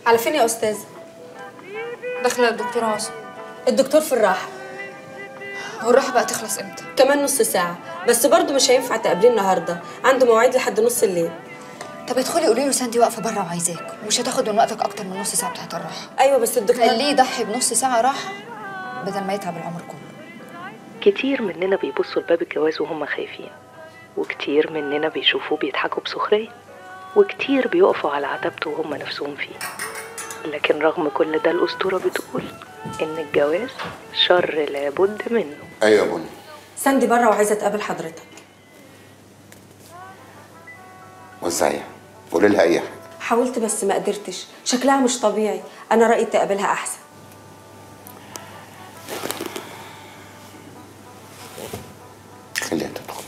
على فين يا استاذه داخله الدكتور عاصم الدكتور في الراحه هو الراحه بقى تخلص امتى كمان نص ساعه بس برضه مش هينفع تقابليه النهارده عنده مواعيد لحد نص الليل طب ادخلي قولي له ساندي واقفه بره وعايزاك ومش هتاخد من وقتك اكتر من نص ساعه بتاعت الراحه ايوه بس الدكتور خليه يضحي بنص ساعه راحه بدل ما يتعب العمر كله كتير مننا بيبصوا لباب الجواز وهم خايفين وكتير مننا بيشوفوه بيضحكوا بسخرية وكتير بيقفوا على عتبته وهم نفسهم فيه لكن رغم كل ده الأسطورة بتقول إن الجواز شر لابد منه ايوه يا بني ساندي بره وعايزه تقابل حضرتك وزعيها قولي لها اي حاجه حاولت بس ما قدرتش شكلها مش طبيعي انا رايي تقابلها احسن خليها تدخل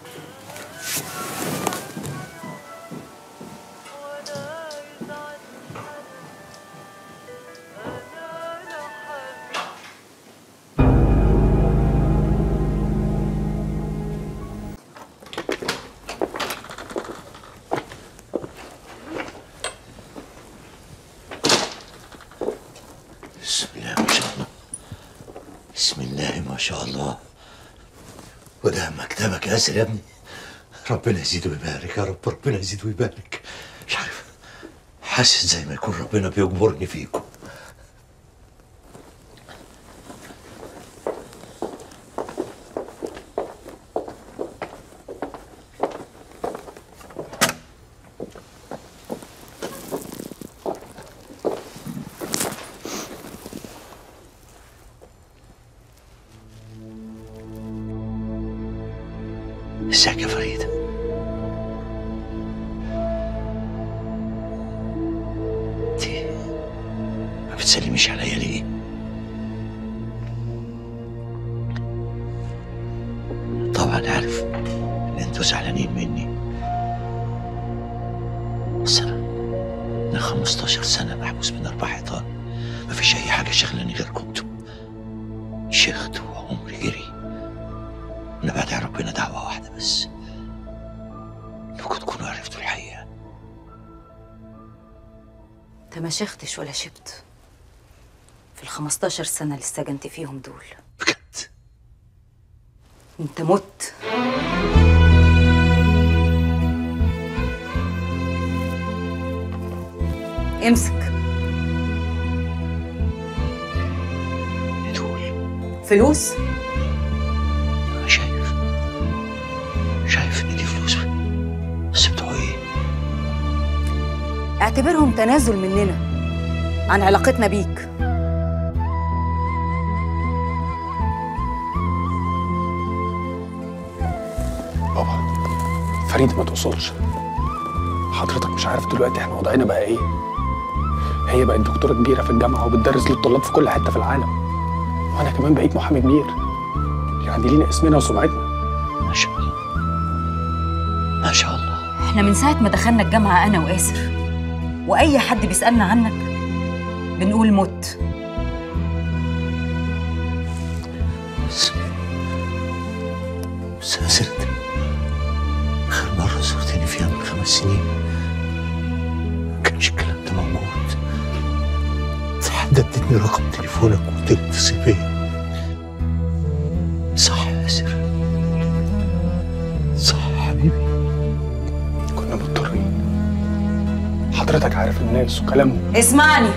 بسم الله ما شاء الله بسم الله ما شاء الله وده مكتبك يا ياسر يا ابني ربنا يزيد ويبارك يا رب ربنا يزيد ويبارك مش عارف حاسس زي ما يكون ربنا بيجبرني فيكم ازيك يا فريده انت ما بتسلميش عليا ليه طبعا عارف ان انتوا زعلانين مني بس انا انا 15 سنه محبوس بين اربع حيطان مفيش اي حاجه شغلاني غيركم انتوا شيخت وعمري جري انا بدعي ربنا دعوه واحده بس انكم تكونوا عرفتوا الحقيقه انت ما شختش ولا شبت في ال 15 سنة اللي استجنت فيهم دول بجد انت مت امسك دول فلوس انا شايف شايف ان دي فلوس بس بتوع ايه اعتبرهم تنازل مننا عن علاقتنا بيك بابا فريد ما توصلش حضرتك مش عارف دلوقتي احنا وضعنا بقى ايه هي بقت دكتورة كبيرة في الجامعة وبتدرس للطلاب في كل حتة في العالم وأنا كمان بقيت محامي كبير يعني لينا اسمنا وسمعتنا ما شاء الله ما شاء الله احنا من ساعة ما دخلنا الجامعة أنا وآسر وأي حد بيسألنا عنك بنقول مت بس بس يا سيد آخر مرة زرتني فيها من خمس سنين ما كانش الكلام ده موجود حد ادتني رقم تليفونك وتتصل بيا صح يا ياسر صح يا حبيبي كنا مضطرين حضرتك عارف الناس وكلامهم اسمعني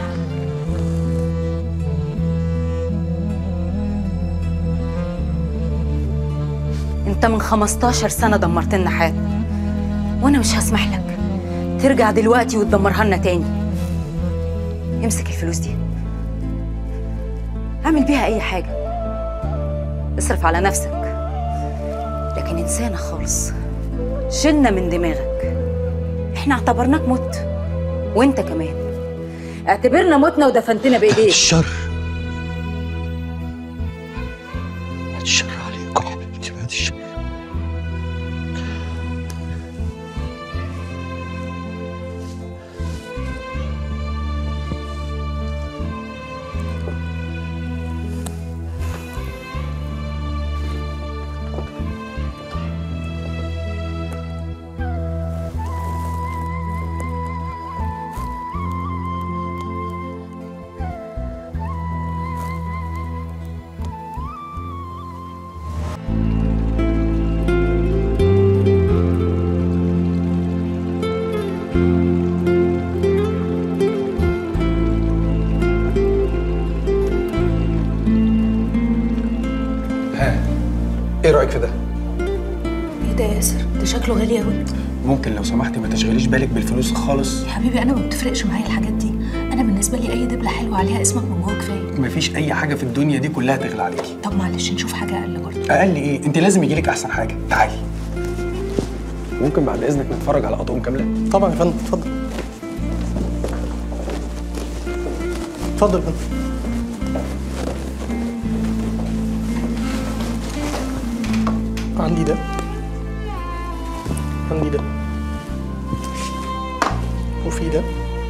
انت من 15 سنة دمرت لنا حياتنا وانا مش هسمح لك ترجع دلوقتي وتدمرها لنا تاني امسك الفلوس دي اعمل بيها اي حاجة اصرف على نفسك لكن انسانة خالص شلنا من دماغك احنا اعتبرناك مت وانت كمان اعتبرنا متنا ودفنتنا بايديك الشر بعد الشر عليكم يا حبيبتي بعد الشر رايك في ده ايه ده يا ياسر ده شكله غالي قوي ممكن لو سمحتي ما تشغليش بالك بالفلوس خالص يا حبيبي انا ما بتفرقش معايا الحاجات دي انا بالنسبه لي اي دبله حلوه عليها اسمك من جوه كفايه مفيش اي حاجه في الدنيا دي كلها تغلى عليكي طب معلش نشوف حاجه اقل برضه اقل ايه انت لازم يجيلك احسن حاجه تعالي ممكن بعد اذنك نتفرج على اطقم كامله طبعا يا فندم اتفضل اتفضل يا فندم عندي ده عندي ده وفي ده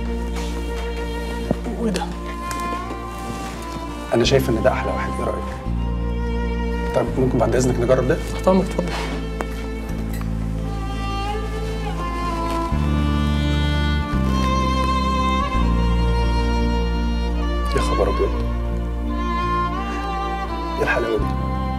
وده انا شايف ان ده احلى واحد ايه رايك طيب ممكن بعد اذنك نجرب ده تحت امرك اتفضل يا خبر ابيض ايه الحلاوه دي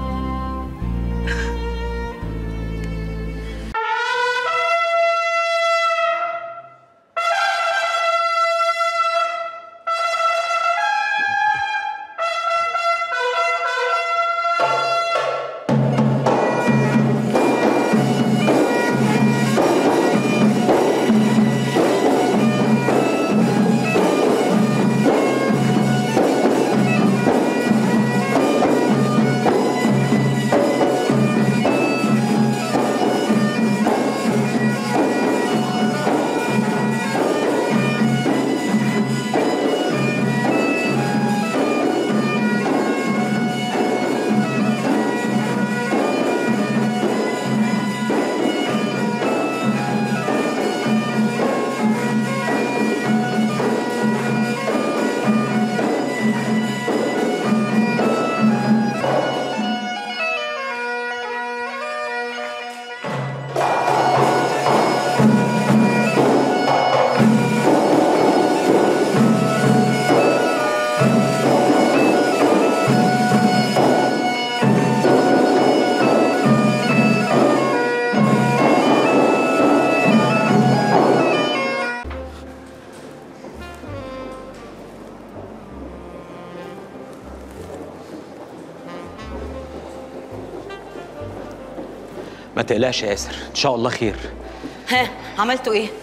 ما تقلقش يا ياسر ان شاء الله خير ها عملتوا ايه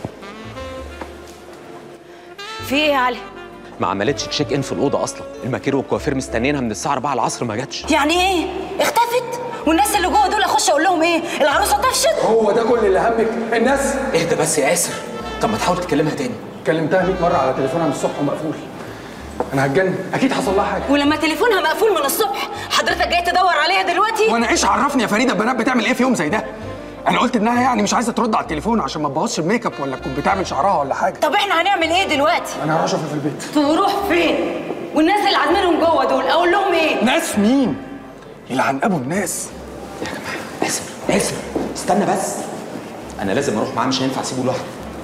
في ايه يا علي ما عملتش تشيك ان في الاوضه اصلا الماكير والكوافير مستنيينها من الساعه 4 العصر ما جاتش يعني ايه اختفت والناس اللي جوه دول اخش اقول لهم ايه العروسه طفشت هو ده كل اللي همك الناس اهدى بس يا ياسر طب ما تحاول تكلمها تاني كلمتها 100 مره على تليفونها من الصبح ومقفول انا هتجنن اكيد حصل لها حاجه ولما تليفونها مقفول من الصبح حضرتك جاي تدور عليها دلوقتي وانا ايش عرفني يا فريده البنات بتعمل ايه في يوم زي ده انا قلت انها يعني مش عايزه ترد على التليفون عشان ما تبوظش الميك اب ولا تكون بتعمل شعرها ولا حاجه طب احنا هنعمل ايه دلوقتي انا هروح اشوفها في البيت تروح فين والناس اللي عازمينهم جوه دول اقول لهم ايه ناس مين يلعن ابو الناس يا جماعه ياسر ياسر استنى بس انا لازم اروح معاه مش هينفع اسيبه لوحده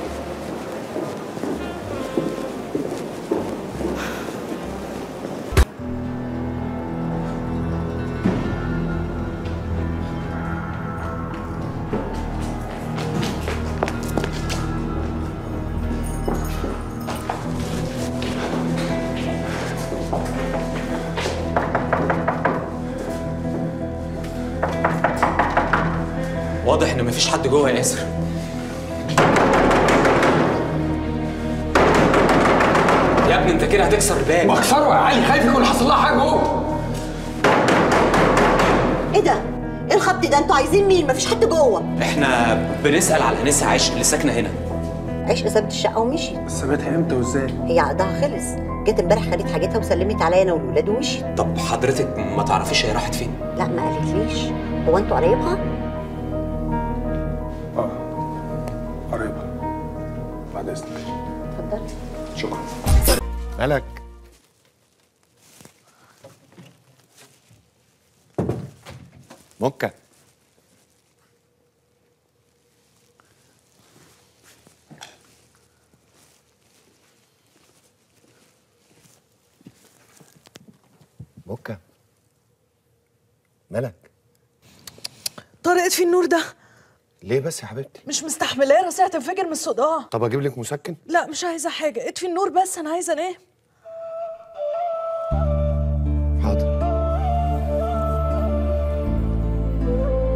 واضح ان مفيش حد جوه يا ياسر يا ابني انت كده هتكسر الباب واكسره يا علي خايف يكون حصل لها حاجه جوه ايه ده؟ ايه الخبط ده؟ انتوا عايزين مين؟ مفيش حد جوه. احنا بنسال على انسه عايش اللي ساكنه هنا عيش سابت الشقه ومشيت. بس سابتها امتى وازاي هي عقدها خلص. جت امبارح خدت حاجتها وسلمت عليا انا والولاد ومشيت. طب حضرتك ما تعرفيش هي راحت فين لا ما قالتليش. هو انتوا قرايبها؟ اه قريبه بعد اذنك اتفضلي. شكرا ملك مكة مكة ملك طارق اطفي النور ده ليه بس يا حبيبتي مش مستحملاه راسي هتنفجر من الصداع طب اجيب لك مسكن لا مش عايزه حاجه اطفي النور بس انا عايزه انام حاضر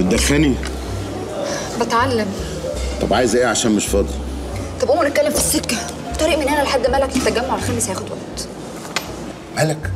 بتدخني بتعلم طب عايزه ايه عشان مش فاضي طب قوموا نتكلم في السكه الطريق من هنا لحد ملك للتجمع الخامس هياخد وقت ملك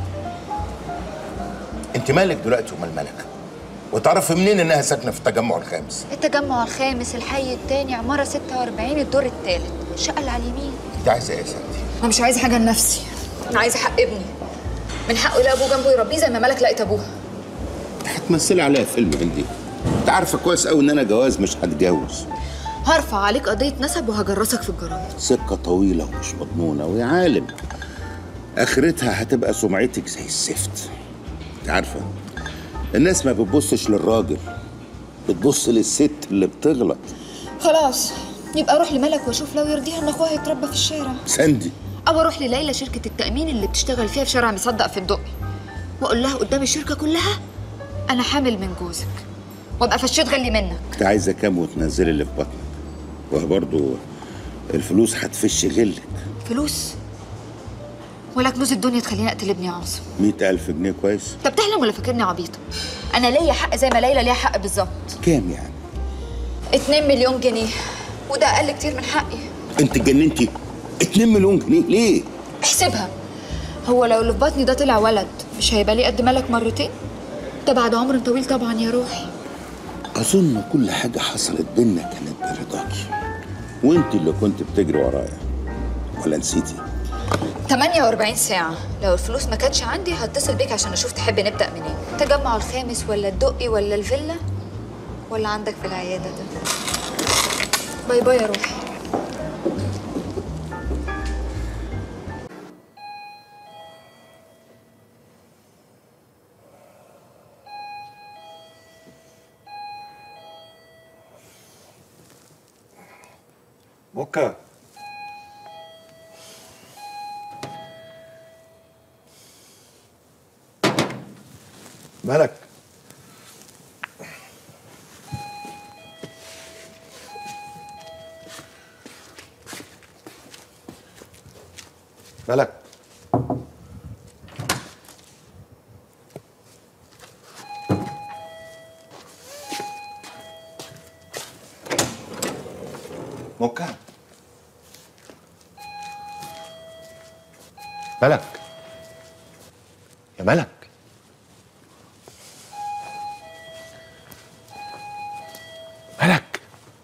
انت مالك دلوقتي ومال ملك وتعرفي منين انها ساكنه في التجمع الخامس التجمع الخامس الحي التاني عماره 46 الدور التالت الشقه اللي على اليمين انت عايزه ايه يا سندي انا مش عايزه حاجه لنفسي انا عايزه حق ابني من حقه يلاقي ابوه جنبه يربيه زي ما ملك لقيت ابوها هتمثلي عليها فيلم من دي انت عارفه كويس قوي ان انا جواز مش هتجوز هرفع عليك قضيه نسب وهجرسك في الجرايد سكه طويله ومش مضمونه ويا عالم اخرتها هتبقى سمعتك زي الزفت انت عارفه الناس ما بتبصش للراجل بتبص للست اللي بتغلط خلاص يبقى اروح لملك واشوف لو يرضيها ان اخوها يتربى في الشارع سندي او اروح لليلى شركه التامين اللي بتشتغل فيها في شارع مصدق في الدقي واقول لها قدام الشركه كلها انا حامل من جوزك وابقى فشيت غلي منك انت عايزه كام وتنزلي اللي في بطنك وهي برضه الفلوس هتفش غلك فلوس ولا كنوز الدنيا تخليني اقتل ابني عاصم مئة ألف جنيه كويس انت بتحلم ولا فاكرني عبيطه انا ليا حق زي ما ليلى ليها حق بالظبط كام يعني 2 مليون جنيه وده اقل كتير من حقي انت اتجننتي 2 مليون جنيه ليه احسبها هو لو اللي في بطني ده طلع ولد مش هيبقى لي قد ملك مرتين ده بعد عمر طويل طبعا يا روحي اظن كل حاجه حصلت بينا كانت برضاكي وانت اللي كنت بتجري ورايا ولا نسيتي 48 ساعة لو الفلوس ما كانتش عندي هتصل بيك عشان اشوف تحب نبدأ منين التجمع الخامس ولا الدقي ولا الفيلا ولا عندك في العيادة ده باي باي يا روحي موكا مالك مالك موكا ملك يا ملك ملك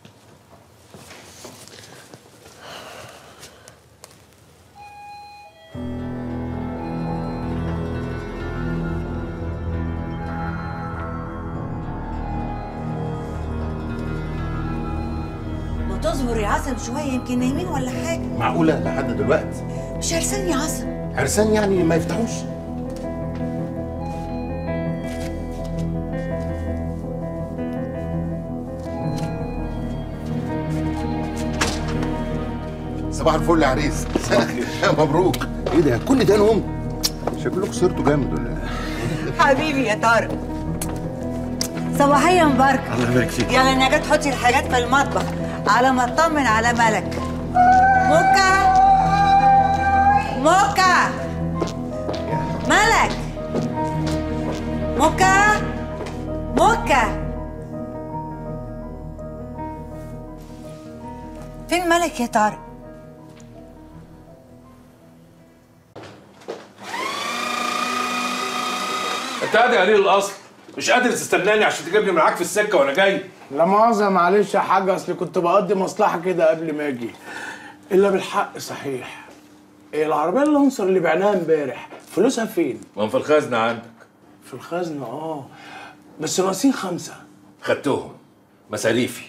ما تصبر يا عسل شوية يمكن نايمين ولا حاجة معقوله لحد دلوقتي مش هرسان يا عسل عرسان يعني ما يفتحوش صباح الفل يا عريس مبروك ايه ده كل ده نوم شكلكم صرتوا جامد ولا ايه حبيبي يا طارق صباحية مباركة الله يبارك فيك يلا انا جت تحطي الحاجات في المطبخ على ما اطمن على ملك موكا موكا ملك موكا موكا فين ملك يا طارق انت قاعد يا قليل الاصل مش قادر تستناني عشان تجيبني معاك في السكه وانا جاي لا مؤاخذة معلش يا حاج اصل كنت بقضي مصلحة كده قبل ما اجي الا بالحق صحيح إيه العربية اللانسر اللي بعناها امبارح فلوسها فين؟ ما في الخزنه عندك في الخزنة اه بس ناقصين خمسة خدتهم مصاريفي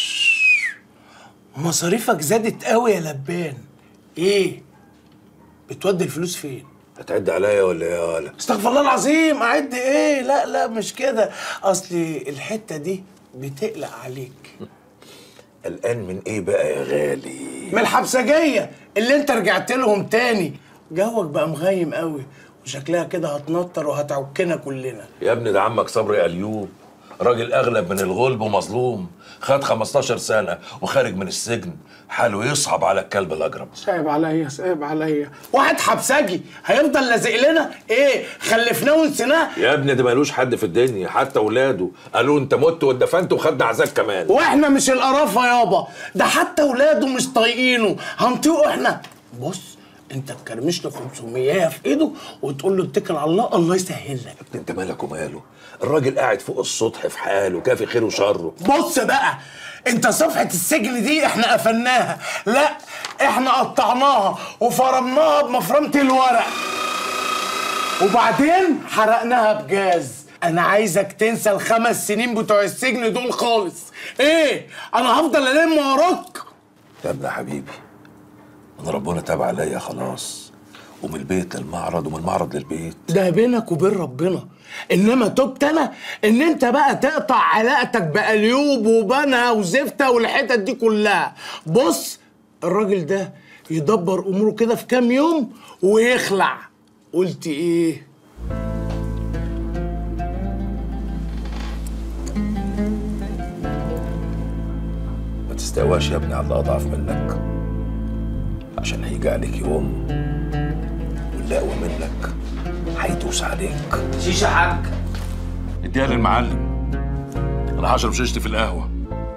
مصاريفك زادت قوي يا لبان ايه؟ بتودي الفلوس فين؟ هتعد عليا ولا ايه يا ولا استغفر الله العظيم اعد ايه لا لا مش كده اصلي الحته دي بتقلق عليك قلقان من ايه بقى يا غالي من الحبسجيه اللي انت رجعت لهم تاني جوك بقى مغيم قوي وشكلها كده هتنطر وهتعكنا كلنا يا ابني ده عمك صبري ايوب راجل اغلب من الغلب ومظلوم خد 15 سنه وخارج من السجن حاله يصعب على الكلب الاجرب صعب عليا صعب عليا واحد حبسجي هيفضل لازق لنا ايه خلفناه ونسيناه يا ابني ده مالوش حد في الدنيا حتى ولاده قالوا انت مت واتدفنت وخدنا عذاب كمان واحنا مش القرافه يابا ده حتى ولاده مش طايقينه هنطيقه احنا بص انت تكرمش له 500 في ايده وتقول له اتكل على الله الله يسهل لك ابني انت مالك وماله الراجل قاعد فوق السطح في حاله كافي خيره وشره بص بقى انت صفحة السجن دي احنا قفلناها لا احنا قطعناها وفرمناها بمفرمة الورق وبعدين حرقناها بجاز انا عايزك تنسى الخمس سنين بتوع السجن دول خالص ايه انا هفضل الم وراك يا ابني حبيبي انا ربنا تاب عليا خلاص ومن البيت للمعرض ومن المعرض للبيت ده بينك وبين ربنا انما تبت انا ان انت بقى تقطع علاقتك بأليوب وبنها وزفتة والحتت دي كلها بص الراجل ده يدبر اموره كده في كام يوم ويخلع قلت ايه ما تستواش يا ابني على اللي اضعف منك عشان هيجي عليك يوم واللي اقوى منك هيدوس عليك شيشة حاج اديها للمعلم انا هشرب شيشتي في القهوه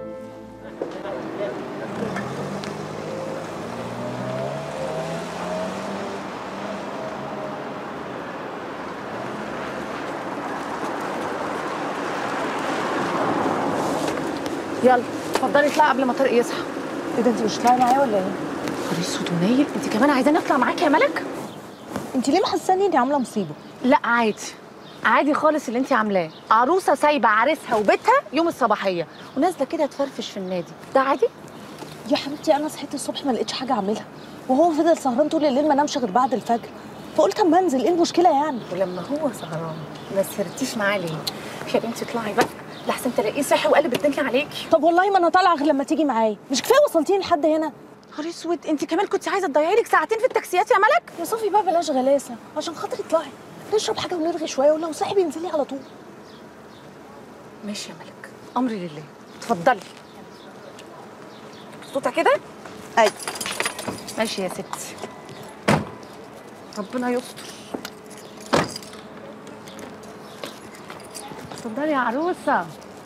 يلا اتفضلي اطلعي قبل ما طارق يصحى ايه ده انت مش هتطلعي معايا ولا ايه؟ نهار اسود ونيل انت كمان عايزاني اطلع معاكي يا ملك؟ انت ليه محساني اني عامله مصيبه لا عادي عادي خالص اللي انت عاملاه عروسه سايبه عريسها وبيتها يوم الصباحيه ونازله كده تفرفش في النادي ده عادي يا حبيبتي انا صحيت الصبح ما لقيتش حاجه اعملها وهو فضل سهران طول الليل ما نامش غير بعد الفجر فقلت اما انزل ايه المشكله يعني ولما هو سهران ما سهرتيش معاه ليه يا بنتي اطلعي بقى لحسن تلاقيه صحي وقلب الدنيا عليكي طب والله ما انا طالعه غير لما تيجي معايا مش كفايه وصلتيني لحد هنا نهار اسود انت كمان كنت عايزه تضيعي لك ساعتين في التاكسيات يا ملك يا صافي بقى بلاش غلاسه عشان خاطري اطلعي نشرب حاجه ونرغي شويه ولو صاحي بينزل لي على طول ماشي يا ملك امري لله اتفضلي مبسوطه كده اي ماشي يا ستي ربنا يستر اتفضلي يا عروسه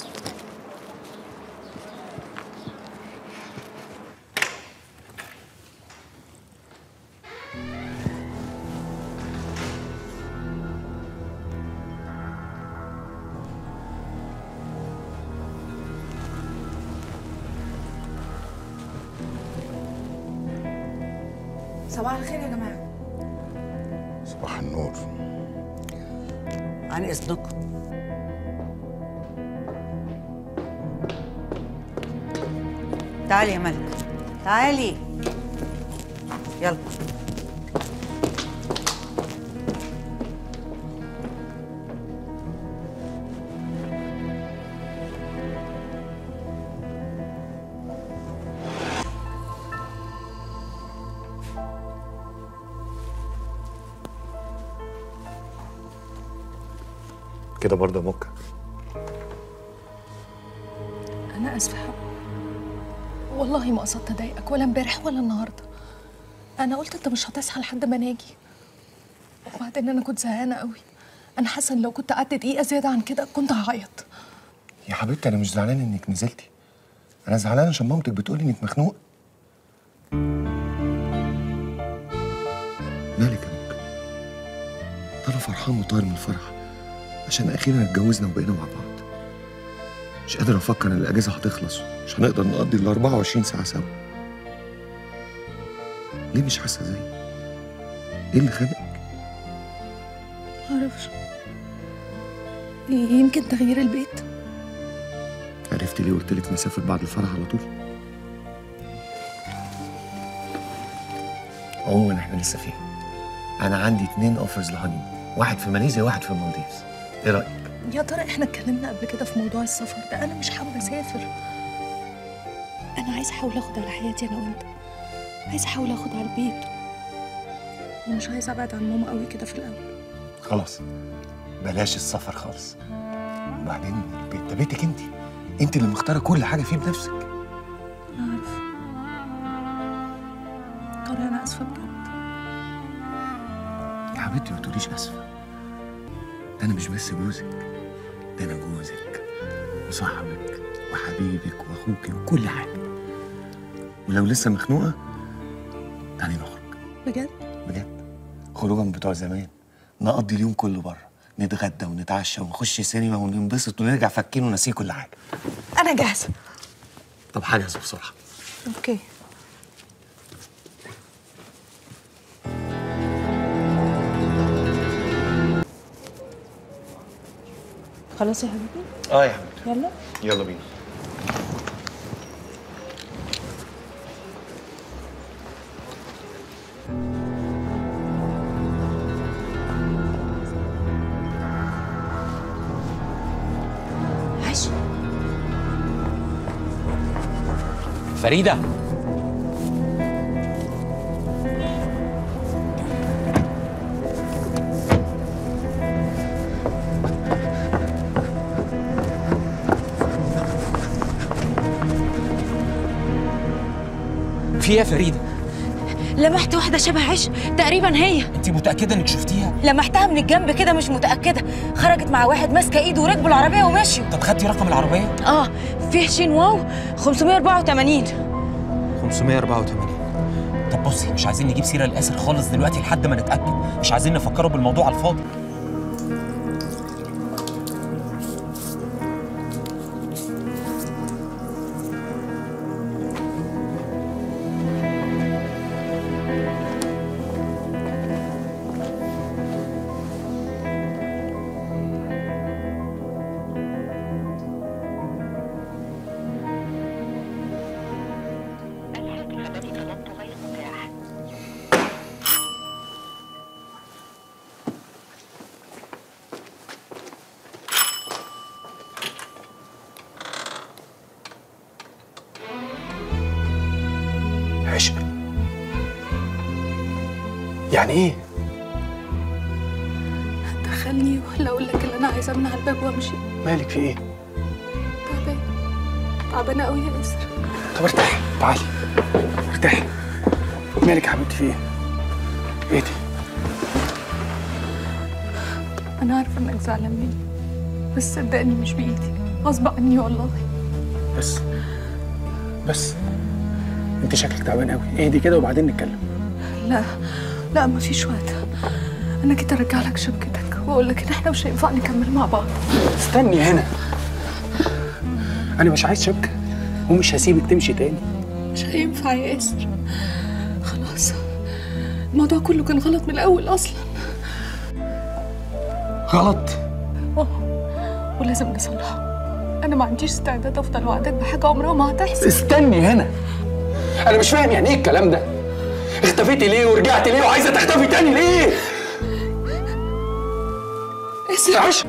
صباح الخير يا جماعه صباح النور عن اذنكم تعالي يا ملك تعالي يلا كده برضه يا مكة انا اسفه والله ما قصدت اضايقك ولا امبارح ولا النهارده انا قلت انت مش هتصحى لحد ما ناجي وبعدين انا كنت زهقانه قوي انا حاسه ان لو كنت قعدت دقيقه زياده عن كده كنت هعيط يا حبيبتي انا مش زعلان انك نزلتي انا زعلان عشان مامتك بتقولي انك مخنوق مالك يا مكة ده انا فرحان وطاير من الفرح عشان اخيرا اتجوزنا وبقينا مع بعض مش قادر افكر ان الاجازه هتخلص مش هنقدر نقضي ال 24 ساعه سوا ليه مش حاسه زيي ايه اللي خانقك معرفش يمكن تغيير البيت عرفتي ليه قلت لك نسافر بعد الفرح على طول عموما احنا لسه فيه انا عندي اتنين اوفرز لهاني واحد في ماليزيا وواحد في المالديفز ايه رايك يا ترى احنا اتكلمنا قبل كده في موضوع السفر ده انا مش حابه اسافر انا عايزه احاول اخد على حياتي انا وانت عايزه احاول اخد على البيت ومش عايزه ابعد عن ماما قوي كده في الاول خلاص بلاش السفر خالص وبعدين البيت ده بيتك انت انت اللي مختاره كل حاجه فيه بنفسك انا عارفه طارق انا اسفه بجد يا حبيبتي ما تقوليش اسفه ده انا مش بس جوزك ده انا جوزك وصاحبك وحبيبك واخوك وكل حاجه ولو لسه مخنوقه تعالي نخرج بجد بجد خروجه من بتوع زمان نقضي اليوم كله بره نتغدى ونتعشى ونخش سينما وننبسط ونرجع فاكين وناسيين كل حاجه انا جاهزه طب حجز بسرعه اوكي خلاص يا حبيبي اه يا حبيبتي يلا يلا بينا عاش فريده في ايه يا فريده لمحت واحدة شبه عش تقريبا هي انت متاكده انك شفتيها لمحتها من الجنب كده مش متأكدة خرجت مع واحد ماسكة ايده وركبوا العربية ومشيوا طب خدتي رقم العربيه اه فيه شين واو 584 584 طب بصي مش عايزين نجيب سيره للاسر خالص دلوقتي لحد ما نتاكد مش عايزين نفكروا بالموضوع على الفاضي عشق يعني ايه؟ دخلني ولا اقول لك اللي انا عايزه امنع الباب وامشي مالك في ايه؟ تعبانه تعبانه قوي يا ياسر طب ارتاحي تعالي ارتاحي مالك يا حبيبتي في ايه؟ ايه دي؟ انا عارفه انك زعلان مني بس صدقني مش بايدي غصب عني والله بس بس انت شكلك تعبان قوي اهدي كده وبعدين نتكلم لا لا مفيش وقت انا جيت ارجع لك شبكتك واقول لك ان احنا مش هينفع نكمل مع بعض استني هنا انا مش عايز شبكه ومش هسيبك تمشي تاني مش هينفع يا ياسر خلاص الموضوع كله كان غلط من الاول اصلا غلط اه ولازم نصلحه انا ما عنديش استعداد افضل وعدك بحاجه عمرها ما هتحصل استني هنا انا مش فاهم يعني ايه الكلام ده اختفيتي ليه ورجعتي ليه وعايزه تختفي تاني ليه ياسر عش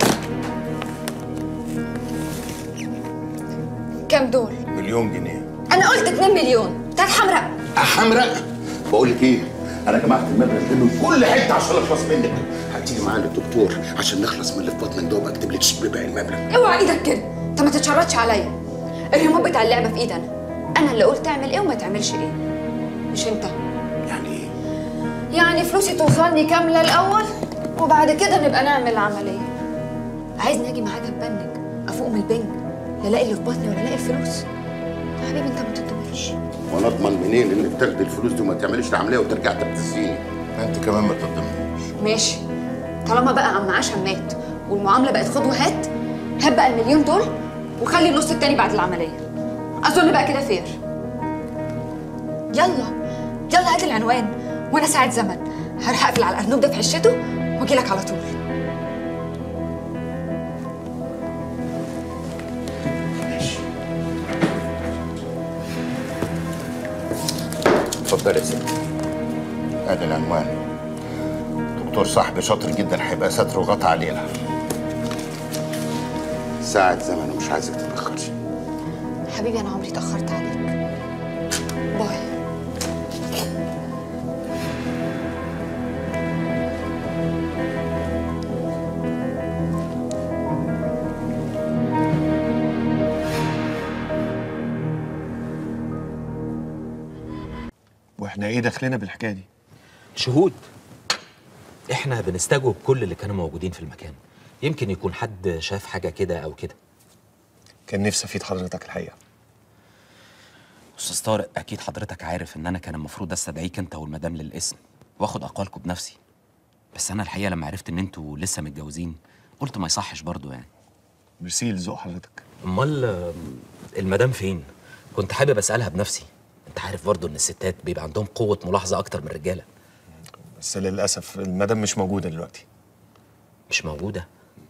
كام دول؟ مليون جنيه انا قلت 2 مليون بتاعت حمراء حمراء بقول لك ايه انا جمعت المبلغ ده من كل حته عشان اخلص منك هتيجي معايا للدكتور عشان نخلص من اللي في بطنك ده وبكتب لك شيك بباقي المبلغ اوعى ايدك كده انت ما تتشرطش عليا الريموت بتاع اللعبه في ايدي انا انا اللي قلت تعمل ايه وما تعملش ايه مش انت يعني ايه يعني فلوسي توصلني كامله الاول وبعد كده نبقى نعمل العمليه عايزني اجي معاك اتبنج افوق من البنج لا الاقي اللي في بطني ولا الاقي الفلوس يا حبيبي انت ما تطمنش وانا اضمن منين انك تاخدي الفلوس دي وما تعمليش العمليه وترجع تبتزيني انت كمان ما تضمنيش ماشي طالما بقى عم عشان مات والمعامله بقت خد وهات هات بقى المليون دول وخلي النص التاني بعد العمليه اظن بقى كده فير يلا يلا هات العنوان وانا ساعه زمن هروح اقفل على الارنوب ده في عشته واجي لك على طول اتفضلي يا ستي ادي العنوان دكتور صاحبي شاطر جدا هيبقى ستر وغطى علينا ساعة زمن ومش عايزك تتأخري حبيبي انا عمري اتاخرت عليك باي واحنا ايه دخلنا بالحكايه دي شهود احنا بنستجوب كل اللي كانوا موجودين في المكان يمكن يكون حد شاف حاجه كده او كده كان نفسي افيد حضرتك الحقيقه استاذ طارق اكيد حضرتك عارف ان انا كان المفروض استدعيك انت والمدام للاسم واخد اقوالكم بنفسي بس انا الحقيقه لما عرفت ان انتوا لسه متجوزين قلت ما يصحش برضو يعني ميرسي لذوق حضرتك امال آم، المدام فين كنت حابب اسالها بنفسي انت عارف برضو ان الستات بيبقى عندهم قوه ملاحظه اكتر من الرجاله بس للاسف المدام مش موجوده دلوقتي مش موجوده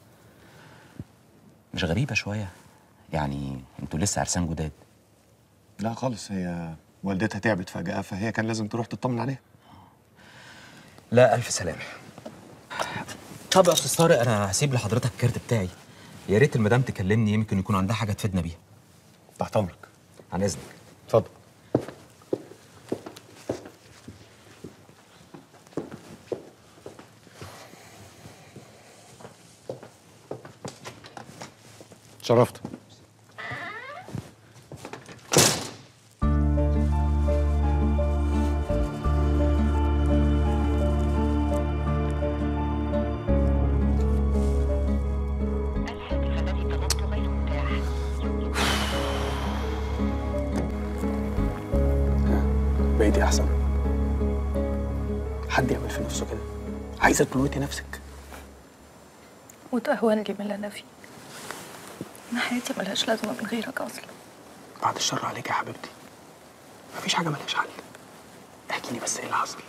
مش غريبه شويه يعني انتوا لسه عرسان جداد لا خالص هي والدتها تعبت فجاه فهي كان لازم تروح تطمن عليها لا الف سلامه طب يا استاذ طارق انا هسيب لحضرتك الكارت بتاعي يا ريت المدام تكلمني يمكن يكون عندها حاجه تفيدنا بيها تحت امرك عن اذنك اتفضل شرفت بقيتي احسن حد يعمل في نفسه كده عايزه تموتي نفسك وتهون لي من اللي انا فيه انا حياتي ملهاش لازمه من غيرك اصلا بعد الشر عليك يا حبيبتي مفيش حاجه ملهاش حل احكي لي بس ايه اللي حصل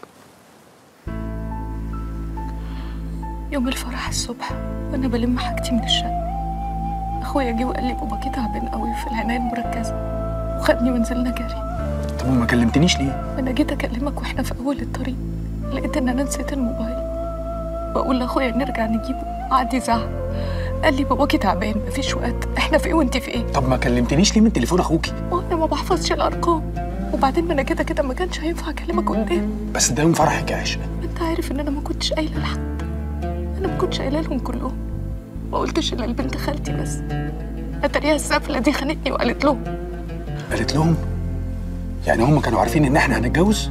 يوم الفرح الصبح وانا بلم حاجتي من الشقه اخويا جه وقال لي باباكي تعبان قوي في العنايه المركزه وخدني ونزلنا جري طب وما كلمتنيش ليه انا جيت اكلمك واحنا في اول الطريق لقيت ان انا نسيت الموبايل بقول لاخويا نرجع نجيبه قعد يزعق قال لي باباكي تعبان مفيش وقت احنا في ايه وانت في ايه طب ما كلمتنيش ليه من تليفون اخوكي ما انا ما بحفظش الارقام وبعدين ما انا كده كده ما كانش هينفع اكلمك قدام بس ده يوم فرحك يا عشق ما انت عارف ان انا ما كنتش قايله لحد انا ما كنتش قايله لهم كلهم ما قلتش الا لبنت خالتي بس اتاريها السافله دي خانتني وقالت لهم قالت لهم يعني هم كانوا عارفين ان احنا هنتجوز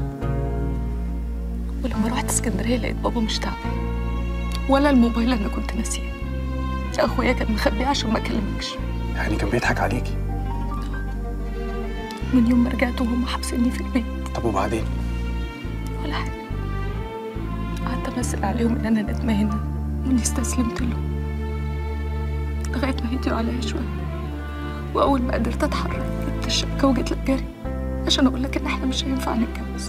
ولما رحت اسكندريه لقيت بابا مش تعبان ولا الموبايل انا كنت ناسيه اخويا كان مخبيه عشان ما اكلمكش يعني كان بيضحك عليكي من يوم ما رجعت وهم حابسيني في البيت طب وبعدين ولا حاجه قعدت امثل عليهم ان انا ندمانه واني استسلمت لهم لغايه ما هديوا عليا شويه واول ما قدرت اتحرك جبت الشبكه وجيت لك جري عشان اقول لك ان احنا مش هينفع نتجوز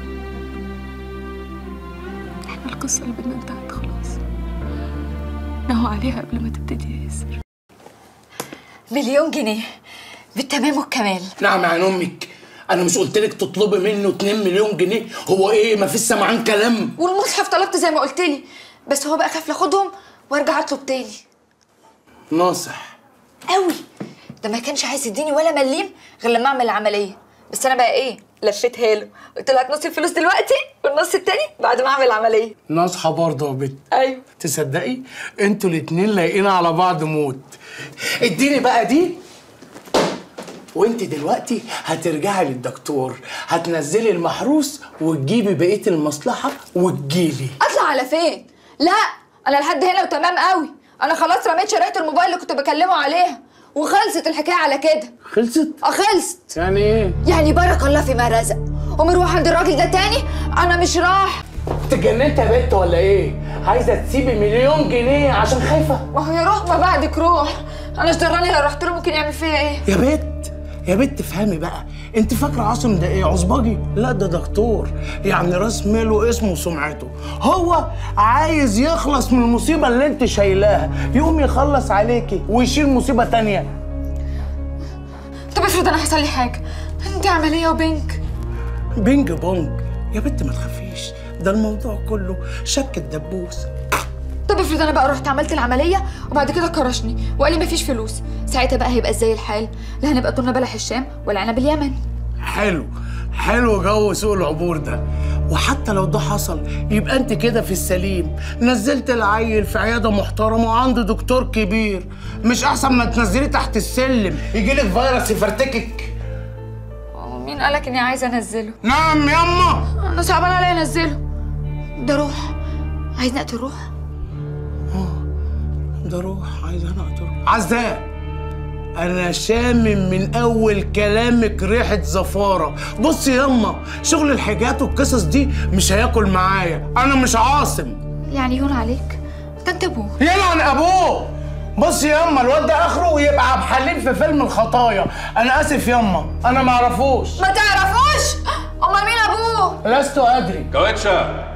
احنا القصه اللي بينا انتهت خلاص نهوا عليها قبل ما تبتدي يا ياسر مليون جنيه بالتمام والكمال نعم يا عين امك انا مش قلت لك تطلبي منه 2 مليون جنيه هو ايه ما فيش سمعان كلام والمصحف طلبت زي ما قلت لي بس هو بقى خاف لاخدهم وارجع اطلب تاني ناصح قوي ده ما كانش عايز يديني ولا مليم غير لما اعمل العمليه بس انا بقى ايه لفيتها له قلت له هات نص الفلوس دلوقتي والنص التاني بعد ما اعمل العمليه ناصحه برضه يا بت ايوه تصدقي انتوا الاتنين لايقين على بعض موت اديني بقى دي وانت دلوقتي هترجعي للدكتور هتنزلي المحروس وتجيبي بقيه المصلحه وتجيلي اطلع على فين لا انا لحد هنا وتمام قوي انا خلاص رميت شريحه الموبايل اللي كنت بكلمه عليها وخلصت الحكايه على كده خلصت اه خلصت يعني ايه يعني بارك الله فيما رزق ومروح عند الراجل ده تاني انا مش راح اتجننت يا بت ولا ايه عايزه تسيبي مليون جنيه عشان خايفه ما هو يا روح ما بعدك روح انا مش دراني لو رحت له ممكن يعمل فيا ايه يا بت يا بت افهمي بقى انت فاكره عاصم ده ايه عصبجي لا ده دكتور يعني راس ماله اسمه وسمعته هو عايز يخلص من المصيبه اللي انت شايلاها يقوم يخلص عليكي ويشيل مصيبه تانية طب افرض انا حصل لي حاجه انت عمليه وبنك بينج بونج يا بت ما تخافيش ده الموضوع كله شك الدبوس طب افرض انا بقى رحت عملت العمليه وبعد كده كرشني وقال لي مفيش فلوس ساعتها بقى هيبقى ازاي الحال لا هنبقى طولنا بلح الشام ولا عنب اليمن حلو حلو جو سوق العبور ده وحتى لو ده حصل يبقى انت كده في السليم نزلت العيل في عياده محترمه وعنده دكتور كبير مش احسن ما تنزليه تحت السلم يجيلك فيروس يفرتكك مين مين قالك اني عايزه انزله نعم يما انا صعبان عليا انزله ده روح عايز نقتل روح ده روح عايز انا اقتله عزاء انا شامم من اول كلامك ريحه زفاره بص يما شغل الحاجات والقصص دي مش هياكل معايا انا مش عاصم يعني يهون عليك ده انت ابوه يلعن ابوه بص يما الواد ده اخره يبقى عبد الحليم في فيلم الخطايا انا اسف يما انا ما اعرفوش ما تعرفوش امال مين ابوه لست ادري كاوتشا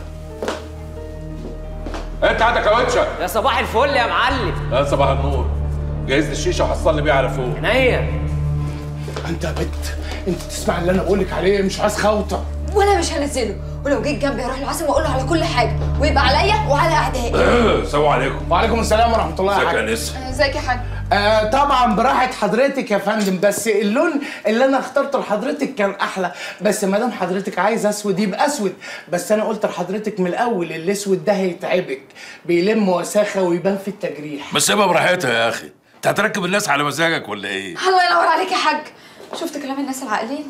انت عندك كاوتشا يا صباح الفل يا معلم لا صباح النور جهز لي الشيشه وحصلني بيها على فوق عينيا انت يا بت انت تسمع اللي انا بقولك عليه مش عايز خوطه وانا مش هنزله ولو جيت جنبي هروح لعاصم واقول له على كل حاجه ويبقى عليا وعلى اعدائي السلام عليكم وعليكم السلام ورحمه الله ازيك يا يا حاج نسا ازيك يا حاج آه طبعا براحه حضرتك يا فندم بس اللون اللي انا اخترته لحضرتك كان احلى بس ما دام حضرتك عايز اسود يبقى اسود بس انا قلت لحضرتك من الاول الاسود ده هيتعبك بيلم وساخه ويبان في التجريح بس سيبها براحتها يا اخي انت هتركب الناس على مزاجك ولا ايه الله ينور عليك يا حاج شفت كلام الناس العاقلين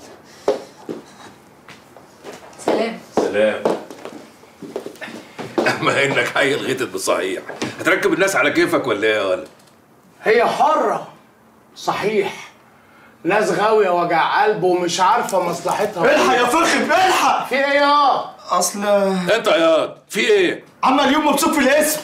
سلام سلام اما انك حي الغيتت بصحيح هتركب الناس على كيفك ولا ايه يا ولد هي حره صحيح ناس غاويه وجع قلب ومش عارفه مصلحتها الحق يا فخم الحق في ايه يا اصل انت يا ياض في ايه عمال اليوم مبسوط في الاسم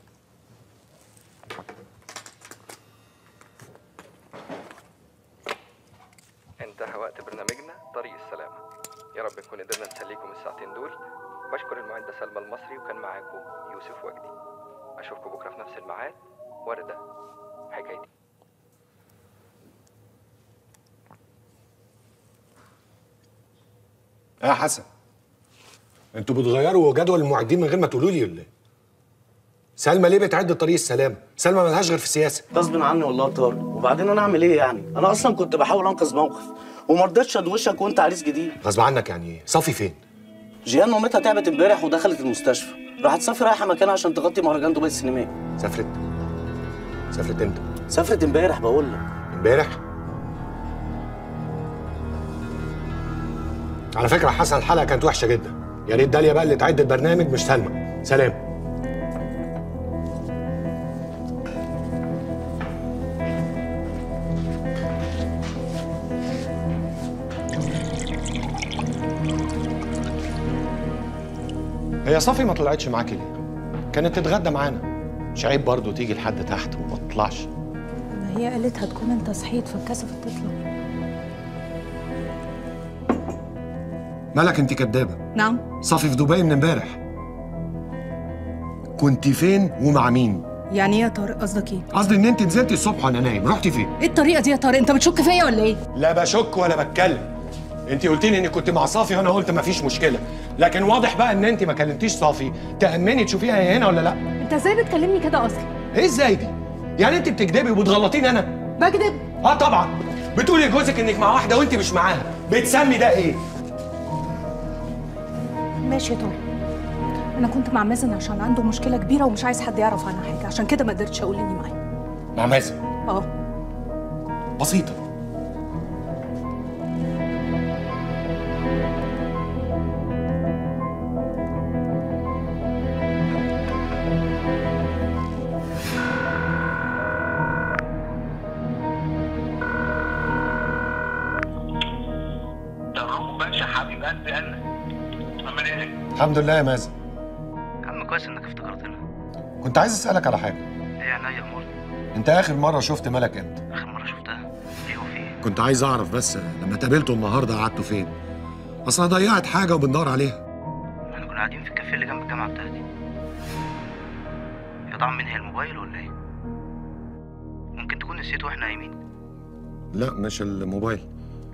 انتهى وقت برنامجنا طريق السلامة يا رب نكون قدرنا نسليكم الساعتين دول بشكر المعدة سلمى المصري وكان معاكم يوسف وجدي أشوفكم بكرة في نفس الميعاد وردة حكايتي يا حسن انتوا بتغيروا جدول المعدين من غير ما تقولوا لي ولا ايه؟ سلمى ليه بتعد طريق السلام؟ سلمى ملهاش غير في السياسه غصب عني والله يا طارق وبعدين انا اعمل ايه يعني انا اصلا كنت بحاول انقذ موقف وما رضيتش ادوشك وانت عريس جديد غصب عنك يعني ايه؟ صافي فين؟ جيهان مامتها تعبت امبارح ودخلت المستشفى راحت صافي رايحه مكانها عشان تغطي مهرجان دبي السينمائي سافرت سافرت امتى؟ سافرت امبارح بقول لك امبارح؟ على فكره يا حسن الحلقه كانت وحشه جدا يا ريت داليا بقى اللي تعد البرنامج مش سلمى سلام هي صافي ما طلعتش معاكي ليه؟ كانت تتغدى معانا مش عيب برضه تيجي لحد تحت وما تطلعش ما هي قالت هتكون انت صحيت فاتكسفت تطلع مالك انت كدابه نعم صافي في دبي من امبارح كنت فين ومع مين؟ يعني ايه يا طارق قصدك ايه؟ قصدي ان انت نزلتي الصبح وانا نايم رحتي فين؟ ايه الطريقه دي يا طارق انت بتشك فيا ولا ايه؟ لا بشك ولا بتكلم انت قلت لي انك كنت مع صافي وانا قلت مفيش مشكله لكن واضح بقى ان انت ما كلمتيش صافي تامني تشوفيها هي هنا ولا لا انت ازاي بتكلمني كده اصلا؟ ايه ازاي دي يعني انت بتكدبي وبتغلطيني انا بكذب اه طبعا بتقولي لجوزك انك مع واحده وانت مش معاها بتسمي ده ايه ماشي يا طارق انا كنت مع مازن عشان عنده مشكله كبيره ومش عايز حد يعرف عنها حاجه عشان كده ما قدرتش اقول اني معاه مع مازن اه بسيطه باشا حبيب قلبي انا عامل ايه؟ الحمد لله يا مازن يا عم كويس انك افتكرتنا كنت عايز اسالك على حاجه ايه عينيا امور انت اخر مره شفت ملك امتى اخر مره شفتها ايه وفيه كنت عايز اعرف بس لما تقابلته النهارده قعدتوا فين اصل أنا ضيعت حاجه وبندور عليها احنا كنا قاعدين في الكافيه اللي جنب الجامعه بتاعتي يا طعم منها الموبايل ولا ايه ممكن تكون نسيته واحنا نايمين لا مش الموبايل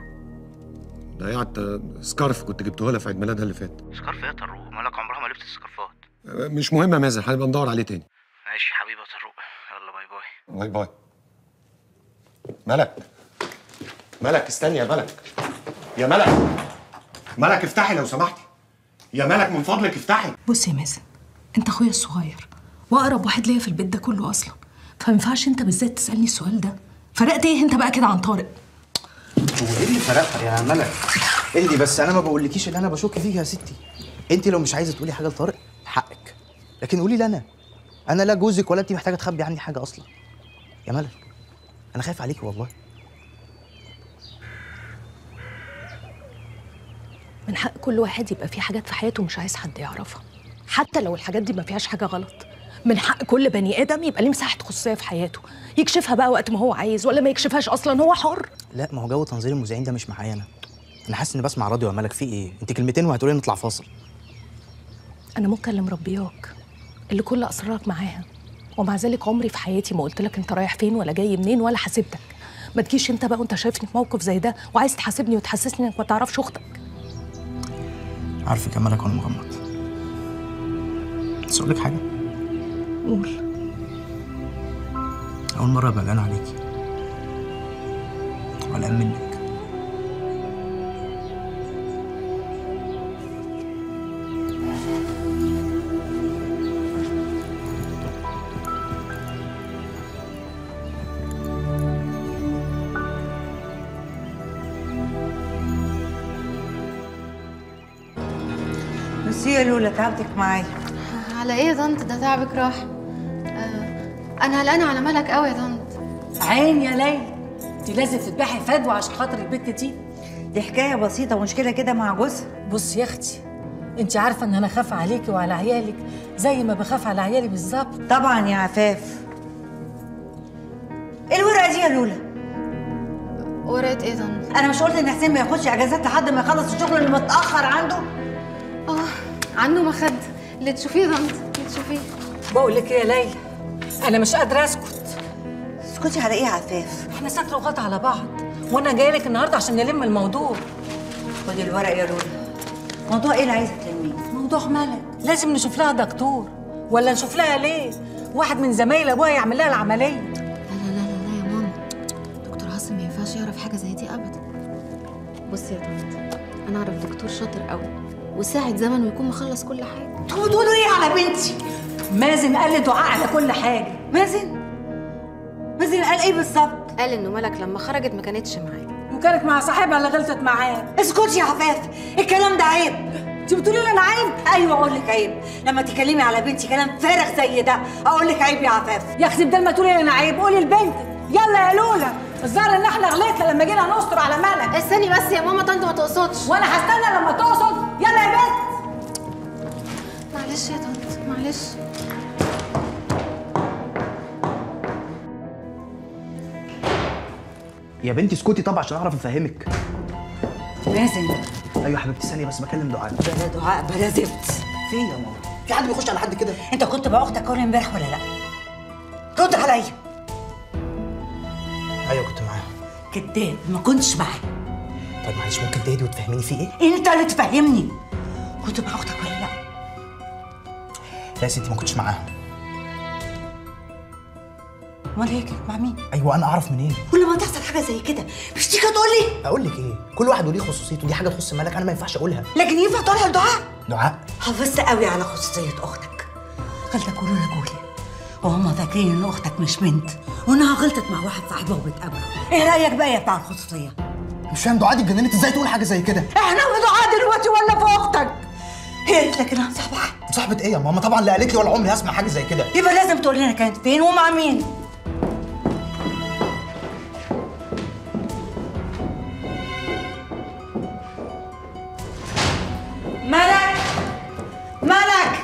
ضيعت سكارف كنت جبته لها في عيد ميلادها اللي فات سكارف ايه يا طروق مالك عمرها ما لبست السكارفات مش مهم يا مازن هنبقى ندور عليه تاني ماشي حبيبي يا طروق يلا باي باي باي باي ملك ملك استني يا ملك يا ملك ملك افتحي لو سمحتي يا ملك من فضلك افتحي بص يا مازن انت اخويا الصغير واقرب واحد ليا في البيت ده كله اصلا فما ينفعش انت بالذات تسالني السؤال ده فرقت ايه انت بقى كده عن طارق هو ايه اللي فرقها يا ملك اهدي بس انا ما بقولكيش اللي انا بشك فيه يا ستي انت لو مش عايزه تقولي حاجه لطارق حقك لكن قولي لي انا انا لا جوزك ولا انت محتاجه تخبي عني حاجه اصلا يا ملك انا خايف عليكي والله من حق كل واحد يبقى في حاجات في حياته مش عايز حد يعرفها حتى لو الحاجات دي ما فيهاش حاجه غلط من حق كل بني ادم يبقى ليه مساحه خصوصيه في حياته يكشفها بقى وقت ما هو عايز ولا ما يكشفهاش اصلا هو حر لا ما هو جو تنظير المذيعين ده مش معايا انا انا حاسس اني بسمع راديو يا ملك في ايه انت كلمتين وهتقولي نطلع فاصل انا ممكن اللي مربياك اللي كل اسرارك معاها ومع ذلك عمري في حياتي ما قلت لك انت رايح فين ولا جاي منين ولا حاسبتك ما تجيش انت بقى وانت شايفني في موقف زي ده وعايز تحاسبني وتحسسني انك ما تعرفش اختك عارفك يا ملك وانا مغمض بس اقول لك حاجه قول اول مره ابقى قلقان عليكي وقلقان منك ميرسي يا لولا تعبتك معايا على ايه يا طنط ده تعبك راح آه انا قلقانه على ملك قوي يا طنط عين يا ليلى انت لازم تذبحي فدوى عشان خاطر البت دي دي حكايه بسيطه مشكله كده مع جوزها بصي يا اختي انت عارفه ان انا خاف عليكي وعلى عيالك زي ما بخاف على عيالي بالظبط طبعا يا عفاف ايه الورقه دي يا لولا ورقه ايه يا طنط انا مش قلت ان حسين ما ياخدش اجازات لحد ما يخلص الشغل اللي متاخر عنده اه عنده مخد اللي تشوفيه يا طنط اللي تشوفيه بقول لك ايه يا ليلى انا مش قادره اسكت اسكتي على ايه يا عفاف احنا ساكره وغط على بعض وانا جايه لك النهارده عشان نلم الموضوع خدي الورق يا لولا موضوع ايه اللي عايزه تلميه موضوع ملك لازم نشوف لها دكتور ولا نشوف لها ليه واحد من زمايل ابوها يعمل لها العمليه لا لا لا لا لا يا ماما دكتور عاصم ما ينفعش يعرف حاجه زي دي ابدا بصي يا طنط انا اعرف دكتور شاطر قوي وساعة زمن ويكون مخلص كل حاجه انتوا بتقولوا ايه على بنتي مازن قال لي دعاء على كل حاجه مازن مازن قال ايه بالظبط قال انه ملك لما خرجت ما كانتش معاه وكانت مع صاحبها اللي غلطت معاه اسكتي يا عفاف الكلام ده عيب انت بتقولي لي انا عيب ايوه اقول لك عيب لما تكلمي على بنتي كلام فارغ زي ده اقول لك عيب يا عفاف يا اختي بدل ما تقولي لي انا عيب قولي لبنتك يلا يا لولا الظاهر ان احنا غلطنا لما جينا نستر على ملك استني بس يا ماما طنط ما تقصدش وانا هستنى لما تقصد يلا يا بنت معلش يا طنط معلش يا بنتي اسكتي طبعا عشان اعرف افهمك مازن ايوه حبيبتي ثانيه بس بكلم دعاء بلا دعاء بلا زفت في يا ماما في حد بيخش على حد كده انت كنت مع اختك اول امبارح ولا لا رد عليا ايوه كنت معاها كداب ما كنتش معاه طيب معلش ممكن تهدي وتفهميني في ايه انت اللي تفهمني كنت مع اختك ولا لا لا يا ستي ما كنتش معاها امال هي كانت مع مين ايوه انا اعرف منين كل ما تحصل حاجه زي كده مش تيجي تقول لي اقول لك ايه كل واحد وليه خصوصيته دي حاجه تخص مالك انا ما ينفعش اقولها لكن ينفع تقولها لدعاء دعاء حافظت قوي على خصوصيه اختك غلطه كلنا جولي وهم فاكرين ان اختك مش بنت وانها غلطت مع واحد صاحبها وبتقابله ايه رايك بقى يا بتاع الخصوصيه مش فاهم دعاء دي اتجننت ازاي تقول حاجه زي كده احنا ودعاء دلوقتي ولا في اختك هي قالت لك انها صاحبها صاحبه ايه يا ماما طبعا لا قالت لي ولا عمري هسمع حاجه زي كده يبقى لازم تقول لنا كانت فين ومع مين ملك ملك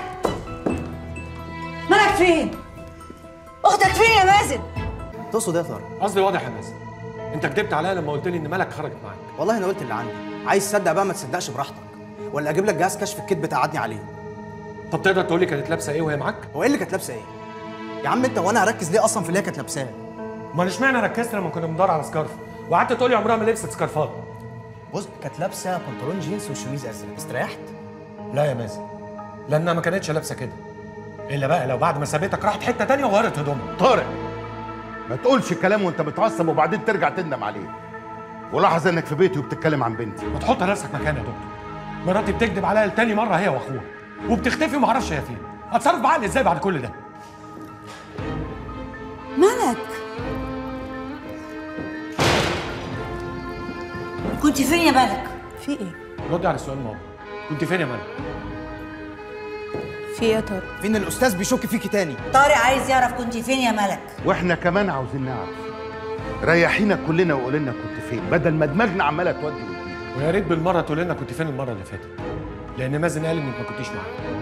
ملك فين اختك فين يا مازن تقصد ايه يا طارق قصدي واضح يا مازن انت كدبت عليا لما قلت لي ان ملك خرجت معاك والله انا قلت اللي عندي عايز تصدق بقى ما تصدقش براحتك ولا اجيب لك جهاز كشف الكذب تقعدني عليه طب تقدر تقول لي كانت لابسه ايه وهي معاك هو ايه اللي كانت لابسه ايه يا عم انت وانا هركز ليه اصلا في اللي هي كانت لابساه امال اشمعنى ركزت لما كنا بندور على سكارف وقعدت تقول لي عمرها ما لبست سكارفات بص كانت لابسه بنطلون جينز وشميز ازرق استريحت لا يا مازن لانها ما كانتش لابسه كده الا بقى لو بعد ما سابتك راحت حته تانية وغيرت هدومها طارق ما تقولش كلام وانت متعصب وبعدين ترجع تندم عليه ولاحظ انك في بيتي وبتتكلم عن بنتي ما تحط نفسك مكاني يا دكتور مراتي بتكذب عليا لتاني مره هي واخوها وبتختفي وما اعرفش هي فين اتصرف بعقلي ازاي بعد كل ده ملك كنت فين يا ملك في ايه ردي على السؤال ماما كنت فين يا ملك في ايه يا طارق فين الاستاذ بيشك فيكي تاني طارق عايز يعرف كنت فين يا ملك واحنا كمان عاوزين نعرف ريحينا كلنا وقول لنا كنت فين بدل ما دماغنا عماله تودي وتجيب ويا ريت بالمره تقول لنا كنت فين المره اللي فاتت لان مازن قال انك ما كنتيش معانا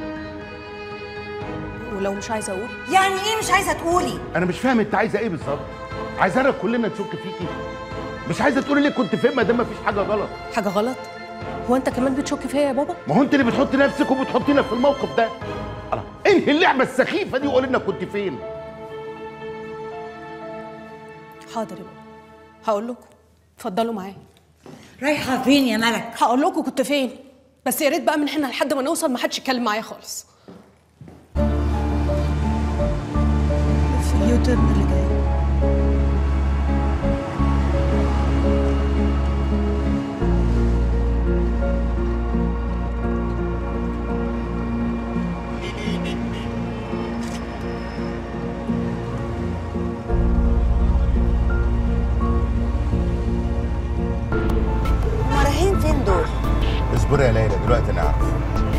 ولو مش عايزه اقول يعني ايه مش عايزه تقولي انا مش فاهم انت عايزه ايه بالظبط عايزانا كلنا نشك فيكي مش عايزه تقولي ليه كنت فين ما دام مفيش حاجه غلط حاجه غلط هو انت كمان بتشك فيا يا بابا ما هو انت اللي بتحطي نفسك وبتحطينا في الموقف ده الله انهي اللعبه السخيفه دي وقولي لنا كنت فين حاضر يا بابا هقول لكم اتفضلوا معايا رايحه فين يا ملك هقول لكم كنت فين بس يا ريت بقى من هنا لحد ما نوصل ما حدش يتكلم معايا خالص في اليوتيرن اللي جاي هما رايحين فين دول؟ اصبري يا ليلى دلوقتي انا عارف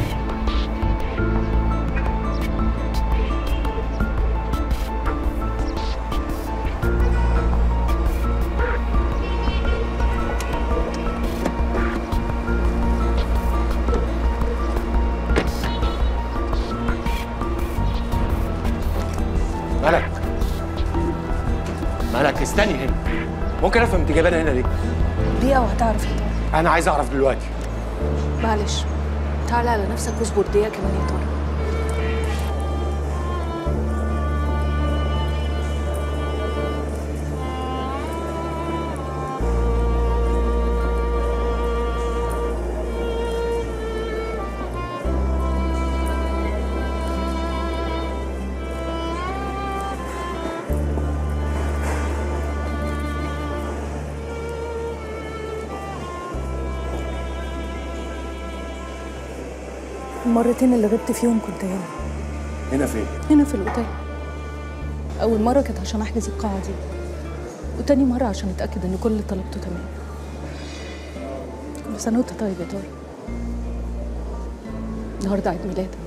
ملك ملك استني هنا ممكن افهم انت جايبانا هنا ليه دقيقه وهتعرف يا طارق انا عايز اعرف دلوقتي معلش تعالى على نفسك واصبر دقيقه كمان يا طارق المرتين اللي غبت فيهم كنت هنا هنا فين هنا في الأوتيل أول مرة كانت عشان أحجز القاعة دي وتاني مرة عشان أتأكد إن كل اللي طلبته تمام كل سنة وأنت طيب يا طارق النهاردة عيد ميلادك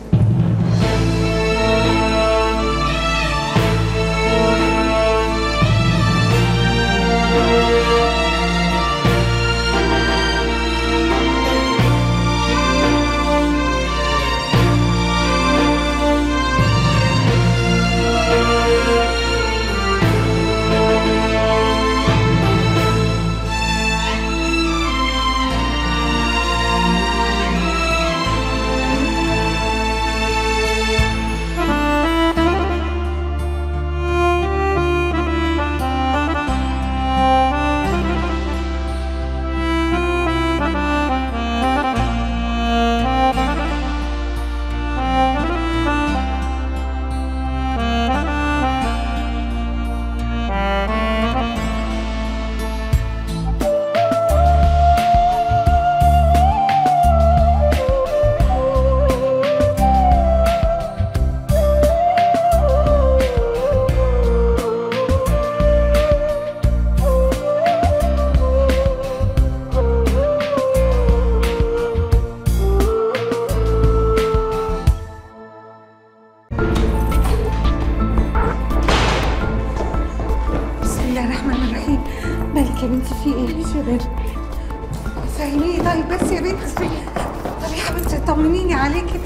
بسم الله الرحمن الرحيم مالك يا بنتي في ايه يا بنت فهميني طيب بس يا بنتي طب يا حبيبتي طمنيني عليكي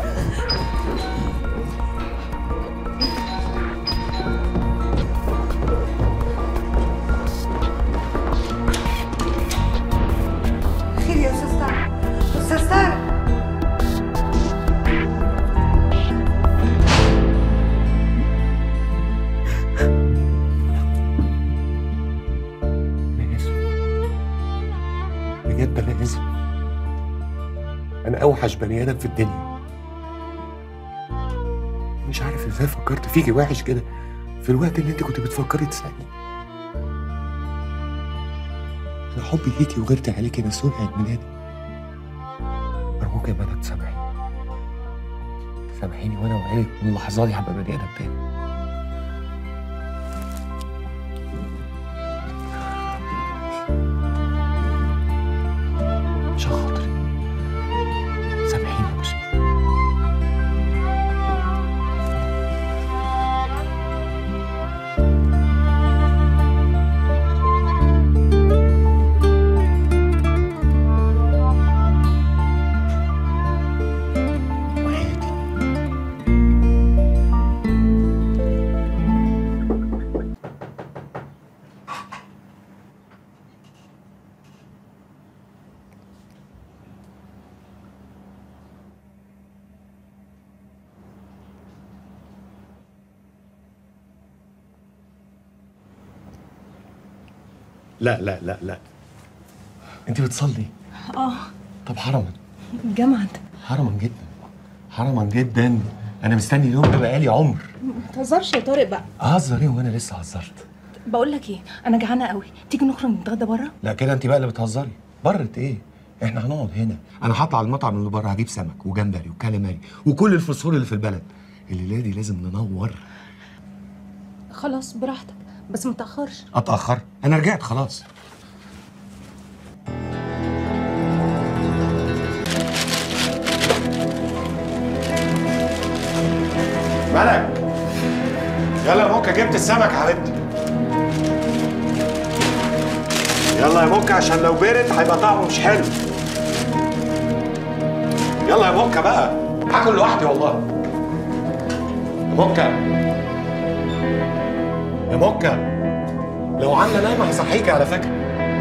خير يا استاذ طارق استاذ طارق انا اسف بجد انا اسف انا اوحش بني ادم في الدنيا مش عارف ازاي فكرت فيكي وحش كده في الوقت اللي انت كنت بتفكري تساعدني انا حبي ليكي وغيرتي عليكي بس يوم عيد ميلادي ارجوك يا ملك سامحيني سامحيني وانا وعيلك من اللحظه دي هبقى بني ادم تاني لا لا لا لا انت بتصلي اه طب حرما جامعة حرما جدا حرما جدا انا مستني اليوم ده بقالي عمر ما تهزرش يا طارق بقى اهزر ايه وانا لسه هزرت بقول لك ايه انا جعانه قوي تيجي نخرج نتغدى بره لا كده انت بقى اللي بتهزري برت ايه احنا هنقعد هنا انا هطلع المطعم اللي بره هجيب سمك وجمبري وكاليماري وكل الفوسفور اللي في البلد الليله دي لازم ننور خلاص براحتك بس ما تاخرش اتاخر انا رجعت خلاص ملك يلا يا موكا جبت السمك يا حبيبتي يلا يا موكا عشان لو برد هيبقى طعمه مش حلو يلا يا موكا بقى هاكل لوحدي والله يا موكا يا موكا لو عنا نايمه هصحيكي على فكره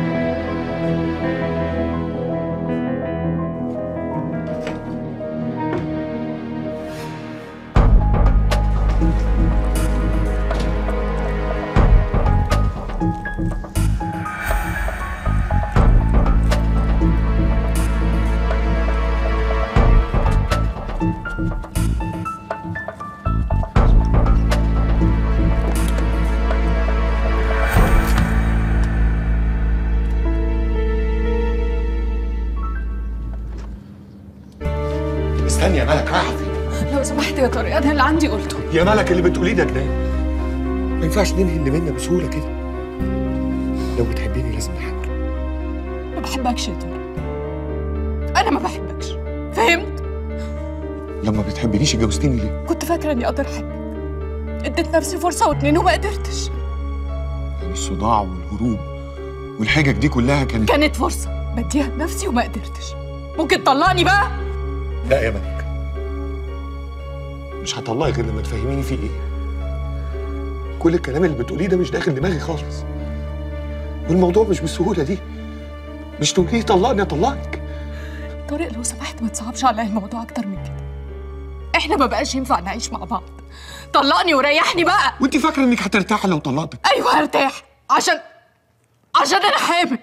استني يا ملك رايحه فين لو سمحت يا طارق انا اللي عندي قلته يا ملك اللي بتقوليه ده جنان ما ينفعش ننهي اللي بينا بسهوله كده لو بتحبيني لازم نحاول ما بحبكش يا طارق انا ما بحبكش فهمت لما بتحبنيش اتجوزتيني ليه؟ كنت فاكره اني اقدر احبك اديت نفسي فرصه واتنين وما قدرتش يعني الصداع والهروب والحجج دي كلها كانت كانت فرصه بديها لنفسي وما قدرتش ممكن تطلقني بقى لا يا ملك مش هطلعك غير لما تفهميني في ايه كل الكلام اللي بتقوليه ده مش داخل دماغي خالص والموضوع مش بالسهوله دي مش تقولي طلقني اطلقك طارق لو سمحت ما تصعبش عليا الموضوع اكتر من كده احنا ما بقاش ينفع نعيش مع بعض طلقني وريحني بقى وانت فاكره انك هترتاحي لو طلقتك ايوه هرتاح عشان عشان انا حامل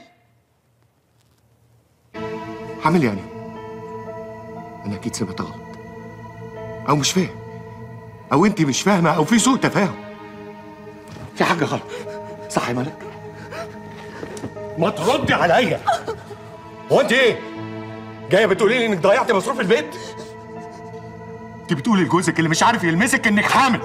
حامل يعني انا اكيد سمعت غلط او مش فاهم او انت مش فاهمه او في سوء تفاهم في حاجه غلط صح يا ملك ما تردي عليا هو انت ايه جايه بتقولي لي انك ضيعتي مصروف البيت انت بتقولي لجوزك اللي مش عارف يلمسك انك حامل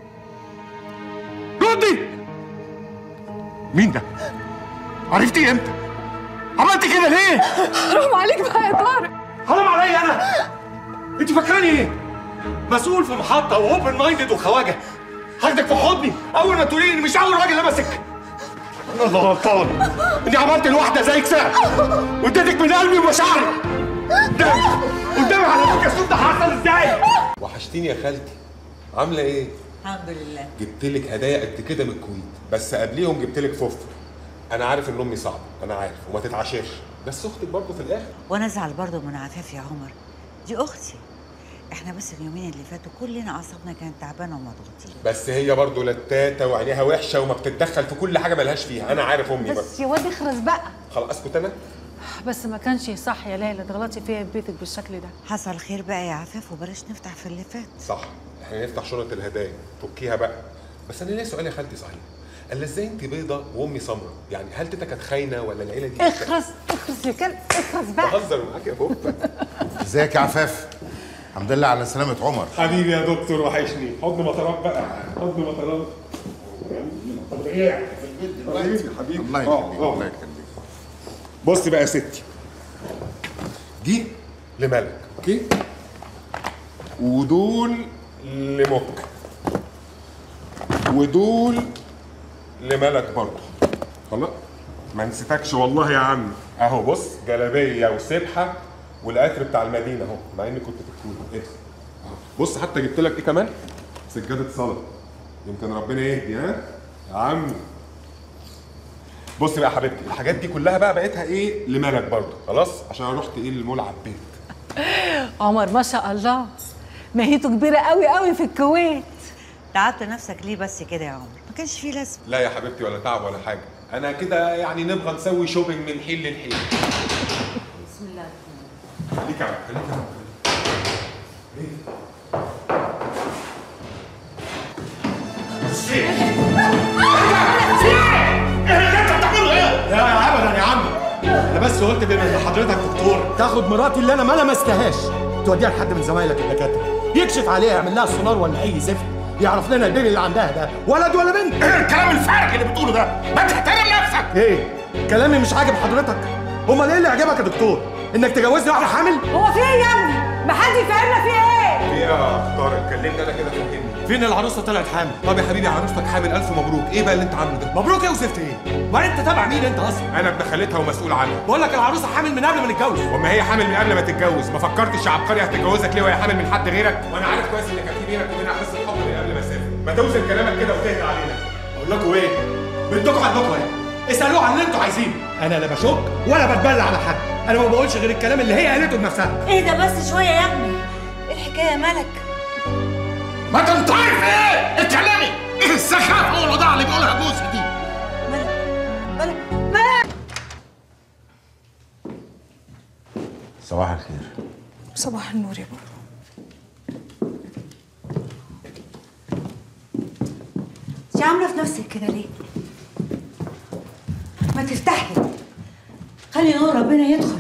ردي مين ده عرفتي امتى عملتي كده ليه حرام عليك بقى يا طارق حرام عليا انا انت فاكراني ايه مسؤول في محطه واوبن مايندد وخواجه هاخدك في حضني اول ما تقولي لي إني مش اول راجل لمسك انا اللي غلطان اني عملت الواحده زيك ساعه واديتك من قلبي ومشاعري قدامي قدامي على فكره الصوت ده حصل ازاي وحشتيني يا خالتي عامله ايه الحمد لله جبت لك هدايا قد كده من الكويت بس قبليهم جبت لك فوفر انا عارف ان امي صعبه انا عارف وما تتعشاش بس اختك برضه في الاخر وانا ازعل برضه من عفاف يا عمر دي اختي احنا بس اليومين اللي فاتوا كلنا اعصابنا كانت تعبانه ومضغوطين بس هي برضه لتاته وعينيها وحشه وما بتتدخل في كل حاجه ملهاش فيها انا عارف امي بس بس يا واد اخرس بقى خلاص اسكت انا بس ما كانش صح يا ليلى تغلطي فيا في بيتك بالشكل ده حصل خير بقى يا عفاف وبلاش نفتح في اللي فات صح احنا نفتح شنطه الهدايا فكيها بقى بس انا ليا سؤال يا خالتي صحيح قال ازاي انت بيضه وامي سمراء يعني هل تيتا كانت خاينه ولا العيله دي اخرس اخرس يا كلب اخرس بقى بهزر معاك يا بوبا ازيك يا عفاف الحمد لله على سلامة عمر حبيبي يا دكتور وحشني حضن مطرات بقى حضن مطرات طب ايه حبيبي حبيبي الله يخليك الله يخليك بص بقى يا ستي دي لملك اوكي ودول لمك ودول لملك برضه خلاص ما نسيتكش والله يا عم اهو بص جلابيه وسبحه والعطر بتاع المدينه اهو مع اني كنت في الكويت ايه أهو. بص حتى جبت لك ايه كمان سجاده صلاه يمكن ربنا يهدي ها يا عم بص بقى يا حبيبتي الحاجات دي كلها بقى بقيتها ايه لملك برضه خلاص عشان انا رحت ايه المول عبيت عمر ما شاء الله ماهيته كبيره قوي قوي في الكويت تعبت نفسك ليه بس كده يا عمر ما كانش فيه لازمه لا يا حبيبتي ولا تعب ولا حاجه انا كده يعني نبغى نسوي شوبينج من حين للحين بسم الله خليك يا عم خليك يا عم يا ابدا يا عم انا بس قلت بما ان حضرتك دكتور تاخد مراتي اللي انا ما لمستهاش توديها لحد من زمايلك الدكاتره يكشف عليها يعمل لها سونار ولا اي زفت يعرف لنا البيبي اللي عندها ده ولد ولا بنت ايه الكلام الفارغ اللي بتقوله ده ما تحترم نفسك ايه كلامي مش عاجب حضرتك امال ايه اللي عجبك يا دكتور انك تجوزني واحده حامل هو في ايه يا ابني؟ ما حد يفهمنا في ايه؟ في ايه يا طارق كلمني انا كده فهمني فين العروسه طلعت حامل طب يا حبيبي عروستك حامل الف مبروك ايه بقى اللي انت عامله ده مبروك يا وزفت ايه وانت تبع مين انت اصلا انا ابن خالتها ومسؤول عنها بقول لك العروسه حامل من قبل ما نتجوز وما هي حامل من قبل ما تتجوز ما فكرتش يا عبقري هتتجوزك ليه وهي حامل من حد غيرك وانا عارف كويس ان كان في بينك وبينها قصه حب من قبل ما اسافر ما توزن كلامك كده وتهدى علينا اقول لكم ايه بدكم عندكم ايه اسالوه عن اللي انتوا عايزينه انا لا بشك ولا بتبلى على حد انا ما بقولش غير الكلام اللي هي قالته بنفسها ايه ده بس شويه يا ابني ايه الحكايه يا ملك ما تنطقي في ايه اتكلمي ايه السخافه والوضع اللي بيقولها جوزي دي ملك ملك صباح الخير صباح النور يا بابا انت عامله في نفسك كده ليه ما تفتحي خلي نور ربنا يدخل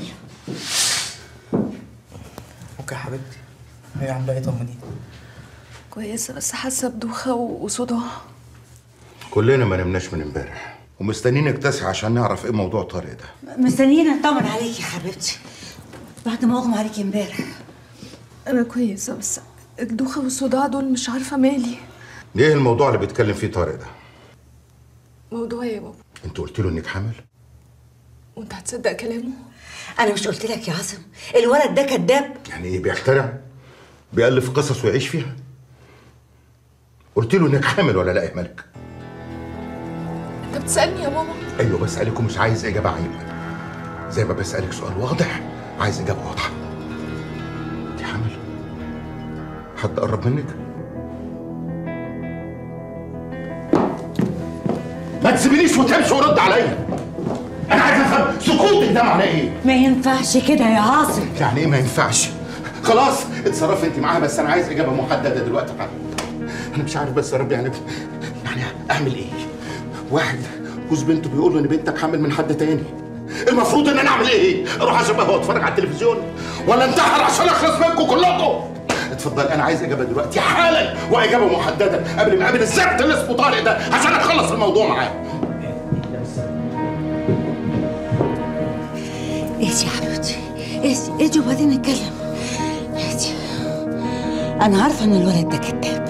اوكي يا حبيبتي هي عامله ايه طمنيني كويسه بس حاسه بدوخه و- وصداع كلنا ما نمناش من امبارح ومستنيينك تصحى عشان نعرف ايه موضوع طارق ده مستنيين اطمن عليكي يا حبيبتي بعد ما اغمى عليكي امبارح انا كويسه بس الدوخه والصداع دول مش عارفه مالي ايه الموضوع اللي بيتكلم فيه طارق ده موضوع ايه يا بابا انت قلت له انك حامل وانت هتصدق كلامه انا مش قلت لك يا عاصم الولد ده كذاب يعني ايه بيخترع بيألف قصص ويعيش فيها قلت له انك حامل ولا لا يا ملك انت بتسالني يا ماما ايوه بسألك ومش عايز اجابه عيبه زي ما بسألك سؤال واضح عايز اجابه واضحه انت حامل حد قرب منك ما تسيبنيش وتمشي ورد عليا انا عايز افهم سكوتك ده معناه ايه ما ينفعش كده يا عاصم يعني ايه ما ينفعش خلاص اتصرفي انت معاها بس انا عايز اجابه محدده دلوقتي حالا انا مش عارف بس يا رب يعني يعني اعمل ايه واحد جوز بنته بيقول له ان بنتك حامل من حد تاني المفروض ان انا اعمل ايه اروح اشبه واتفرج على التلفزيون ولا انتحر عشان اخلص منكم كلكم اتفضل انا عايز اجابه دلوقتي حالا واجابه محدده قبل ما اقابل الزفت اللي اسمه طارق ده عشان اخلص الموضوع معاه اهدي يا حبيبتي اهدي اهدي وبعدين نتكلم اهدي انا عارفه ان الولد ده كذاب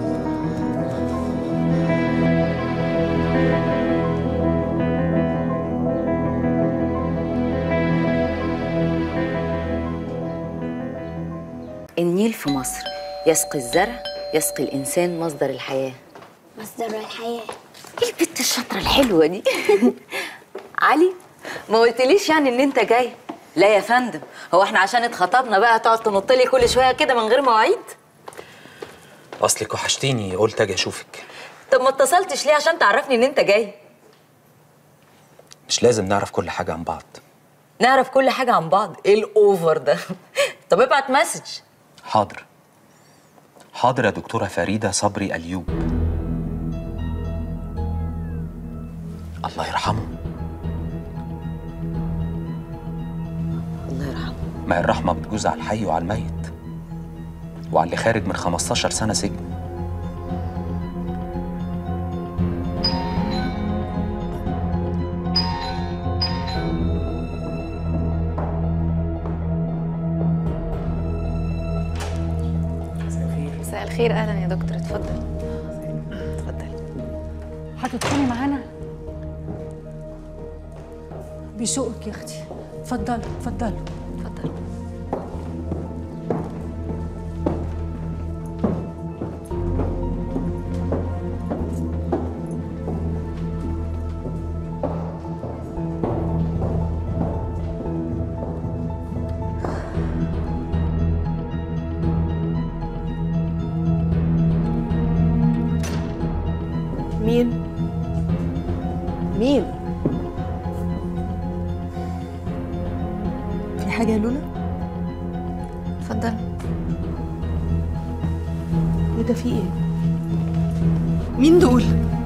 النيل في مصر يسقي الزرع يسقي الإنسان مصدر الحياة مصدر الحياة ايه البت الشاطرة الحلوة دي علي ما قلتليش يعني ان انت جاي لا يا فندم هو احنا عشان اتخطبنا بقى تقعد تنط لي كل شويه كده من غير مواعيد اصلك وحشتيني قلت اجي اشوفك طب ما اتصلتش ليه عشان تعرفني ان انت جاي مش لازم نعرف كل حاجه عن بعض نعرف كل حاجه عن بعض ايه الاوفر ده طب ابعت مسج حاضر حاضر يا دكتوره فريده صبري ايوب الله يرحمه الله يرحمه ما الرحمه بتجوز على الحي وعلى الميت وعلى اللي خارج من 15 سنه سجن مساء الخير اهلا يا دكتور اتفضل هتدخلي معانا بشوقك يا اختي اتفضلوا اتفضلوا اتفضل مين؟ مين؟ في حاجة يا لولا؟ اتفضل ايه ده في ايه؟ مين دول؟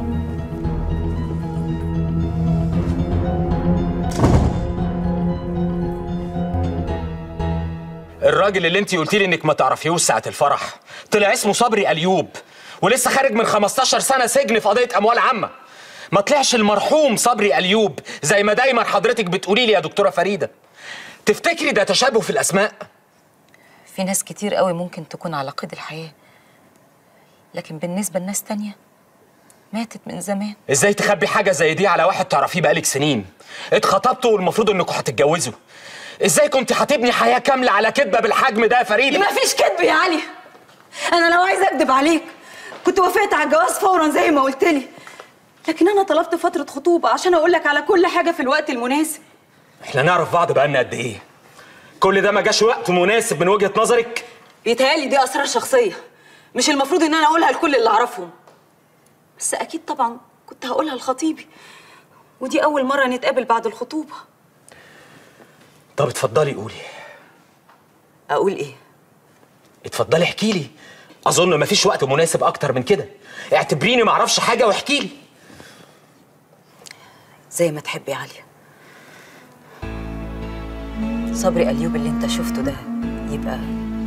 الراجل اللي انت قلتي لي انك ما تعرفيهوش ساعه الفرح طلع اسمه صبري ايوب ولسه خارج من 15 سنه سجن في قضيه اموال عامه ما طلعش المرحوم صبري ايوب زي ما دايما حضرتك بتقولي لي يا دكتوره فريده تفتكري ده تشابه في الاسماء في ناس كتير قوي ممكن تكون على قيد الحياة لكن بالنسبة لناس تانية ماتت من زمان ازاي تخبي حاجه زي دي على واحد تعرفيه بقالك سنين اتخطبتوا والمفروض انكم هتتجوزوا ازاي كنت هتبني حياه كامله على كذبه بالحجم ده يا فريده ما فيش كذب يا علي انا لو عايزه اكذب عليك كنت وافقت على الجواز فورا زي ما قلت لي لكن انا طلبت فتره خطوبه عشان اقول لك على كل حاجه في الوقت المناسب احنا نعرف بعض بقالنا قد ايه كل ده ما جاش وقت مناسب من وجهه نظرك بيتهيألي دي اسرار شخصيه مش المفروض ان انا اقولها لكل اللي اعرفهم بس اكيد طبعا كنت هقولها لخطيبي ودي اول مره نتقابل بعد الخطوبه طب اتفضلي قولي اقول ايه اتفضلي احكي لي اظن مفيش وقت مناسب اكتر من كده اعتبريني معرفش حاجه واحكي لي زي ما تحب يا عليا صبري أيوب اللي انت شفته ده يبقى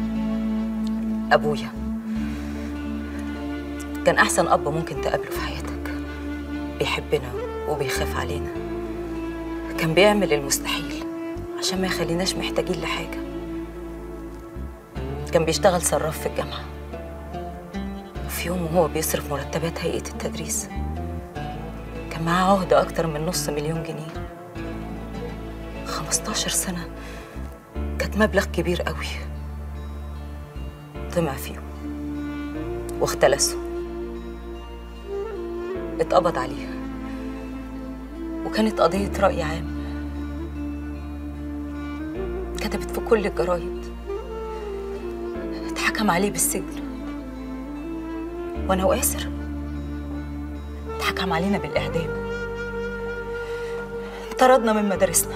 أبويا كان أحسن أب ممكن تقابله في حياتك بيحبنا وبيخاف علينا كان بيعمل المستحيل عشان ما يخليناش محتاجين لحاجة كان بيشتغل صراف في الجامعة وفي يوم وهو بيصرف مرتبات هيئة التدريس كان معاه عهدة أكتر من نص مليون جنيه 15 سنة كانت مبلغ كبير قوي طمع فيهم واختلسوا اتقبض عليها وكانت قضية رأي عام كتبت في كل الجرايد اتحكم عليه بالسجن وانا واسر اتحكم علينا بالاعدام طردنا من مدارسنا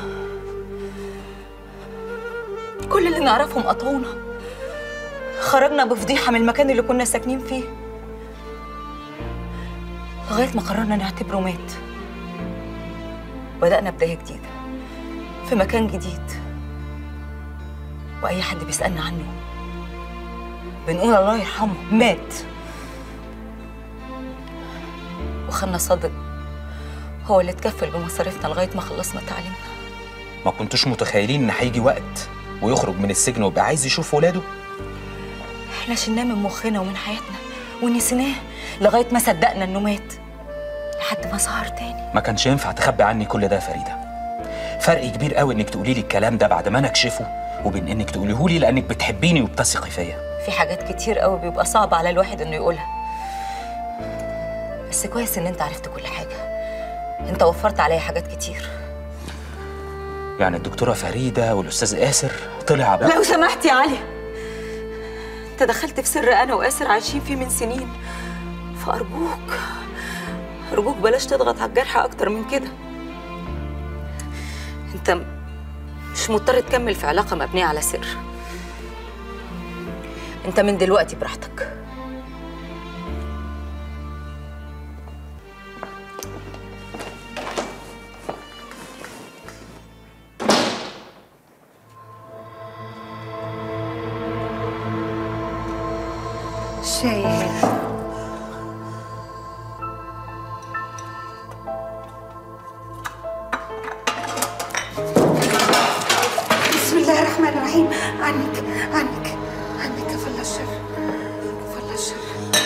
كل اللي نعرفهم قطعونا خرجنا بفضيحه من المكان اللي كنا ساكنين فيه لغايه ما قررنا نعتبره مات بدأنا بداية جديدة في مكان جديد وأي حد بيسألنا عنه بنقول الله يرحمه مات وخلنا صادق هو اللي اتكفل بمصاريفنا لغاية ما خلصنا تعليمنا ما كنتوش متخيلين ان هيجي وقت ويخرج من السجن ويبقى عايز يشوف ولاده احنا شلناه من مخنا ومن حياتنا ونسيناه لغاية ما صدقنا انه مات لحد ما ظهر تاني ما كانش ينفع تخبي عني كل ده يا فريده فرق كبير قوي انك تقولي لي الكلام ده بعد ما انا اكشفه وبين انك تقوليه لي لانك بتحبيني وبتثقي فيا في حاجات كتير قوي بيبقى صعب على الواحد انه يقولها بس كويس ان انت عرفت كل حاجة انت وفرت عليا حاجات كتير يعني الدكتوره فريده والاستاذ اسر طلع بقى لو سمحت يا علي انت دخلت في سر انا واسر عايشين فيه من سنين فارجوك ارجوك بلاش تضغط على الجرح اكتر من كده انت مش مضطر تكمل في علاقه مبنيه على سر انت من دلوقتي براحتك شايف بسم الله الرحمن الرحيم عنك عنك عنك كفل الشر كفل الشر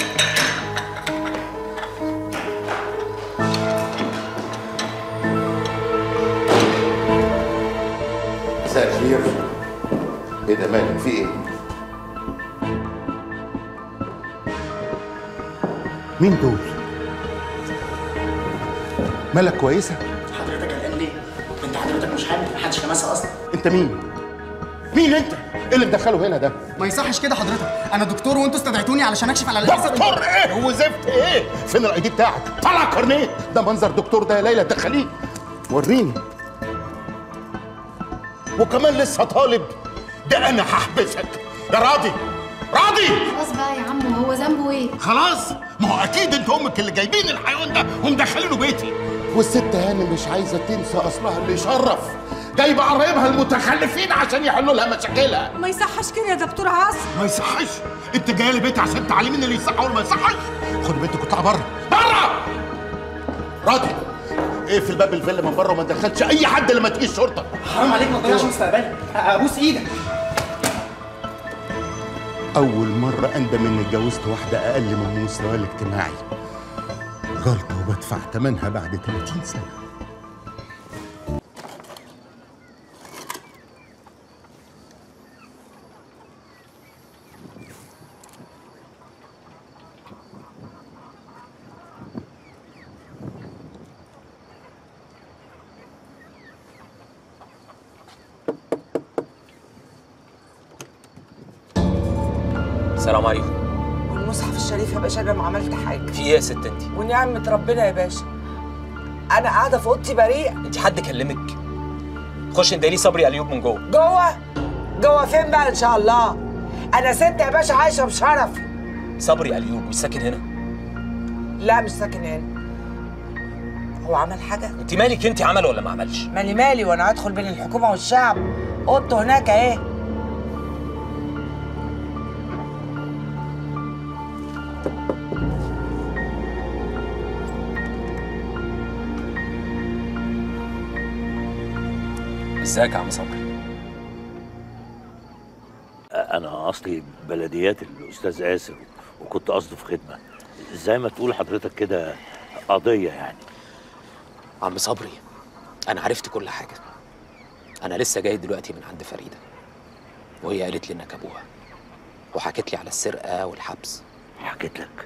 مساء الخير ايه ده مالك في ايه؟ مين دول؟ مالك كويسة؟ حضرتك قلقان ليه؟ انت حضرتك مش حامل محدش لمسها اصلا انت مين؟ مين انت؟ ايه اللي مدخله هنا ده ما يصحش كده حضرتك انا دكتور وانتوا استدعيتوني علشان اكشف على الانسه دكتور ايه وزفت ايه فين الاي دي بتاعك طلع كارنيه ده منظر دكتور ده يا ليلى دخليه وريني وكمان لسه طالب ده انا هحبسك يا راضي راضي خلاص بقى يا عم هو ذنبه ايه خلاص ما هو اكيد انت امك اللي جايبين الحيوان ده ومدخلينه بيتي والست هاني مش عايزه تنسى اصلها اللي يشرف جايبه قرايبها المتخلفين عشان يحلوا لها مشاكلها ما يصحش كده يا دكتور عاصم ما يصحش انت جايه لي بيتي عشان تعلميني اللي يصح واللي ما يصحش خد بنتك واطلع بره بره راضي اقفل باب الفيلا من بره وما تدخلش اي حد لما تيجي الشرطه حرام عليك ما تضيعش مستقبلي ابوس ايدك اول مره اندم اني اتجوزت واحده اقل من مستواي الاجتماعي غلطه وبدفع ثمنها بعد 30 سنه السلام عليكم والمصحف الشريف يا باشا انا ما عملت حاجه في ايه يا ست انت ونعمه ربنا يا باشا انا قاعده في اوضتي بريئه انت حد كلمك خش اندهي لي صبري اليوب من جوه جوه جوه فين بقى ان شاء الله انا ست يا باشا عايشه بشرف صبري اليوب مش ساكن هنا لا مش ساكن هنا هو عمل حاجه انت مالك انت عمل ولا ما عملش مالي مالي وانا هدخل بين الحكومه والشعب اوضته هناك اهي ازيك يا عم صبري انا اصلي بلديات الاستاذ اسر وكنت قصده في خدمه زي ما تقول حضرتك كده قضيه يعني عم صبري انا عرفت كل حاجه انا لسه جاي دلوقتي من عند فريده وهي قالت لي انك ابوها وحكت لي على السرقه والحبس حكيت لك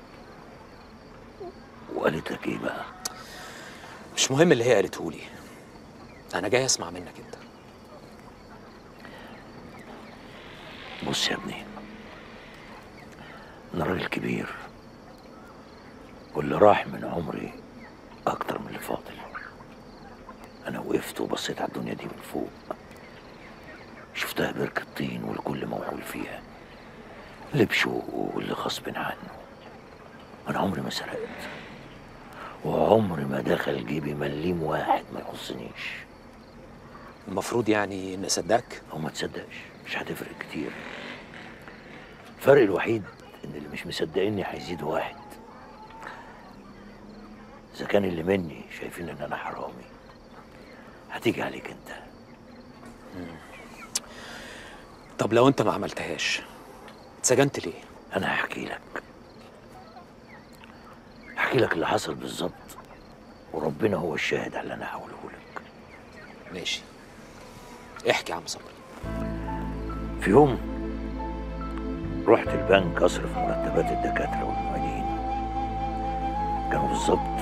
وقالت لك ايه بقى مش مهم اللي هي قالته لي انا جاي اسمع منك انت بص يا ابني انا راجل كبير واللي راح من عمري اكتر من اللي فاضل انا وقفت وبصيت على الدنيا دي من فوق شفتها بركة طين والكل موحول فيها اللي بشوقه واللي غصب عنه انا عمري ما سرقت وعمري ما دخل جيبي مليم واحد ما يخصنيش المفروض يعني ان اصدقك او ما تصدقش مش هتفرق كتير الفرق الوحيد ان اللي مش مصدقني هيزيدوا واحد اذا كان اللي مني شايفين ان انا حرامي هتيجي عليك انت طب لو انت ما عملتهاش اتسجنت ليه انا هحكي لك هحكي لك اللي حصل بالظبط وربنا هو الشاهد على اللي انا هقوله لك ماشي احكي يا عم صبري في يوم رحت البنك اصرف مرتبات الدكاتره والمعيدين كانوا بالظبط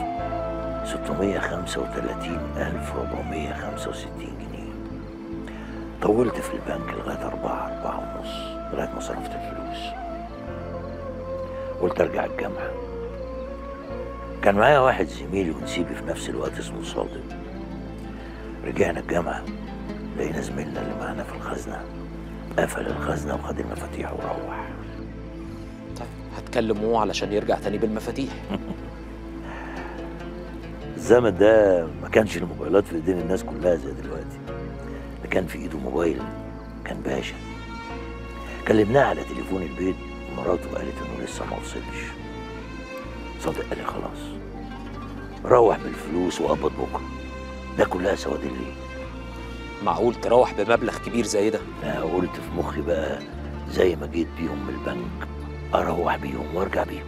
635465 جنيه طولت في البنك لغايه أربعة أربعة ونص لغايه ما صرفت الفلوس قلت ارجع الجامعه كان معايا واحد زميلي ونسيبي في نفس الوقت اسمه صادق رجعنا الجامعه لقينا زميلنا اللي معانا في الخزنه قفل الخزنه وخد المفاتيح وروح هتكلموه علشان يرجع تاني بالمفاتيح الزمن ده ما كانش الموبايلات في ايدين الناس كلها زي دلوقتي اللي كان في ايده موبايل كان باشا كلمناه على تليفون البيت ومراته قالت انه لسه ما وصلش صادق قال لي خلاص روح بالفلوس وقبض بكره ده كلها سواد الليل معقول تروح بمبلغ كبير زي ده لا قلت في مخي بقى زي ما جيت بيهم من البنك اروح بيهم وارجع بيهم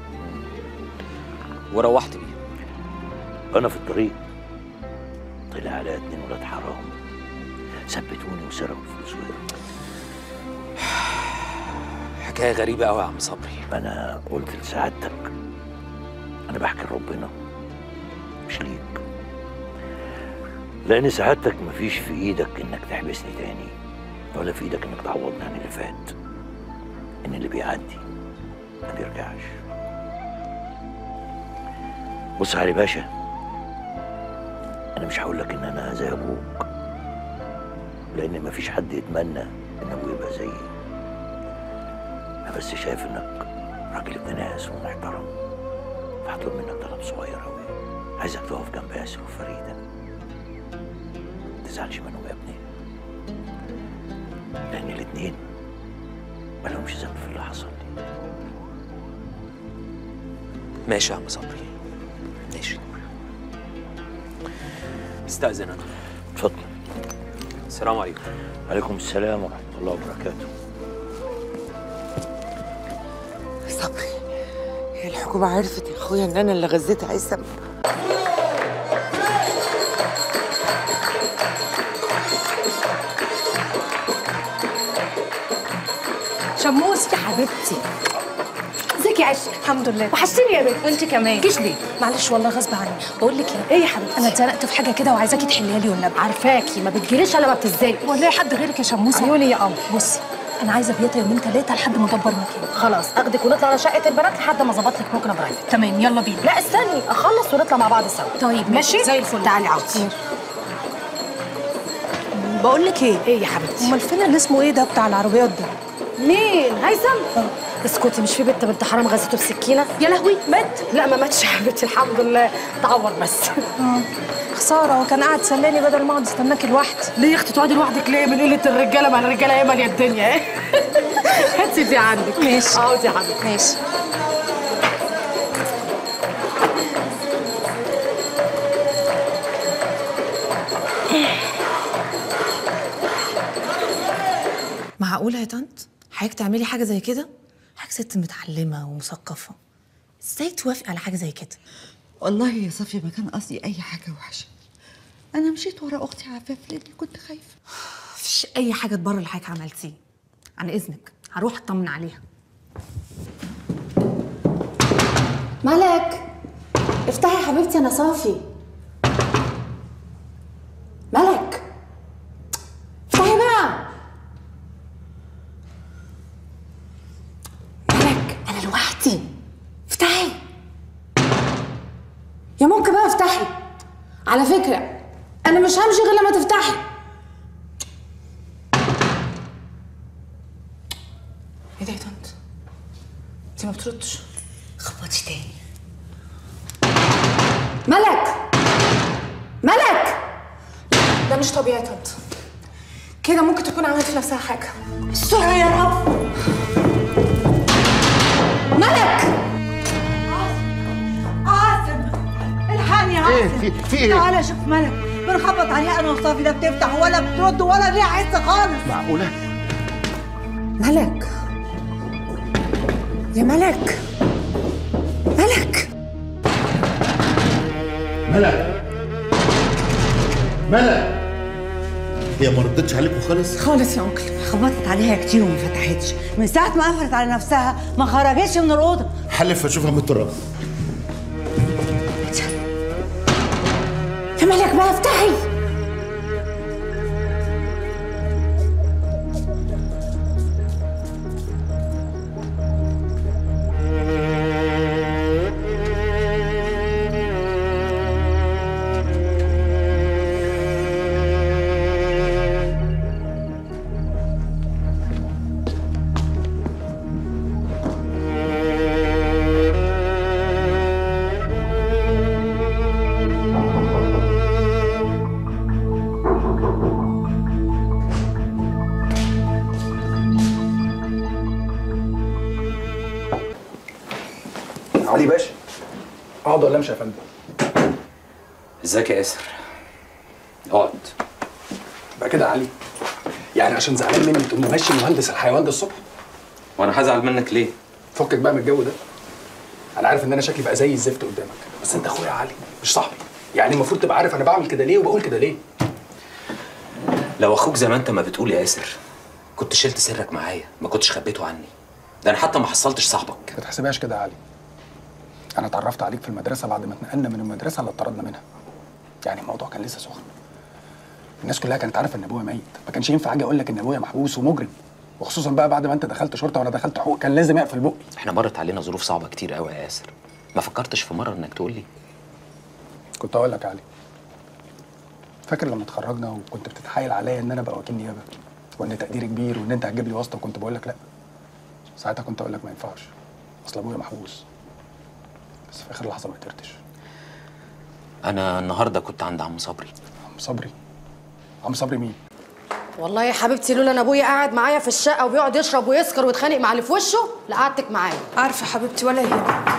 وروحت بيهم انا في الطريق طلع عليا اتنين ولاد حرام ثبتوني وسرقوا الفلوس وهربوا حكايه غريبه قوي يا عم صبري انا قلت لسعادتك انا بحكي لربنا مش ليك لان سعادتك مفيش في ايدك انك تحبسني تاني ولا في ايدك انك تعوضني عن اللي فات ان اللي بيعدي ما بيرجعش بص يا علي باشا انا مش هقول لك ان انا زي ابوك لان مفيش حد يتمنى ان ابوه يبقى زيي انا بس شايف انك راجل ابن ناس ومحترم فهطلب منك طلب صغير قوي عايزك تقف جنب ياسر وفريده ما تزعلش منهم يا ابني لان الاتنين مالهمش ذنب في اللي حصل لي ماشي يا عم صبري ماشي استأذن انا اتفضل السلام عليكم عليكم السلام ورحمه الله وبركاته صبري هي الحكومة عرفت يا اخويا ان انا اللي غزيت عيسى شموس يا حبيبتي ازيك يا عشري الحمد لله وحشتيني يا بنت وانت كمان جيش ليه معلش والله غصب عني بقول لك ايه ايه يا حبيبتي انا اتزنقت في حاجه كده وعايزاكي تحليها لي والنبي عارفاكي ما بتجريش الا ما بتزاي والله حد غيرك يا شموسه عيوني يا قمر بصي انا عايزه بيتا يومين ثلاثه لحد ما ادبر مكان خلاص اخدك ونطلع على شقه البنات لحد ما اظبط لك ممكن برايفت تمام يلا بينا لا استني اخلص ونطلع مع بعض سوا طيب ماشي زي الفل تعالي عاوزي بقول لك ايه ايه يا حبيبتي امال فين اللي اسمه ايه ده بتاع العربيات ده مين هيثم اسكتي مش في بنت بنت حرام غزته بسكينه يا لهوي مات لا ما ماتش يا حبيبتي الحمد لله تعور بس خساره هو كان قاعد سلاني بدل ما اقعد استناكي لوحدي ليه يا اختي تقعدي لوحدك ليه من قله الرجاله ما الرجاله هي ماليه الدنيا هاتي دي عندك ماشي اقعدي يا حبيبتي ماشي معقولة يا طنط؟ حضرتك تعملي حاجة زي كده؟ حضرتك ست متعلمة ومثقفة ازاي توافقي على حاجة زي كده؟ والله يا صفية ما كان قصدي أي حاجة وحشة أنا مشيت ورا أختي عفاف لأني كنت خايفة مفيش أي حاجة تبرر اللي حضرتك عملتيه عن إذنك هروح أطمن عليها ملك افتحي يا حبيبتي انا صافي ملك افتحي بقى ملك انا لوحدي افتحي يا ممكن بقى افتحي على فكرة انا مش همشي غير لما تفتحي ايه ده يا طنط؟ انت ما بتردش خبطي تاني ملك ملك ده مش طبيعي يا طنط كده ممكن تكون عملت في نفسها حاجه استرها يا رب ملك عاصم الحقني يا إيه؟ عاصم في- في إيه؟ تعالى شوف ملك بنخبط عليها أنا وصافي لا بتفتح ولا بترد ولا ليها عز خالص معقولة؟ ملك يا ملك ملك ملك ملك هي ما ردتش عليكم خالص خالص يا انكل خبطت عليها كتير وما فتحتش من ساعة ما قفلت على نفسها ما خرجتش من الأوضة حلف اشوفها من التراب يا ملك بقى افتحي علي باشا اقعد ولا امشي يا فندم ازيك يا ياسر اقعد بقى كده يا علي يعني عشان زعلان مني تقوم ماشي مهندس الحيوان ده الصبح وانا هزعل منك ليه فكك بقى من الجو ده انا عارف ان انا شكلي بقى زي الزفت قدامك بس انت اخويا يا علي مش صاحبي يعني المفروض تبقى عارف انا بعمل كده ليه وبقول كده ليه لو اخوك زي ما انت ما بتقول يا ياسر كنت شلت سرك معايا ما كنتش خبيته عني ده انا حتى ما حصلتش صاحبك ما تحسبهاش كده يا علي انا اتعرفت عليك في المدرسه بعد ما اتنقلنا من المدرسه اللي اتطردنا منها يعني الموضوع كان لسه سخن الناس كلها كانت عارفه ان ابويا ميت ما كانش ينفع اجي اقول لك ان ابويا محبوس ومجرم وخصوصا بقى بعد ما انت دخلت شرطه وانا دخلت حقوق كان لازم اقفل بقي احنا مرت علينا ظروف صعبه كتير قوي يا ياسر ما فكرتش في مره انك تقول لي كنت اقول لك يا علي فاكر لما اتخرجنا وكنت بتتحايل عليا ان انا ابقى وكيل نيابه وان تقديري كبير وان انت هتجيب لي واسطه وكنت بقول لك لا ساعتها كنت اقول لك ما ينفعش اصل ابويا محبوس بس في اخر لحظه ما قدرتش انا النهارده كنت عند عم صبري عم صبري عم صبري مين والله يا حبيبتي لولا ان ابويا قاعد معايا في الشقه وبيقعد يشرب ويسكر ويتخانق مع اللي في وشه لقعدتك معايا عارفه حبيبتي ولا يهمك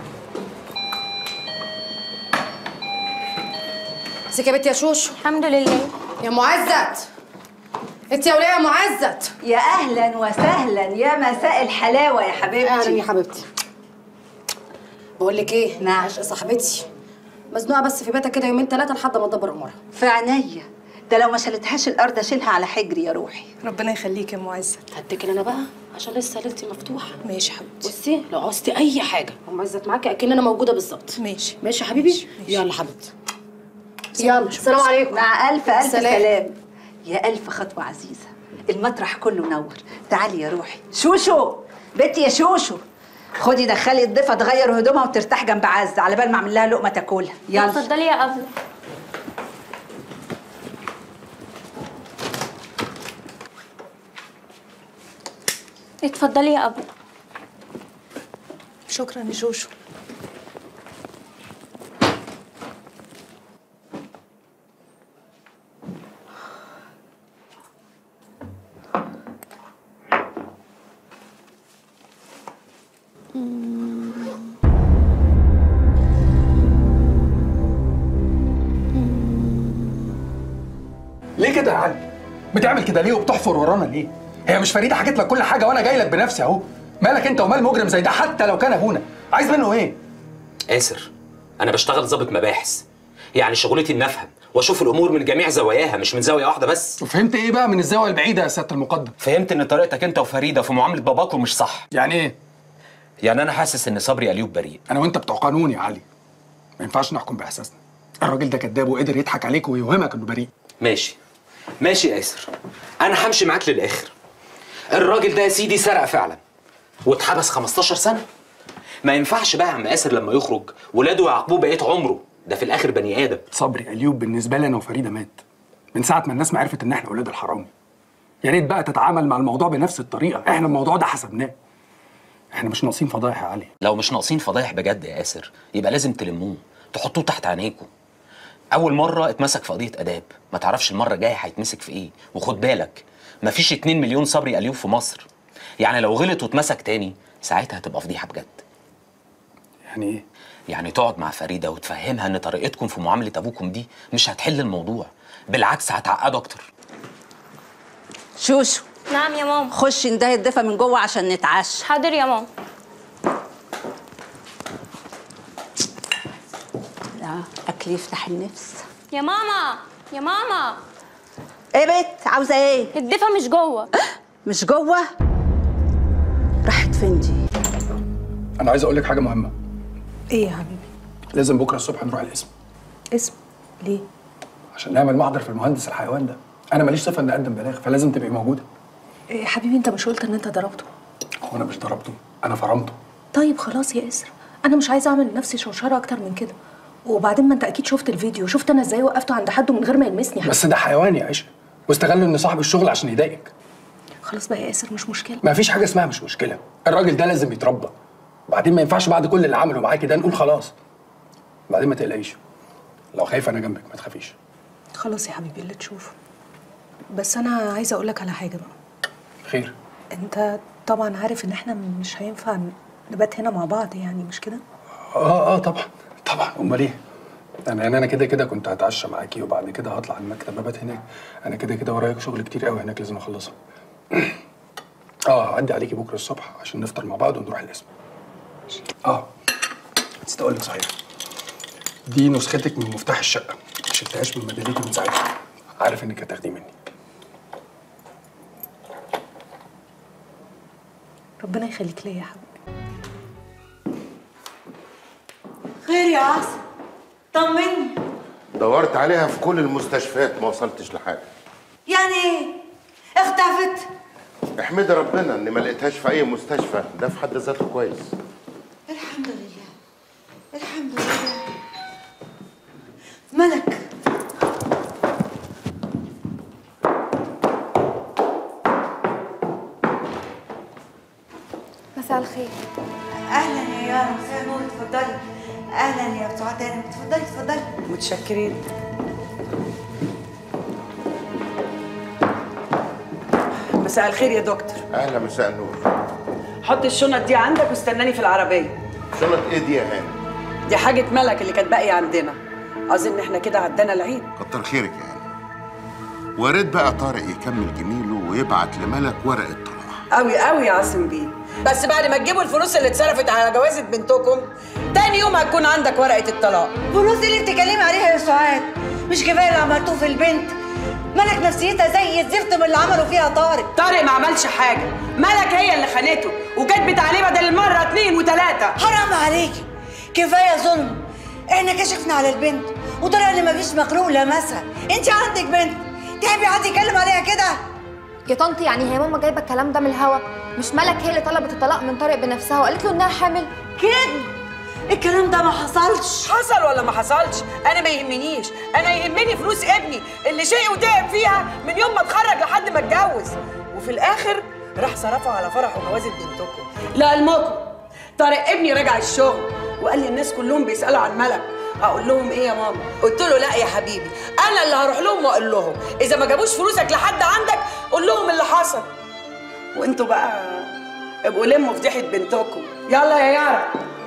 ازيك يا بنتي يا شوشو الحمد لله يا معزت انت يا وليه يا معزت يا اهلا وسهلا يا مساء الحلاوه يا حبيبتي اهلا يا حبيبتي بقول لك ايه نعم عشق صاحبتي مزنوقه بس في بيتها كده يومين ثلاثه لحد ما تدبر امورها في عينيا ده لو ما شالتهاش الارض اشيلها على حجري يا روحي ربنا يخليك يا معزه هتكل انا بقى عشان لسه ليلتي مفتوحه ماشي حبيبتي بصي لو عوزتي اي حاجه ام عزت معاكي اكن انا موجوده بالظبط ماشي ماشي يا حبيبي يلا حبيبتي يلا السلام عليكم مع الف الف سلام. سلام. يا الف خطوه عزيزه المطرح كله منور تعالي يا روحي شوشو بنتي يا شوشو خدي دخلي الضيفه تغير هدومها وترتاح جنب عزه على بال ما اعمل لها لقمه تاكلها يلا اتفضلي يا أبلة اتفضلي يا أبلة شكرا يا شوشو ليه كده يا علي بتعمل كده ليه وبتحفر ورانا ليه هي مش فريده حكيت لك كل حاجه وانا جاي لك بنفسي اهو مالك انت ومال مجرم زي ده حتى لو كان ابونا عايز منه ايه ياسر انا بشتغل ضابط مباحث يعني شغلتي ان افهم واشوف الامور من جميع زواياها مش من زاويه واحده بس وفهمت ايه بقى من الزاويه البعيده يا سياده المقدم فهمت ان طريقتك انت وفريده في معامله باباكم مش صح يعني ايه يعني انا حاسس ان صبري اليوب بريء انا وانت بتوع قانون يا علي ما ينفعش نحكم باحساسنا الراجل ده كذاب وقدر يضحك عليك ويوهمك انه بريء ماشي ماشي يا ياسر انا همشي معاك للاخر الراجل ده يا سيدي سرق فعلا واتحبس 15 سنه ما ينفعش بقى يا عم ياسر لما يخرج ولاده يعاقبوه بقيه عمره ده في الاخر بني ادم صبري اليوب بالنسبه لي انا وفريده مات من ساعه ما الناس ما عرفت ان احنا اولاد الحرامي يا ريت بقى تتعامل مع الموضوع بنفس الطريقه احنا الموضوع ده حسبناه احنا مش ناقصين فضايح يا علي لو مش ناقصين فضايح بجد يا ياسر يبقى لازم تلموه تحطوه تحت عينيكوا اول مره اتمسك في قضيه اداب ما تعرفش المره الجايه هيتمسك في ايه وخد بالك مفيش 2 مليون صبري اليوب في مصر يعني لو غلط واتمسك تاني ساعتها هتبقى فضيحه بجد يعني ايه يعني تقعد مع فريده وتفهمها ان طريقتكم في معامله ابوكم دي مش هتحل الموضوع بالعكس هتعقده اكتر شوشو نعم يا ماما خشي ندهي الضيفه من جوه عشان نتعشى حاضر يا ماما لا اكل يفتح النفس يا ماما يا ماما ايه بت عاوزه ايه الدفا مش جوه مش جوه راحت فين دي انا عايز اقول لك حاجه مهمه ايه يا حبيبي لازم بكره الصبح نروح القسم اسم ليه عشان نعمل محضر في المهندس الحيوان ده انا ماليش صفه اني اقدم بلاغ فلازم تبقي موجوده إيه يا حبيبي انت مش قلت ان انت ضربته هو انا مش ضربته انا فرمته طيب خلاص يا اسر انا مش عايزه اعمل لنفسي شوشره اكتر من كده وبعدين ما انت اكيد شفت الفيديو شفت انا ازاي وقفته عند حد من غير ما يلمسني بس ده حيوان يا عيشه واستغلوا ان صاحب الشغل عشان يضايقك خلاص بقى يا اسر مش مشكله ما فيش حاجه اسمها مش مشكله الراجل ده لازم يتربى وبعدين ما ينفعش بعد كل اللي عمله معاكي ده نقول خلاص بعدين ما تقلقيش لو خايفه انا جنبك ما تخافيش خلاص يا حبيبي اللي تشوفه بس انا عايزه اقول لك على حاجه بقى خير انت طبعا عارف ان احنا مش هينفع نبات هنا مع بعض يعني مش كده اه اه طبعا طبعا امال ايه انا يعني انا كده كده كنت هتعشى معاكي وبعد كده هطلع المكتب ابات هناك انا كده كده ورايا شغل كتير قوي هناك لازم اخلصه اه هعدي عليكي بكره الصبح عشان نفطر مع بعض ونروح القسم اه نسيت اقول لك صحيح دي نسختك من مفتاح الشقه ما شلتهاش من مداريتي من ساعتها عارف انك هتاخديه مني ربنا يخليك ليا يا حبيبي خير يا عاصم طمني دورت عليها في كل المستشفيات ما وصلتش لحاجه يعني ايه اختفت احمدي ربنا اني ما لقيتهاش في اي مستشفى ده في حد ذاته كويس الحمد لله الحمد لله ملك مساء الخير اهلا يا يارا مساء النور اتفضلي اهلا يا بتوع تاني اتفضلي اتفضلي متشكرين مساء الخير يا دكتور اهلا مساء النور حط الشنط دي عندك واستناني في العربيه شنط ايه دي يا هاني دي حاجه ملك اللي كانت باقيه عندنا اظن احنا كده عدينا العيد كتر خيرك يا هاني وريت بقى طارق يكمل جميله ويبعت لملك ورق الطلاق قوي قوي يا عاصم بيه بس بعد ما تجيبوا الفلوس اللي اتصرفت على جوازة بنتكم تاني يوم هتكون عندك ورقه الطلاق فلوس اللي بتتكلمي عليها يا سعاد مش كفايه اللي عملتوه في البنت ملك نفسيتها زي الزفت من اللي عملوا فيها طارق طارق ما عملش حاجه ملك هي اللي خانته وكدبت عليه بدل المره اتنين وتلاته حرام عليكي كفايه ظلم احنا كشفنا على البنت وطلع ان مفيش مخلوق لمسها انت عندك بنت تحبي حد يتكلم عليها كده يا طنط يعني هي ماما جايبه الكلام ده من الهوا مش ملك هي اللي طلبت الطلاق من طارق بنفسها وقالت له انها حامل كده الكلام ده ما حصلش حصل ولا ما حصلش انا ما يهمنيش انا يهمني فلوس ابني اللي شيء وتعب فيها من يوم ما اتخرج لحد ما اتجوز وفي الاخر راح صرفه على فرح وجوازة بنتكم لعلمكم طارق ابني رجع الشغل وقال لي الناس كلهم بيسالوا عن ملك اقول لهم ايه يا ماما قلت له لا يا حبيبي انا اللي هروح لهم واقول لهم اذا ما جابوش فلوسك لحد عندك قول لهم اللي حصل وانتوا بقى ابقوا لموا فضيحه بنتكم يلا يا يارا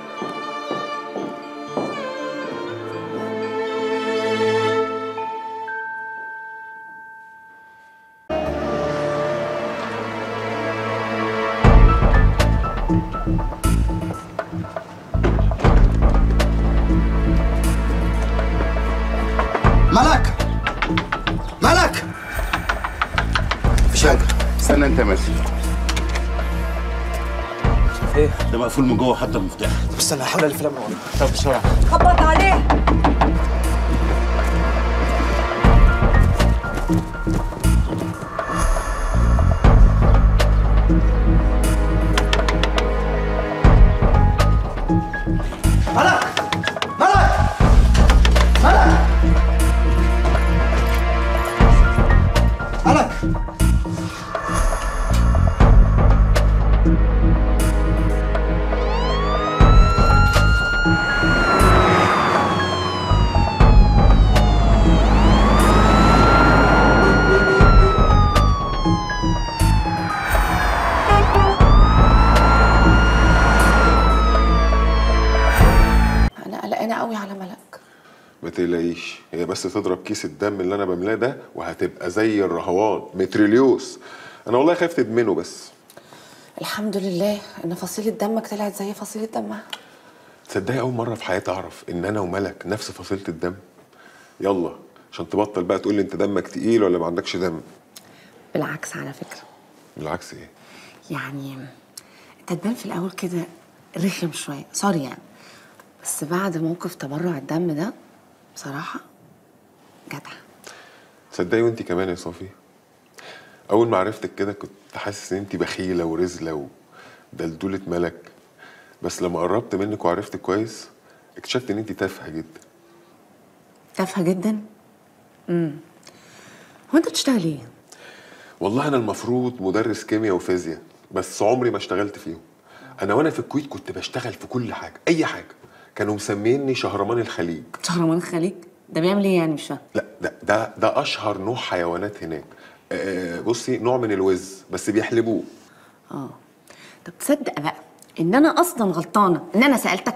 ملك ملك مفيش حاجه استنى انت ماشي ايه ده مقفول من جوه حتى المفتاح طب استنى هحاول الف من ورا طب بسرعه خبط عليه ملك ملك ملك ملك انا قلقانه قوي على ملك ما تقلقيش هي بس تضرب كيس الدم اللي انا بملاه ده وهتبقى زي الرهوان متريليوس انا والله خايف تدمنه بس الحمد لله ان فصيله دمك طلعت زي فصيله دمها تصدقي اول مره في حياتي اعرف ان انا وملك نفس فصيله الدم يلا عشان تبطل بقى تقول لي انت دمك تقيل ولا ما عندكش دم بالعكس على فكره بالعكس ايه يعني انت تبان في الاول كده رخم شويه سوري يعني بس بعد موقف تبرع الدم ده بصراحه جدع تصدقي وانت كمان يا صافي اول ما عرفتك كده كنت حاسس ان انت بخيله ورزله ودلدوله ملك بس لما قربت منك وعرفتك كويس اكتشفت ان انت تافهه جدا تافهه جدا امم هو انت بتشتغل ايه والله انا المفروض مدرس كيمياء وفيزياء بس عمري ما اشتغلت فيهم انا وانا في الكويت كنت بشتغل في كل حاجه اي حاجه كانوا مسميني شهرمان الخليج شهرمان الخليج ده بيعمل ايه يعني مش فاهم لا ده ده ده اشهر نوع حيوانات هناك آه، بصي نوع من الوز بس بيحلبوه اه طب تصدق بقى ان انا اصلا غلطانه ان انا سالتك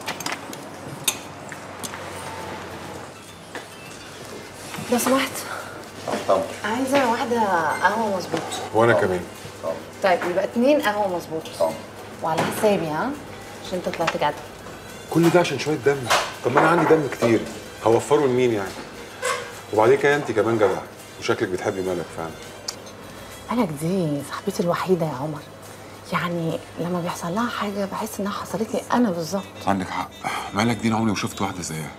لو سمحت طبعا عايزه واحده قهوه مظبوط وانا كمان طيب يبقى اتنين قهوه مظبوط وعلى حسابي ها عشان انت طلعت جدع كل ده عشان شويه دم طب ما انا عندي دم كتير هوفره لمين يعني وبعدين كده انت كمان جدع وشكلك بتحبي ملك فعلا ملك دي صاحبتي الوحيده يا عمر يعني لما بيحصل لها حاجه بحس انها حصلت لي انا بالظبط عندك حق مالك دي انا عمري ما شفت واحده زيها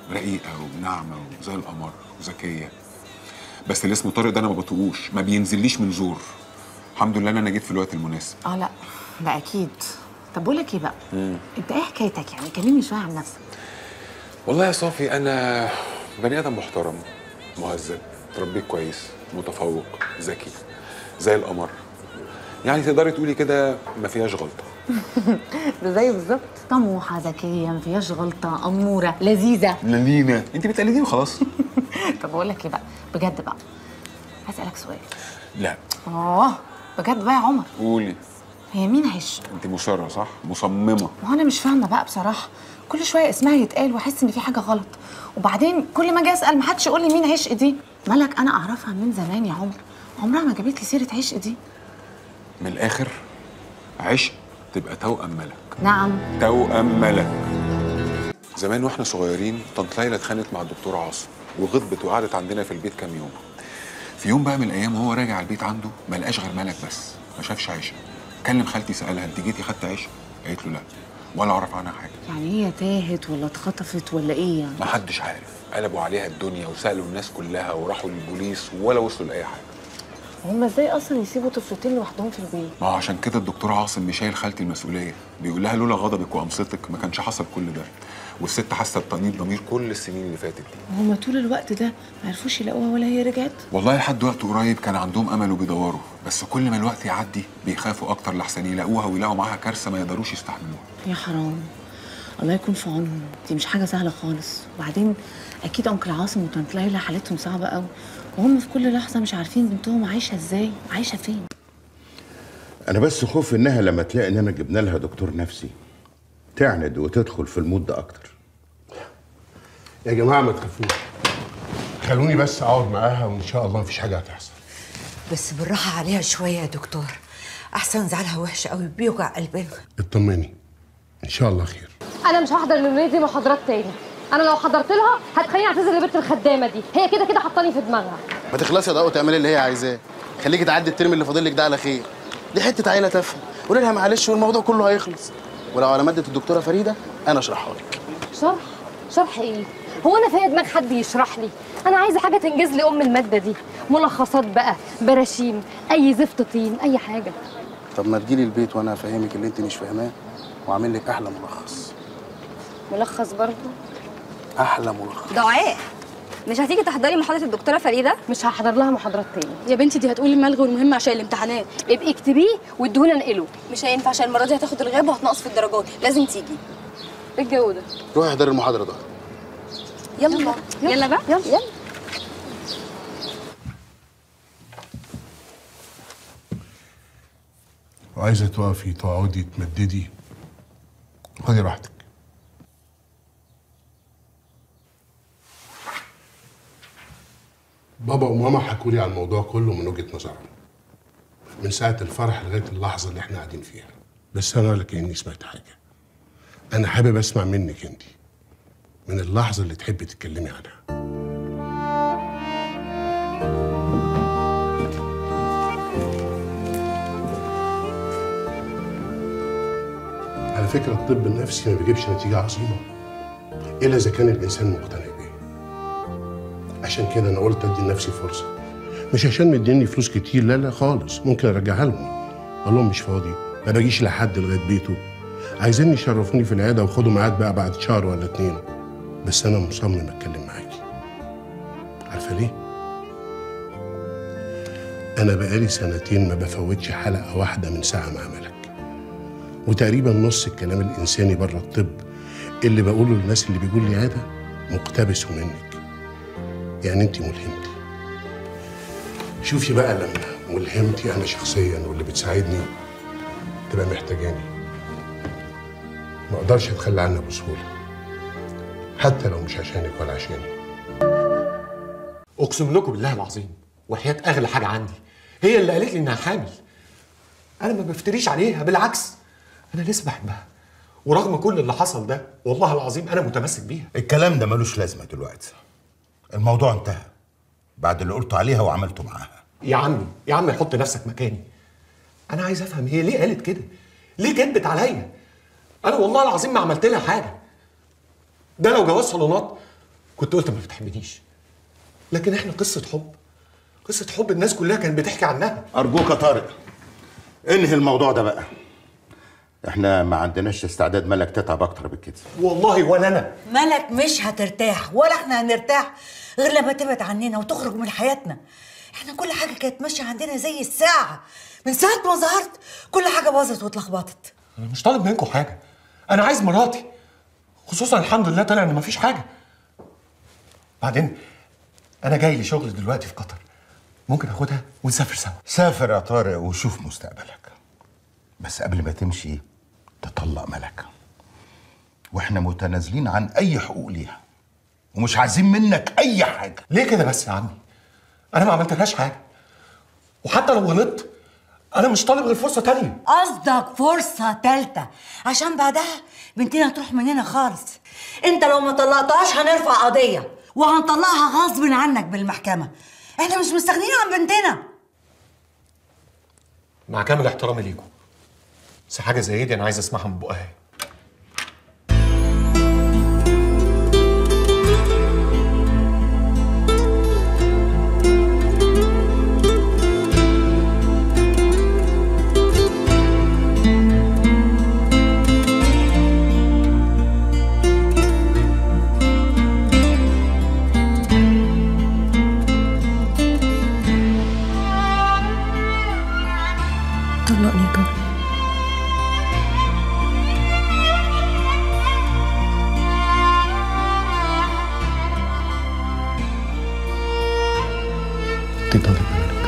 رقيقه وناعمه وزي القمر وذكيه بس اللي اسمه طارق ده انا ما بطيقوش ما بينزليش من زور الحمد لله ان انا جيت في الوقت المناسب اه لا ده اكيد طب بقول لك ايه بقى انت ايه حكايتك يعني كلمني شويه عن نفسك والله يا صافي انا بني ادم محترم مهذب تربيت كويس متفوق ذكي زي القمر يعني تقدري تقولي كده ما فيهاش غلطه ده زي بالظبط طموحه ذكيه ما فيهاش غلطه اموره لذيذه لينا انت بتقلديني وخلاص طب بقول لك ايه بقى بجد بقى هسالك سؤال لا اه بجد بقى يا عمر قولي هي مين عش انت مصره صح مصممه ما هو انا مش فاهمه بقى بصراحه كل شويه اسمها يتقال واحس ان في حاجه غلط وبعدين كل ما اجي اسال محدش يقول لي مين عشق دي مالك انا اعرفها من زمان يا عمر عمرها ما جابت لي سيره عشق دي من الاخر عشق تبقى توأم ملك نعم توأم ملك زمان واحنا صغيرين طنط ليلى اتخانقت مع الدكتور عاصم وغضبت وقعدت عندنا في البيت كام يوم في يوم بقى من الايام وهو راجع البيت عنده ما لقاش غير ملك بس ما شافش عيشه كلم خالتي سالها انت جيتي خدت عيشه قالت له لا ولا اعرف عنها حاجه يعني هي تاهت ولا اتخطفت ولا ايه يعني ما حدش عارف قلبوا عليها الدنيا وسالوا الناس كلها وراحوا للبوليس ولا وصلوا لاي حاجه هم ازاي اصلا يسيبوا طفلتين لوحدهم في البيت ما هو عشان كده الدكتور عاصم مش شايل خالتي المسؤوليه بيقول لها لولا غضبك وقمصتك ما كانش حصل كل ده والست حاسه بتأنيب ضمير كل السنين اللي فاتت دي هم طول الوقت ده ما عرفوش يلاقوها ولا هي رجعت والله لحد وقت قريب كان عندهم امل وبيدوروا بس كل ما الوقت يعدي بيخافوا اكتر لحسن يلاقوها ويلاقوا معاها كارثه ما يقدروش يستحملوها يا حرام الله يكون في عونهم دي مش حاجه سهله خالص وبعدين اكيد انكل عاصم وطنط ليلى حالتهم صعبه قوي وهم في كل لحظه مش عارفين بنتهم عايشه ازاي عايشه فين انا بس خوف انها لما تلاقي اننا جبنا لها دكتور نفسي تعند وتدخل في المود ده اكتر يا جماعه ما تخافوش خلوني بس اقعد معاها وان شاء الله مفيش حاجه هتحصل بس بالراحة عليها شوية يا دكتور أحسن زعلها وحش قوي بيوجع قلبنا اطمني ان شاء الله خير انا مش هحضر للولاد دي محاضرات تاني انا لو حضرت لها هتخليني اعتذر لبنت الخدامه دي هي كده كده حطاني في دماغها ما تخلصي يا ضوء وتعملي اللي هي عايزاه خليكي تعدي الترم اللي فاضل لك ده على خير دي حته عيله تافهه قولي لها معلش والموضوع كله هيخلص ولو على ماده الدكتوره فريده انا اشرحها لك شرح شرح ايه هو انا في دماغ حد يشرح لي انا عايزه حاجه تنجز لي ام الماده دي ملخصات بقى براشيم اي زفت طين اي حاجه طب ما تجيلي البيت وانا افهمك اللي انت مش فاهماه واعمل لك احلى ملخص ملخص برضه احلى ملخص دعاء مش هتيجي تحضري محاضره الدكتوره فريده مش هحضر لها محاضرات تاني يا بنتي دي هتقولي الملغي والمهم عشان الامتحانات ابقي اكتبيه واديهولي انقله مش هينفع عشان المره دي هتاخد الغياب وهتنقص في الدرجات لازم تيجي ايه الجو ده روحي احضري المحاضره ده يلا يلا بقى يلا يلا وعايزه تقفي تقعدي تمددي خدي راحتك بابا وماما حكوا لي عن الموضوع كله من وجهه نظرهم من ساعه الفرح لغايه اللحظه اللي احنا قاعدين فيها بس انا ولا كاني سمعت حاجه انا حابب اسمع منك انت من اللحظه اللي تحبي تتكلمي عنها على فكره الطب النفسي ما بيجيبش نتيجه عظيمه الا اذا كان الانسان مقتنع بيه عشان كده انا قلت ادي لنفسي فرصه مش عشان مديني فلوس كتير لا لا خالص ممكن ارجعها لهم اقول لهم مش فاضي ما باجيش لحد لغايه بيته عايزين يشرفوني في العياده وخدوا ميعاد بقى بعد شهر ولا اتنين بس انا مصمم اتكلم معاكي عارفه ليه انا بقالي سنتين ما بفوتش حلقه واحده من ساعه مع ملك وتقريبا نص الكلام الانساني بره الطب اللي بقوله للناس اللي بيقول لي عاده مقتبسه منك يعني انت ملهمتي شوفي بقى لما ملهمتي انا شخصيا واللي بتساعدني تبقى محتاجاني ما اقدرش اتخلى عنها بسهوله حتى لو مش عشانك ولا عشاني اقسم لكم بالله العظيم وحياه اغلى حاجه عندي هي اللي قالت لي انها حامل انا ما بفتريش عليها بالعكس انا لسه بحبها ورغم كل اللي حصل ده والله العظيم انا متمسك بيها الكلام ده ملوش لازمه دلوقتي الموضوع انتهى بعد اللي قلته عليها وعملته معاها يا عمي يا عمي حط نفسك مكاني انا عايز افهم هي ليه قالت كده ليه كدبت عليا انا والله العظيم ما عملت لها حاجه ده لو جواز صالونات كنت قلت ما بتحبنيش لكن احنا قصه حب قصه حب الناس كلها كانت بتحكي عنها ارجوك يا طارق انهي الموضوع ده بقى احنا ما عندناش استعداد ملك تتعب اكتر من كده والله ولا انا ملك مش هترتاح ولا احنا هنرتاح غير لما تبعد عننا وتخرج من حياتنا احنا كل حاجه كانت ماشيه عندنا زي الساعه من ساعه ما ظهرت كل حاجه باظت واتلخبطت انا مش طالب منكم حاجه انا عايز مراتي خصوصا الحمد لله طلع ان مفيش حاجه بعدين انا جاي لي شغل دلوقتي في قطر ممكن اخدها ونسافر سوا سافر يا طارق وشوف مستقبلك بس قبل ما تمشي تطلق ملك واحنا متنازلين عن اي حقوق ليها ومش عايزين منك اي حاجه ليه كده بس يا عمي انا ما عملتلهاش حاجه وحتى لو غلطت انا مش طالب غير فرصه تانية قصدك فرصه تالته عشان بعدها بنتنا تروح مننا خالص انت لو ما طلقتهاش هنرفع قضيه وهنطلقها غصب عنك بالمحكمه احنا مش مستغنيين عن بنتنا مع كامل احترامي ليكم بس حاجه زي دي انا عايز اسمعها من بقها طلقني طب تقدري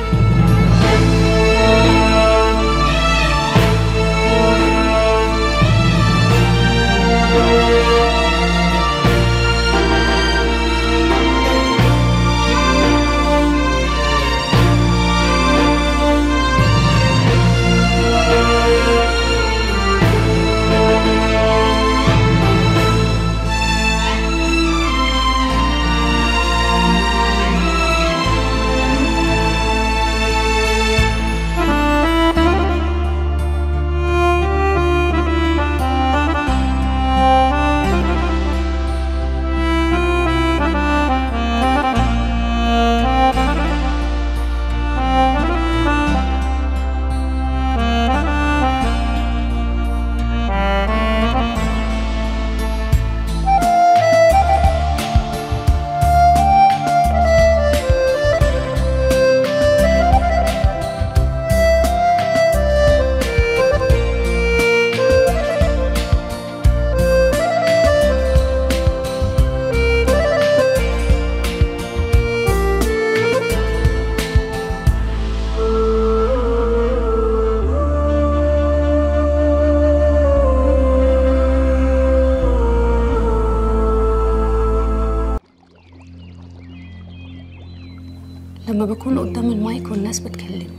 لما بكون قدام المايك والناس بتكلمني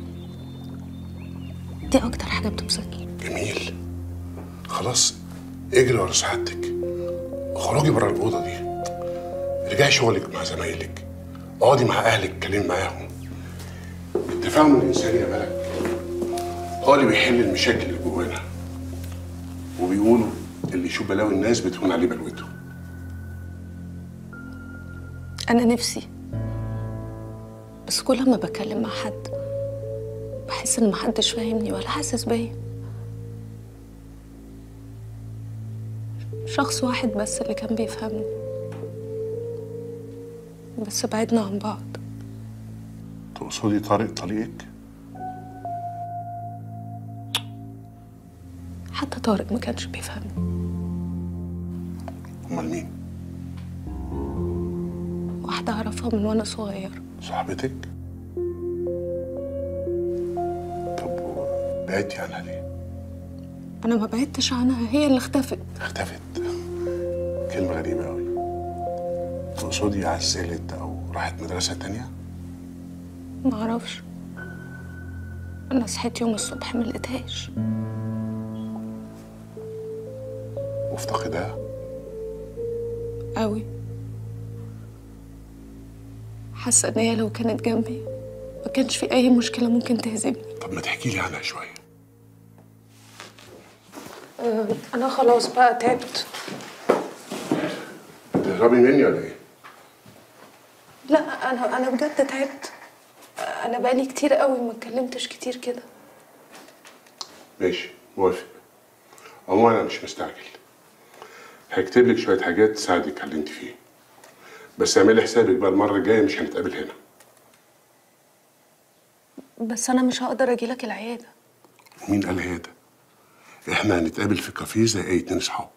دي اكتر حاجه بتبسطني جميل خلاص اجري ورا سعادتك اخرجي بره الاوضه دي ارجعي شغلك مع زمايلك اقعدي مع اهلك اتكلمي معاهم التفاهم الانساني يا ملك هو اللي بيحل المشاكل اللي جوانا وبيقولوا اللي يشوف بلاوي الناس بتهون عليه بلوته انا نفسي بس كل ما بتكلم مع حد بحس ان محدش فاهمني ولا حاسس بيا شخص واحد بس اللي كان بيفهمني بس بعدنا عن بعض تقصدي طارق طليقك حتى طارق ما كانش بيفهمني امال مين واحدة أعرفها من وأنا صغير صاحبتك طب بعدتي عنها ليه أنا ما بعدتش عنها هي اللي اختفت اختفت كلمة غريبة أوي تقصدي عزلت أو راحت مدرسة تانية؟ ما أعرفش أنا صحيت يوم الصبح ما لقيتهاش مفتقداها؟ أوي حاسة إن هي لو كانت جنبي ما كانش في أي مشكلة ممكن تهزمني طب ما تحكي لي عنها شوية أنا خلاص بقى تعبت تهربي مني ولا إيه؟ لا انا انا بجد تعبت انا بقالي كتير قوي ما اتكلمتش كتير كده ماشي موافق عموما انا مش مستعجل هكتب لك شويه حاجات تساعدك على اللي انت فيه بس اعملي حسابك بقى المره الجايه مش هنتقابل هنا بس انا مش هقدر اجي لك العياده مين قال هذا احنا هنتقابل في كافيه زي اي اتنين اصحاب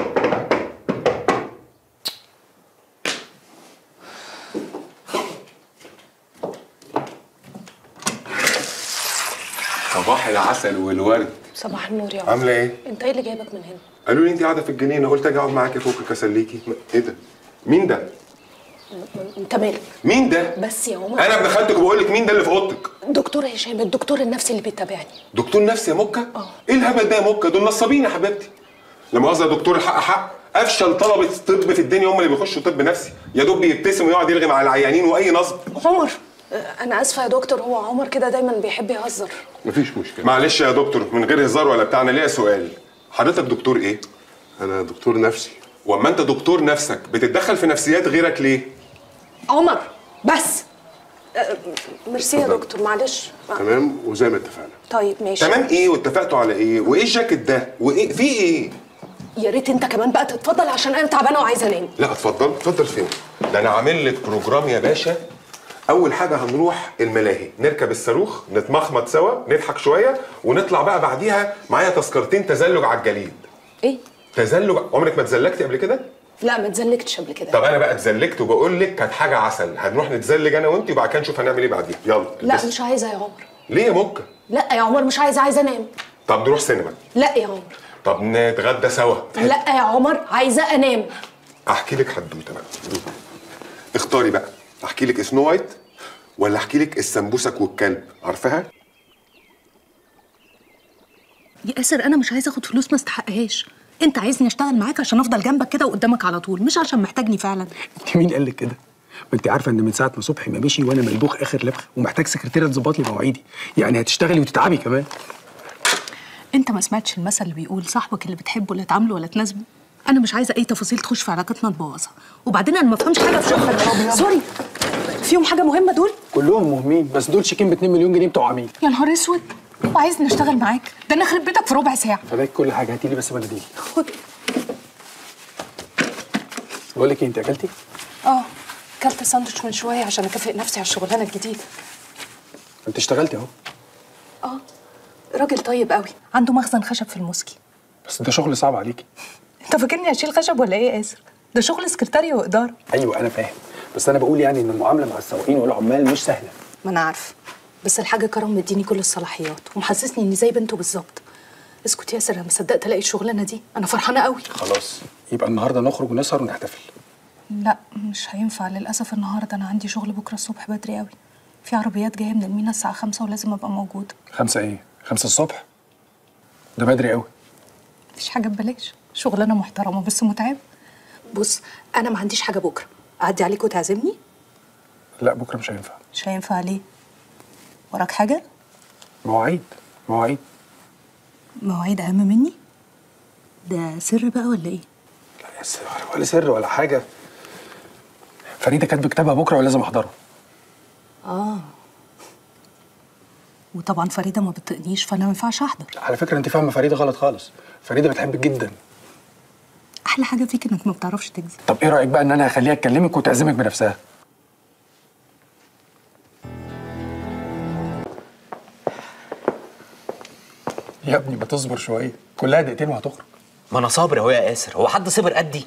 صباح العسل والورد صباح النور يا عمر عامله ايه انت ايه اللي جايبك من هنا قالوا لي انت قاعده في الجنينه قلت اجي اقعد معاكي فوقك اسليكي ايه ده مين ده انت مالك مين ده بس يا عمر انا ابن خالتك وبقول لك مين ده اللي في اوضتك دكتور هشام الدكتور النفسي اللي بيتابعني دكتور نفسي يا موكا ايه الهبل ده يا موكا دول نصابين يا حبيبتي لما قصدي يا دكتور الحق حق افشل طلبه طب في الدنيا هم اللي بيخشوا طب نفسي يا دوب بيبتسم ويقعد يرغي مع العيانين واي نصب عمر انا اسفه يا دكتور هو عمر كده دايما بيحب يهزر مفيش مشكله معلش يا دكتور من غير هزار ولا بتاع انا ليا سؤال حضرتك دكتور ايه انا دكتور نفسي واما انت دكتور نفسك بتتدخل في نفسيات غيرك ليه عمر بس أه، ميرسي يا دكتور معلش تمام وزي ما اتفقنا طيب ماشي تمام ايه واتفقتوا على ايه وايه الجاكيت ده وايه في ايه يا ريت انت كمان بقى تتفضل عشان انا تعبانه وعايزه انام لا اتفضل اتفضل فين ده انا عامل لك بروجرام يا باشا اول حاجه هنروح الملاهي نركب الصاروخ نتمخمط سوا نضحك شويه ونطلع بقى بعديها معايا تذكرتين تزلج على الجليد ايه تزلج عمرك ما اتزلجتي قبل كده لا ما اتزلكتش قبل كده طب انا بقى اتزلجت وبقول لك كانت حاجه عسل هنروح نتزلج انا وانت وبعد كده نشوف هنعمل ايه بعديها يلا لا البسي. مش عايزه يا عمر ليه يا موكا لا يا عمر مش عايزه عايزه انام طب نروح سينما لا يا عمر طب نتغدى سوا لا يا عمر عايزه انام احكي لك حدوته بقى اختاري بقى احكي لك سنو وايت ولا احكي لك السمبوسك والكلب عارفاها يا اسر انا مش عايزه اخد فلوس ما استحقهاش انت عايزني اشتغل معاك عشان افضل جنبك كده وقدامك على طول مش عشان محتاجني فعلا انت مين قال لك كده؟ ما انت عارفه ان من ساعه ما صبحي ما مشي وانا ملبوخ اخر لبخ ومحتاج سكرتيره تظبط لي مواعيدي يعني هتشتغلي وتتعبي كمان انت ما سمعتش المثل اللي بيقول صاحبك اللي بتحبه لا تعامله ولا تناسبه انا مش عايزه اي تفاصيل تخش في علاقتنا تبوظها وبعدين انا ما بفهمش حاجه في شغلك سوري فيهم حاجه مهمه دول كلهم مهمين بس دول شيكين ب 2 مليون جنيه بتوع عميل يا نهار اسود وعايزني اشتغل معاك ده انا اخرب بيتك في ربع ساعه فداك كل حاجه هاتي لي بس مناديلي بقول لك ايه انت اكلتي؟ اه كلت ساندوتش من شويه عشان اكافئ نفسي على الشغلانه الجديده انت اشتغلتي اهو اه راجل طيب قوي عنده مخزن خشب في الموسكي بس ده شغل صعب عليكي انت فاكرني هشيل خشب ولا ايه يا اسر ده شغل سكرتارية واداره ايوه انا فاهم بس انا بقول يعني ان المعامله مع السواقين والعمال مش سهله ما انا عارفه بس الحاج كرم مديني كل الصلاحيات ومحسسني اني زي بنته بالظبط اسكت يا اسر انا ما صدقت الاقي الشغلانه دي انا فرحانه قوي خلاص يبقى النهارده نخرج ونسهر ونحتفل لا مش هينفع للاسف النهارده انا عندي شغل بكره الصبح بدري قوي في عربيات جايه من المينا الساعه خمسة ولازم ابقى موجود خمسة ايه؟ خمسة الصبح؟ ده بدري قوي مفيش حاجه ببلاش شغلانه محترمه بس متعب بص انا ما عنديش حاجه بكره اعدي عليك وتعزمني لا بكره مش هينفع مش هينفع ليه وراك حاجه مواعيد مواعيد مواعيد اهم مني ده سر بقى ولا ايه لا يا سر ولا سر ولا حاجه فريده كاتبه كتابها بكره ولازم احضره اه وطبعا فريده ما بتطقنيش فانا ما ينفعش احضر على فكره انت فاهمه فريده غلط خالص فريده بتحبك جدا احلى حاجه فيك انك ما بتعرفش تكذب طب ايه رايك بقى ان انا هخليها تكلمك وتعزمك بنفسها يا ابني ما تصبر شويه كلها دقيقتين وهتخرج ما انا صابر اهو يا ياسر هو حد صبر قدي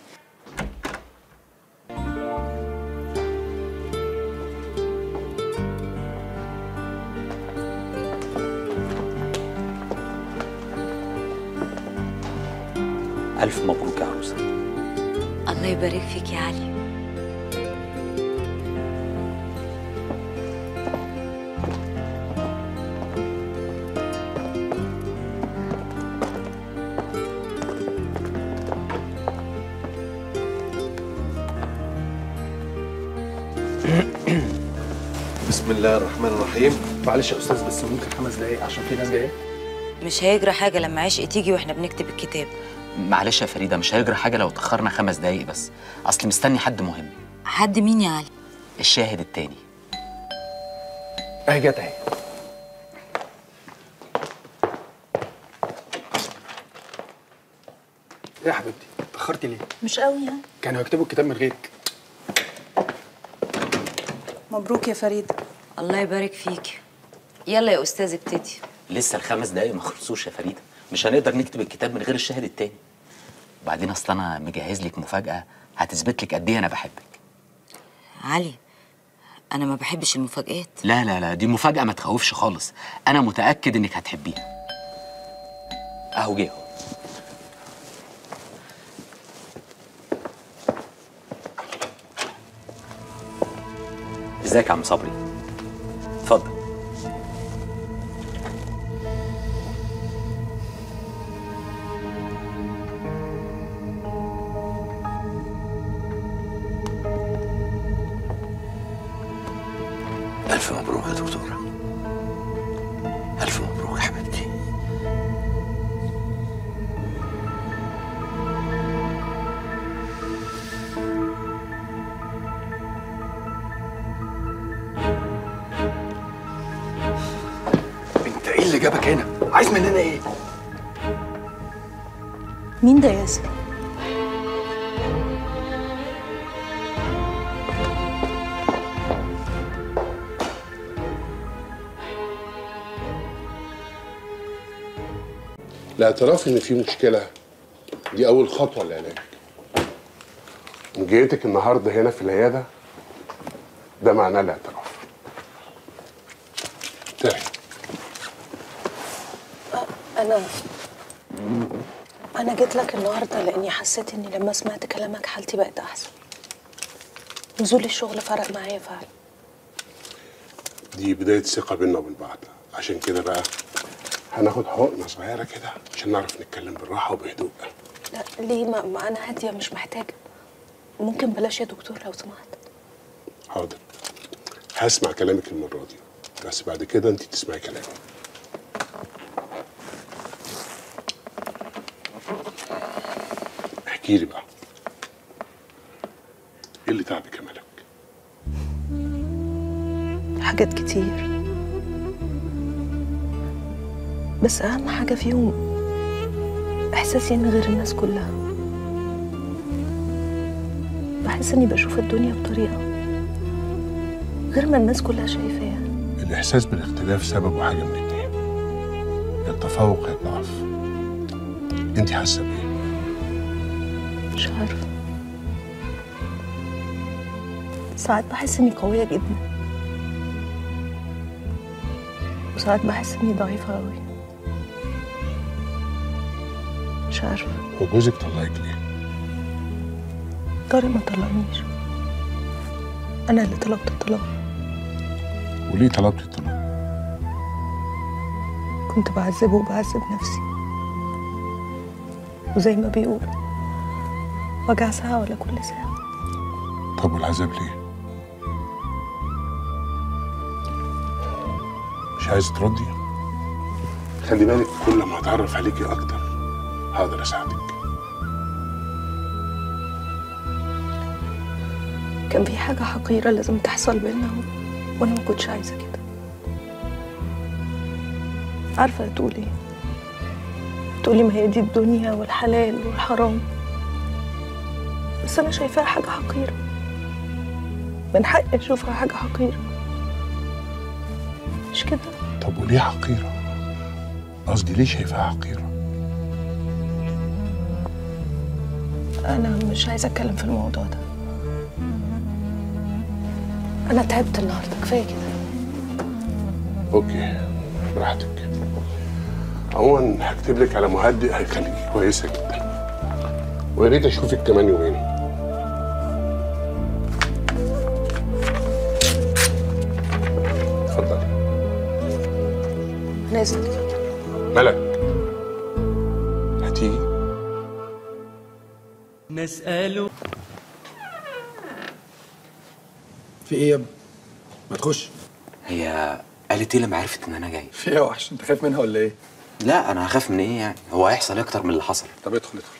الف مبروك يا عروسه الله يبارك فيك يا علي بسم الله الرحمن الرحيم معلش يا استاذ بس ممكن خمس دقايق عشان في ناس جايه مش هيجرى حاجه لما عشق تيجي واحنا بنكتب الكتاب معلش يا فريده مش هيجرى حاجه لو اتاخرنا خمس دقايق بس اصل مستني حد مهم حد مين يا علي الشاهد التاني اهي جت اهي ايه يا حبيبتي اتاخرتي ليه مش قوي يعني كانوا يكتبوا الكتاب من غيرك مبروك يا فريدة الله يبارك فيك يلا يا أستاذ ابتدي لسه الخمس دقايق ما خلصوش يا فريده مش هنقدر نكتب الكتاب من غير الشاهد التاني وبعدين اصل انا مجهز لك مفاجاه هتثبت لك قد ايه انا بحبك علي أنا ما بحبش المفاجآت لا لا لا دي مفاجاه ما تخوفش خالص انا متاكد انك هتحبيها اهو جه اهو ازيك يا عم صبري اتفضل ألف مبروك يا دكتورة ألف مبروك يا حبيبتي انت ايه اللي جابك هنا عايز مننا ايه مين ده ياسر الاعتراف ان في مشكله دي اول خطوه للعلاج جيتك النهارده هنا في العياده ده معناه الاعتراف تاني انا انا جيت لك النهارده لاني حسيت اني لما سمعت كلامك حالتي بقت احسن نزول الشغل فرق معايا فعلا دي بدايه ثقه بينا وبين بعض عشان كده بقى هناخد حقنه صغيره كده عشان نعرف نتكلم بالراحه وبهدوء لا ليه ما, ما انا هاديه مش محتاجه ممكن بلاش يا دكتور لو سمحت حاضر هسمع كلامك المره دي بس بعد كده انت تسمعي كلامي احكي لي بقى ايه اللي تعبك يا ملك حاجات كتير بس اهم حاجه فيهم احساسي ان غير الناس كلها بحس اني بشوف الدنيا بطريقه غير ما الناس كلها شايفاها الاحساس بالاختلاف سببه حاجه من اتنين يا التفوق يا الضعف انت حاسه بايه مش عارفه ساعات بحس اني قويه جدا وساعات بحس اني ضعيفه قوي مش عارفه هو جوزك طلعك ليه طارق ما طلقنيش انا اللي طلبت الطلاق وليه طلبت الطلاق كنت بعذبه وبعذب نفسي وزي ما بيقول وجع ساعة ولا كل ساعة طب والعذاب ليه مش عايز تردي خلي بالك كل ما اتعرف عليكي اكتر هقدر اساعدك كان في حاجة حقيرة لازم تحصل بينا و- وأنا ما كنتش عايزة كده عارفة هتقول ايه تقولي ما هي دي الدنيا والحلال والحرام بس أنا شايفاها حاجة حقيرة من حقي أشوفها حاجة حقيرة مش كده طب وليه حقيره قصدي ليه شايفاها حقيره أنا مش عايزة أتكلم في الموضوع ده أنا تعبت النهاردة كفاية كده اوكي براحتك عموما هكتب لك على مهدئ هيخليكي كويسه جدا ويا ريت اشوفك كمان يومين اتفضلي نازل ملك هتيجي نسأله في ايه يا ابني ما تخش هي قالت ايه لما عرفت ان انا جاي في ايه يا وحش انت خايف منها ولا ايه لا انا هخاف من ايه يعني هو هيحصل إيه اكتر من اللي حصل طب ادخل ادخل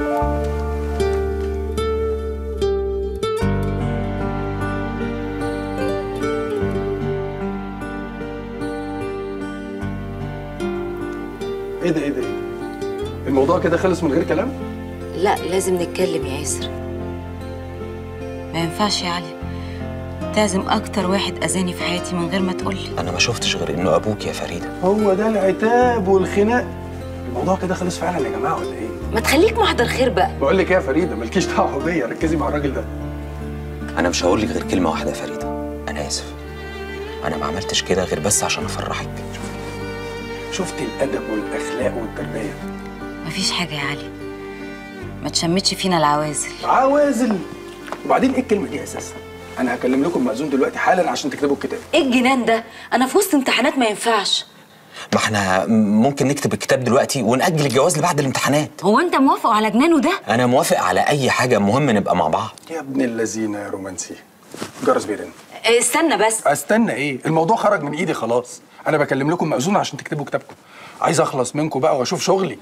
ايه ده ايه ده ايه ده؟ الموضوع كده خلص من غير كلام لا لازم نتكلم يا ياسر ما ينفعش يا علي تعزم اكتر واحد اذاني في حياتي من غير ما تقولي انا ما شفتش غير انه ابوك يا فريده هو ده العتاب والخناق الموضوع كده خلص فعلا يا جماعه ولا ايه ما تخليك محضر خير بقى بقول لك ايه يا فريده مالكيش دعوه بيا ركزي مع الراجل ده انا مش هقول لك غير كلمه واحده يا فريده انا اسف انا ما عملتش كده غير بس عشان افرحك شفتي الادب والاخلاق والتربيه مفيش حاجه يا علي ما تشمتش فينا العوازل عوازل وبعدين ايه الكلمه دي اساسا انا هكلم لكم مأذون دلوقتي حالا عشان تكتبوا الكتاب ايه الجنان ده انا في وسط امتحانات ما ينفعش ما احنا ممكن نكتب الكتاب دلوقتي ونأجل الجواز لبعد الامتحانات هو انت موافق على جنانه ده انا موافق على اي حاجه المهم نبقى مع بعض يا ابن اللذينه يا رومانسي جرس بيرن إيه، استنى بس استنى ايه الموضوع خرج من ايدي خلاص انا بكلم لكم مأذون عشان تكتبوا كتابكم عايز اخلص منكم بقى واشوف شغلي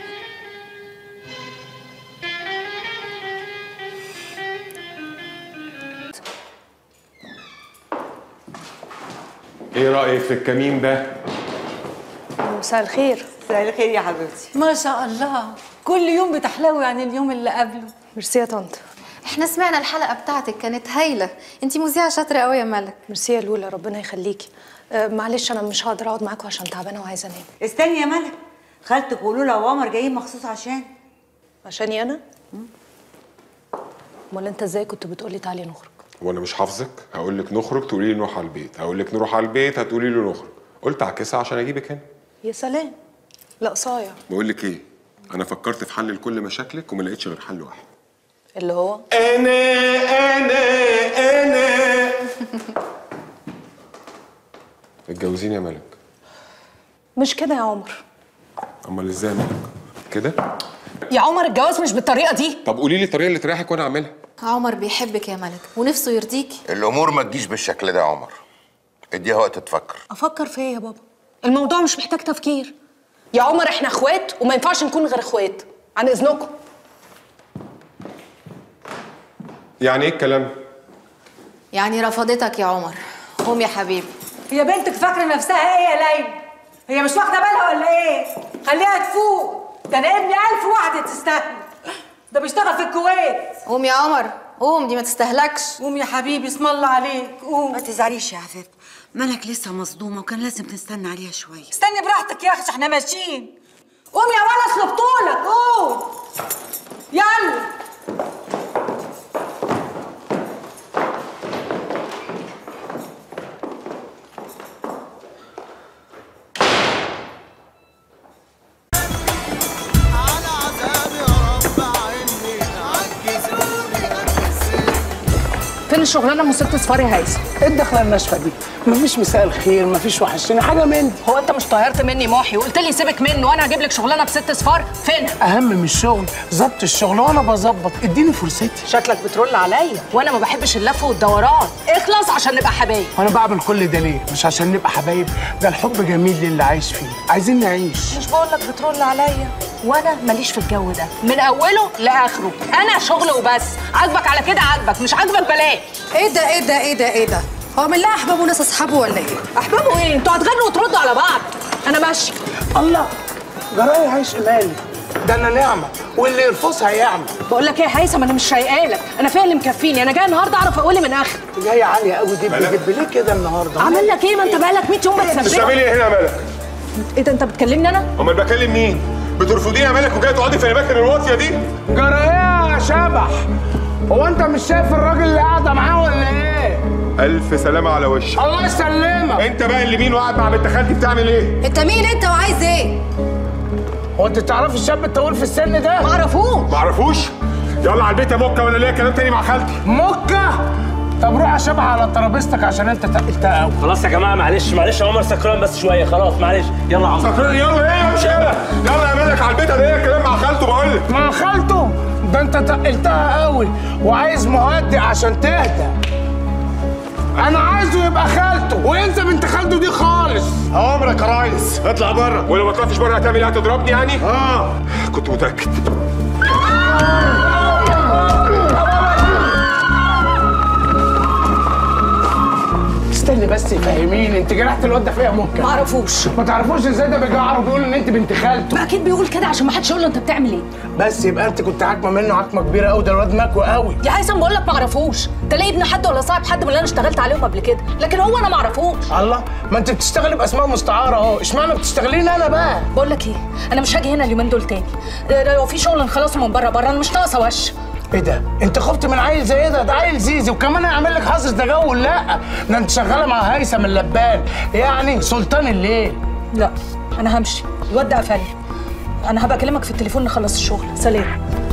ايه رايك في الكمين ده مساء الخير مساء الخير يا حبيبتي ما شاء الله كل يوم بتحلوي عن اليوم اللي قبله ميرسي يا طنط احنا سمعنا الحلقه بتاعتك كانت هايله انتي مذيعه شاطره قوي يا ملك ميرسي يا لولا ربنا يخليكي أه معلش انا مش هقدر اقعد معاكم عشان تعبانه وعايزه انام استني يا ملك خالتك ولولا وعمر جايين مخصوص عشان عشاني انا امال انت ازاي كنت بتقولي تعالي نخرج وانا مش حافظك هقول لك نخرج تقولي لي نروح على البيت هقول لك نروح على البيت هتقولي لي نخرج قلت اعكسها عشان اجيبك هنا يا سلام لا صايع بقول لك ايه انا فكرت في حل لكل مشاكلك وما لقيتش غير حل واحد اللي هو انا انا انا اتجوزيني يا ملك مش كده يا عمر امال ازاي يا ملك كده يا عمر الجواز مش بالطريقه دي طب قولي لي الطريقه اللي تريحك وانا اعملها عمر بيحبك يا ملك ونفسه يرضيكي الامور ما تجيش بالشكل ده يا عمر اديها وقت تفكر افكر في ايه يا بابا الموضوع مش محتاج تفكير يا عمر احنا اخوات وما ينفعش نكون غير اخوات عن اذنكم يعني ايه الكلام يعني رفضتك يا عمر قوم يا حبيبي هي بنتك فاكره نفسها ايه يا ليلى هي مش واخده بالها ولا ايه خليها تفوق ده انا ابني الف واحده تستاهل ده بيشتغل في الكويت قوم يا عمر قوم دي ما تستهلكش قوم يا حبيبي اسم الله عليك قوم ما تزعليش يا عفاف ملك لسه مصدومه وكان لازم نستنى عليها شويه استني براحتك يا اخي احنا ماشيين قوم يا ولد اصل بطولك قوم يلا فين الشغلانه ام ست صفار يا هيثم ايه الدخله الناشفه دي؟ مفيش مساء الخير مفيش وحشتني حاجه من دي هو انت مش طيرت مني محي وقلت لي سيبك منه وانا هجيب لك شغلانه بست صفار فين اهم من الشغل ظبط الشغل وانا بظبط اديني فرصتي شكلك بترول عليا وانا ما بحبش اللف والدوران اخلص عشان نبقى حبايب وانا بعمل كل ده ليه؟ مش عشان نبقى حبايب ده الحب جميل للي عايش فيه عايزين نعيش مش بقول لك بترول عليا وانا ماليش في الجو ده من اوله لاخره انا شغل وبس عاجبك على كده عاجبك مش عاجبك بلاش ايه ده ايه ده ايه ده ايه ده هو من الله احبابه وناس اصحابه ولا ايه احبابه ايه انتوا هتغنوا وتردوا على بعض انا ماشي الله جرايه عيش مالي ده انا نعمه واللي يرفضها يعمى بقول لك ايه يا هيثم انا مش رايقالك انا فيا اللي مكفيني انا جاي النهارده اعرف اقولي من اخر جايه عاليه قوي دب دب ليه كده النهارده؟ عامل لك ايه ما انت بقالك 100 يوم بتعملي بتسبح ايه هنا يا ملك ايه ده انت بتكلمني انا امال بكلم مين بترفضيني يا ملك وجايه تقعدي في الاماكن الواطيه دي جرايه يا شبح هو انت مش شايف الراجل اللي قاعده معاه ولا ايه؟ الف سلامه على وشك الله يسلمك انت بقى اللي مين وقاعد مع بنت خالتي بتعمل ايه انت مين انت وعايز ايه هو انت تعرفي الشاب الطويل في السن ده؟ ما اعرفوش معرفوش يلا على البيت يا موكا ولا ليا كلام تاني مع خالتي موكا طب روح يا شبح على ترابيزتك عشان انت تقلتها قوي خلاص يا جماعه معلش معلش عمر سكران بس شويه خلاص معلش يلا عمر سكران يلا ايه مش يلا يلا يا ملك على البيت انا ليا كلام مع خالته بقول لك مع خالته ده انت تقلتها قوي وعايز مهدئ عشان تهدى انا عايزه يبقى خالته وينسى بنت خالته دي خالص امرك يا ريس اطلع بره ولو ما طلعتش بره هتعمل ايه هتضربني يعني اه كنت متاكد استني بس فهميني انت جرحت الواد ده فيا ممكن ما اعرفوش ما تعرفوش ازاي ده بيجعر وبيقول ان انت بنت خالته ما اكيد بيقول كده عشان ما حدش يقول له انت بتعمل ايه بس يبقى انت كنت عاكمه منه عكمه كبيره قوي ده الواد مكوى قوي يا هيثم بقول لك ما اعرفوش ده ليه ابن حد ولا صاحب حد من اللي انا اشتغلت عليهم قبل كده لكن هو انا ما اعرفوش الله ما انت بتشتغلي باسماء مستعاره اهو اشمعنى بتشتغليني انا بقى بقول لك ايه انا مش هاجي هنا اليومين دول تاني ده لو في شغل نخلصه من بره بره انا مش ناقصه وش ايه ده؟ انت خفت من عيل زي ده؟ ده عيل زيزي وكمان هيعمل لك حظر تجول لا ده انت شغاله مع هيثم اللبان يعني سلطان الليل لا انا همشي الواد ده قفلني انا هبقى اكلمك في التليفون نخلص الشغل سلام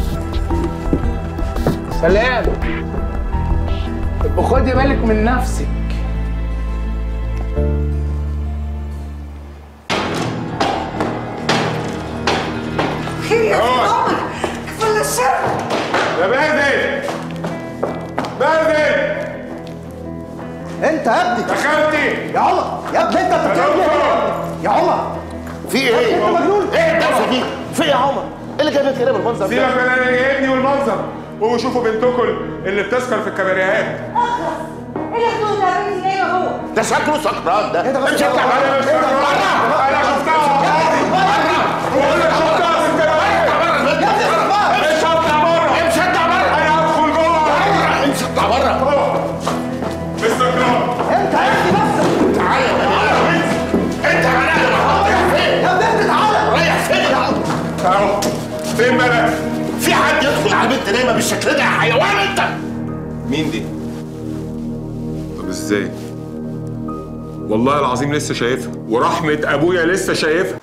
سلام ابقى خدي بالك من نفسك خير يا عمر كفل الشر يا باردي باردي انت يا ابني دخلتي يا عمر يا ابني انت بتتكلم ايه يا عمر في ايه؟ انت مجنون ايه الدفه دي؟ في ايه يا عمر؟ ايه اللي جايبك هنا بالمنظر ده؟ سيبك من انا جايبني والمنظر قوموا شوفوا بنتكم اللي بتسكر في الكباريهات ايه اللي خدوه ده بنتي نايمه هو ده شكله سكران ده مش هطلع انا مش سكران انا شفتها بقول لك شفتها في الكباريهات مش هطلع بره امشي اطلع بره انا هدخل جوه امشي اطلع بره مش سكران انت يا ابني بس تعالى يا بني انت يا بني رايح فين؟ يا ابني تعالى رايح فين يا عم؟ اهو فين مالك؟ في حد يدخل على بنت نايمه بالشكل ده يا حيوان انت؟ مين دي؟ طب ازاي؟ والله العظيم لسه شايفها ورحمة أبويا لسه شايفها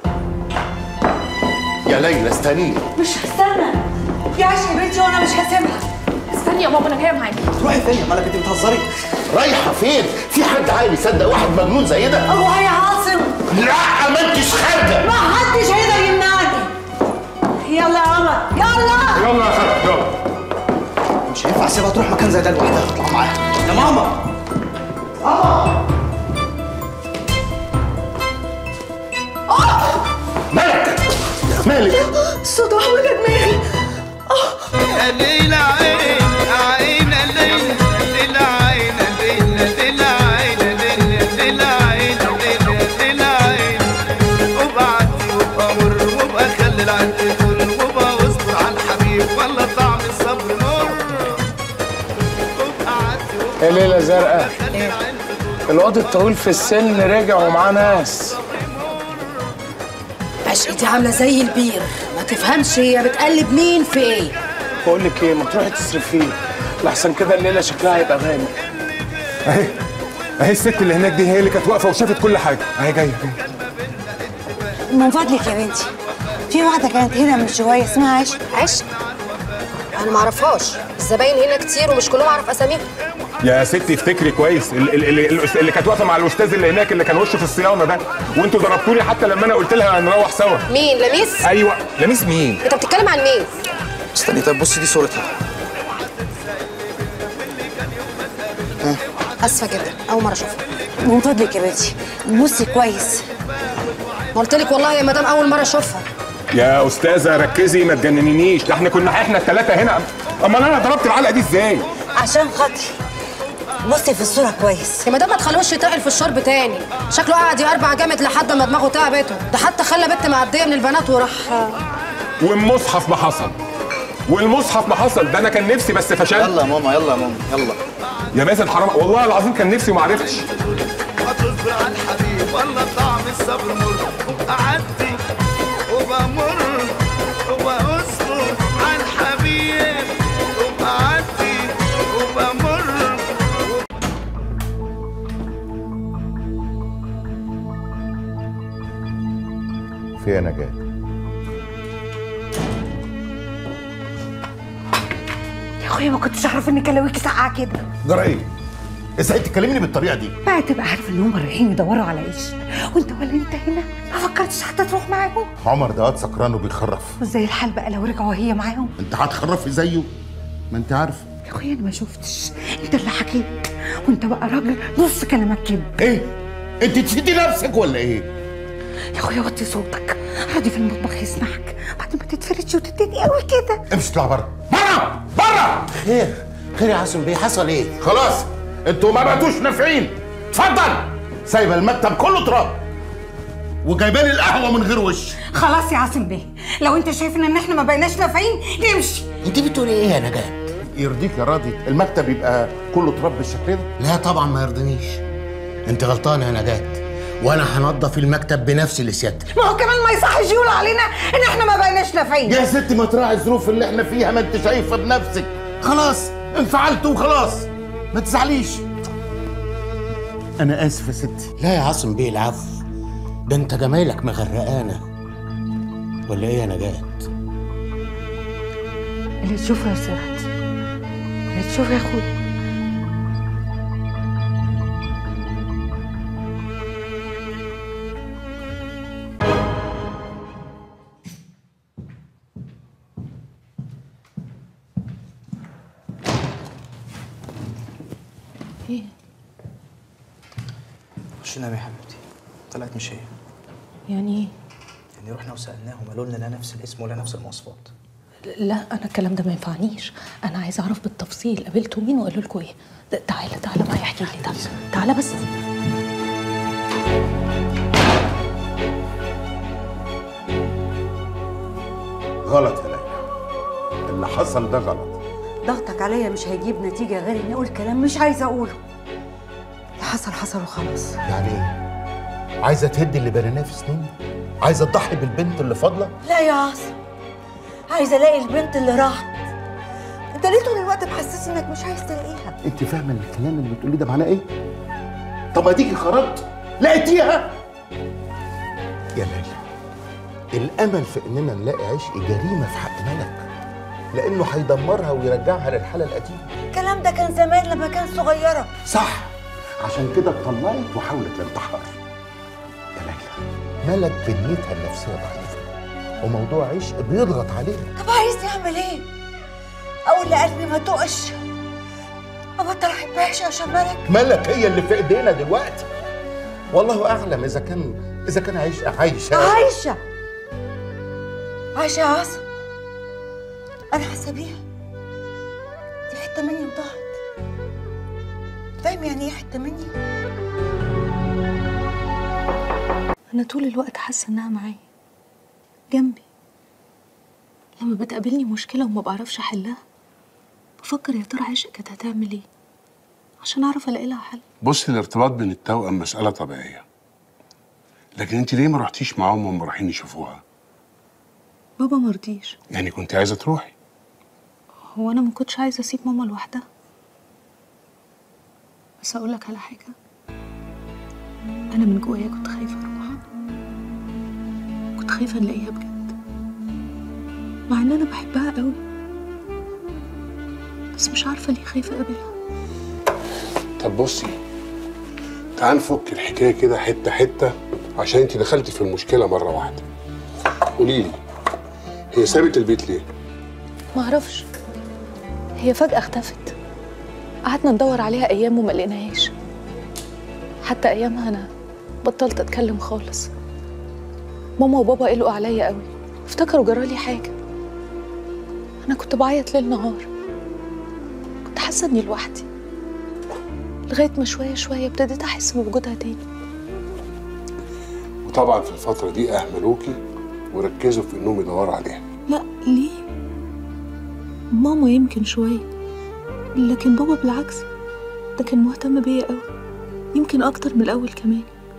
يا ليلى استني مش هستنى يا عشق بنتي وانا مش هسيبها استني يا ماما انا جايه معاكي تروحي فين يا مالك انت بتهزري رايحه فين؟ في حد عاقل يصدق واحد مجنون زي ده؟ هو يا عاصم لا ما انتش خارجه ما حدش هيقدر يمنعني يلا يا عمر يلا يلا يا خالد يلا مش هينفع اسيبها تروح مكان زي ده لوحدها اطلع معاها يا ماما ماما مالك؟ مالك؟ الصوت وحول دماغي ليل عين عين ليل ليل عين ليل ليل عين ليل ليل عين ليل ليل عين وبعدي وابقى مر وابقى خلي العين تدل وابقى واصبر على الحبيب ولا طعم الصبر مر وابقى عدي يا ليلة زرقاء الواد الطويل في السن رجع ومعاه ناس عشقتي عامله زي البير ما تفهمش هي بتقلب مين في ايه بقول لك ايه ما تروحي تصرفيه لحسن كده الليله شكلها هيبقى غامق اهي اهي الست اللي هناك دي هي اللي كانت واقفة وشافت كل حاجة اهي جاية جاية من فضلك يا بنتي في واحده كانت هنا من شويه اسمها عشق عشق انا ما اعرفهاش الزباين هنا كتير ومش كلهم اعرف اساميهم يا ستي افتكري كويس ال- ال- ال- الأس- اللي كانت واقفة مع الأستاذ اللي هناك اللي كان وشه في الصيانة ده وانتوا ضربتوني حتى لما أنا قلت لها نروح سوا مين لميس أيوه لميس مين؟ انت بتتكلم عن مين استني طيب بصي دي صورتها اسفه جدا اول مره اشوفها من فضلك يا بنتي بصي كويس ما قلت لك والله يا مدام اول مره اشوفها يا أستاذة ركزي ما تجننينيش ده احنا كنا احنا الثلاثة هنا أمال أنا ضربت العلقة دي إزاي؟ عشان خاطري بصي في الصوره كويس يا مدام ما تخلوش يتقل في الشرب تاني شكله قاعد يربع جامد لحد ما دماغه تعبته ده حتى خلى بنت معديه من البنات وراح والمصحف ما حصل والمصحف ما حصل ده انا كان نفسي بس فشلت يلا يا ماما يلا يا ماما يلا يا مازن حرام والله العظيم كان نفسي وما عرفتش وتصبر على الحبيب ولا طعم الصبر مر وابقى عدي وبمر وبصبر على الحبيب وابقى عدي وبمر في نجاة يا اخويا ما كنتش اعرف ان كلاويكي ساقعه كده جرى ايه؟ ازاي تكلمني بالطريقه دي؟ بقى تبقى عارف ان هم رايحين يدوروا على ايش وانت ولا انت هنا ما فكرتش حتى تروح معاهم عمر ده واد سكران وبيخرف وازاي الحال بقى لو رجعوا وهي معاهم انت هتخرفي زيه ما انت عارف يا اخويا انا ما شفتش انت اللي حكيت وانت بقى راجل نص كلامك كده ايه؟ انت تفيدي نفسك ولا ايه؟ يا اخويا وطي صوتك عادي في المطبخ يسمعك بعد ما تتفرج تتهدش وتتقي قوي كده امشي اطلع بره بره بره خير خير يا عاصم بيه حصل ايه خلاص انتوا ما بقتوش نافعين اتفضل سايبه المكتب كله تراب وجايبالي القهوه من غير وش خلاص يا عاصم بيه لو انت شايف ان احنا ما بقيناش نافعين نمشي انت بتقولي ايه يا نجاة يرضيك يا راضي المكتب يبقى كله تراب بالشكل ده لا طبعا ما يرضينيش انت غلطانه يا نجاة وانا هنضف المكتب بنفسي لسيادتك ما هو كمان ما يصحش يقول علينا ان احنا ما بقيناش نافعين يا ست ما تراعي الظروف اللي احنا فيها ما انت شايفه بنفسك خلاص انفعلت وخلاص ما تزعليش انا اسف يا ستي لا يا عاصم بيه العفو ده انت جمايلك مغرقانه ولا ايه يا نجاة اللي تشوفه يا سعد اللي تشوفه يا اخويا ايه خش نام يا حبيبتي طلعت مش هي يعني ايه يعني رحنا وسالناهم قالوا لنا لا نفس الاسم ولا نفس المواصفات لا انا الكلام ده ما ينفعنيش انا عايزه اعرف بالتفصيل قابلتوا مين وقالوا لكم ايه ده- تعالى تعالى معايا احكي لي تعالى تعالى بس غلط يا ليلى اللي حصل ده غلط ضغطك عليا مش هيجيب نتيجه غير اني اقول كلام مش عايزه اقوله اللي حصل حصل وخلاص يعني ايه عايزه تهدي اللي بنيناه في سنين عايزه تضحي بالبنت اللي فاضله لا يا عاصم عايزه الاقي البنت اللي راحت انت ليه طول الوقت محسس انك مش عايز تلاقيها انت فاهمه ان الكلام اللي بتقوليه ده معناه ايه طب اديكي خرجت لقيتيها يا ليلى الامل في اننا نلاقي عشق جريمه في حق ملك لانه هيدمرها ويرجعها للحاله القديمه الكلام ده كان زمان لما كان صغيره صح عشان كده اتطلقت وحاولت الانتحار يا ليلى ملك بنيتها النفسيه ضعيفه وموضوع عشق بيضغط عليها طب عايزني اعمل ايه اقول لقلبي ما تقش ابطل احبهاش عشان ملك ملك هي اللي في ايدينا دلوقتي والله اعلم اذا كان اذا كان عايش عايشه عايشه عايشه يا عاصم انا حاسه بيها دي حته مني وضاعت فاهم يعني ايه حته مني انا طول الوقت حاسه انها معايا جنبي لما بتقابلني مشكله وما بعرفش احلها بفكر يا ترى عشق كانت هتعمل ايه عشان اعرف الاقي لها حل بص الارتباط بين التوأم مسألة طبيعية لكن انت ليه ما رحتيش معاهم وهم رايحين يشوفوها؟ بابا مرضيش يعني كنت عايزة تروحي هو انا ما كنتش عايزه اسيب ماما لوحدها بس اقول لك على حاجه انا من جوايا كنت خايفه اروح كنت خايفه نلاقيها بجد مع ان انا بحبها قوي بس مش عارفه ليه خايفه اقابلها طب بصي تعال نفك الحكاية كده حتة حتة عشان انت دخلتي في المشكلة مرة واحدة قولي لي هي سابت البيت ليه؟ ما اعرفش هي فجأة اختفت قعدنا ندور عليها ايام وما لقيناهاش حتى ايامها انا بطلت اتكلم خالص ماما وبابا قلقوا عليا قوي افتكروا جرالي حاجة انا كنت بعيط ليل نهار كنت حاسة اني لوحدي لغاية ما شوية شوية ابتديت احس بوجودها تاني وطبعا في الفترة دي أهملوكي وركزوا في إنهم يدوروا عليها لا ليه ماما يمكن شوية لكن بابا بالعكس ده كان مهتم بيا قوي يمكن اكتر من الاول كمان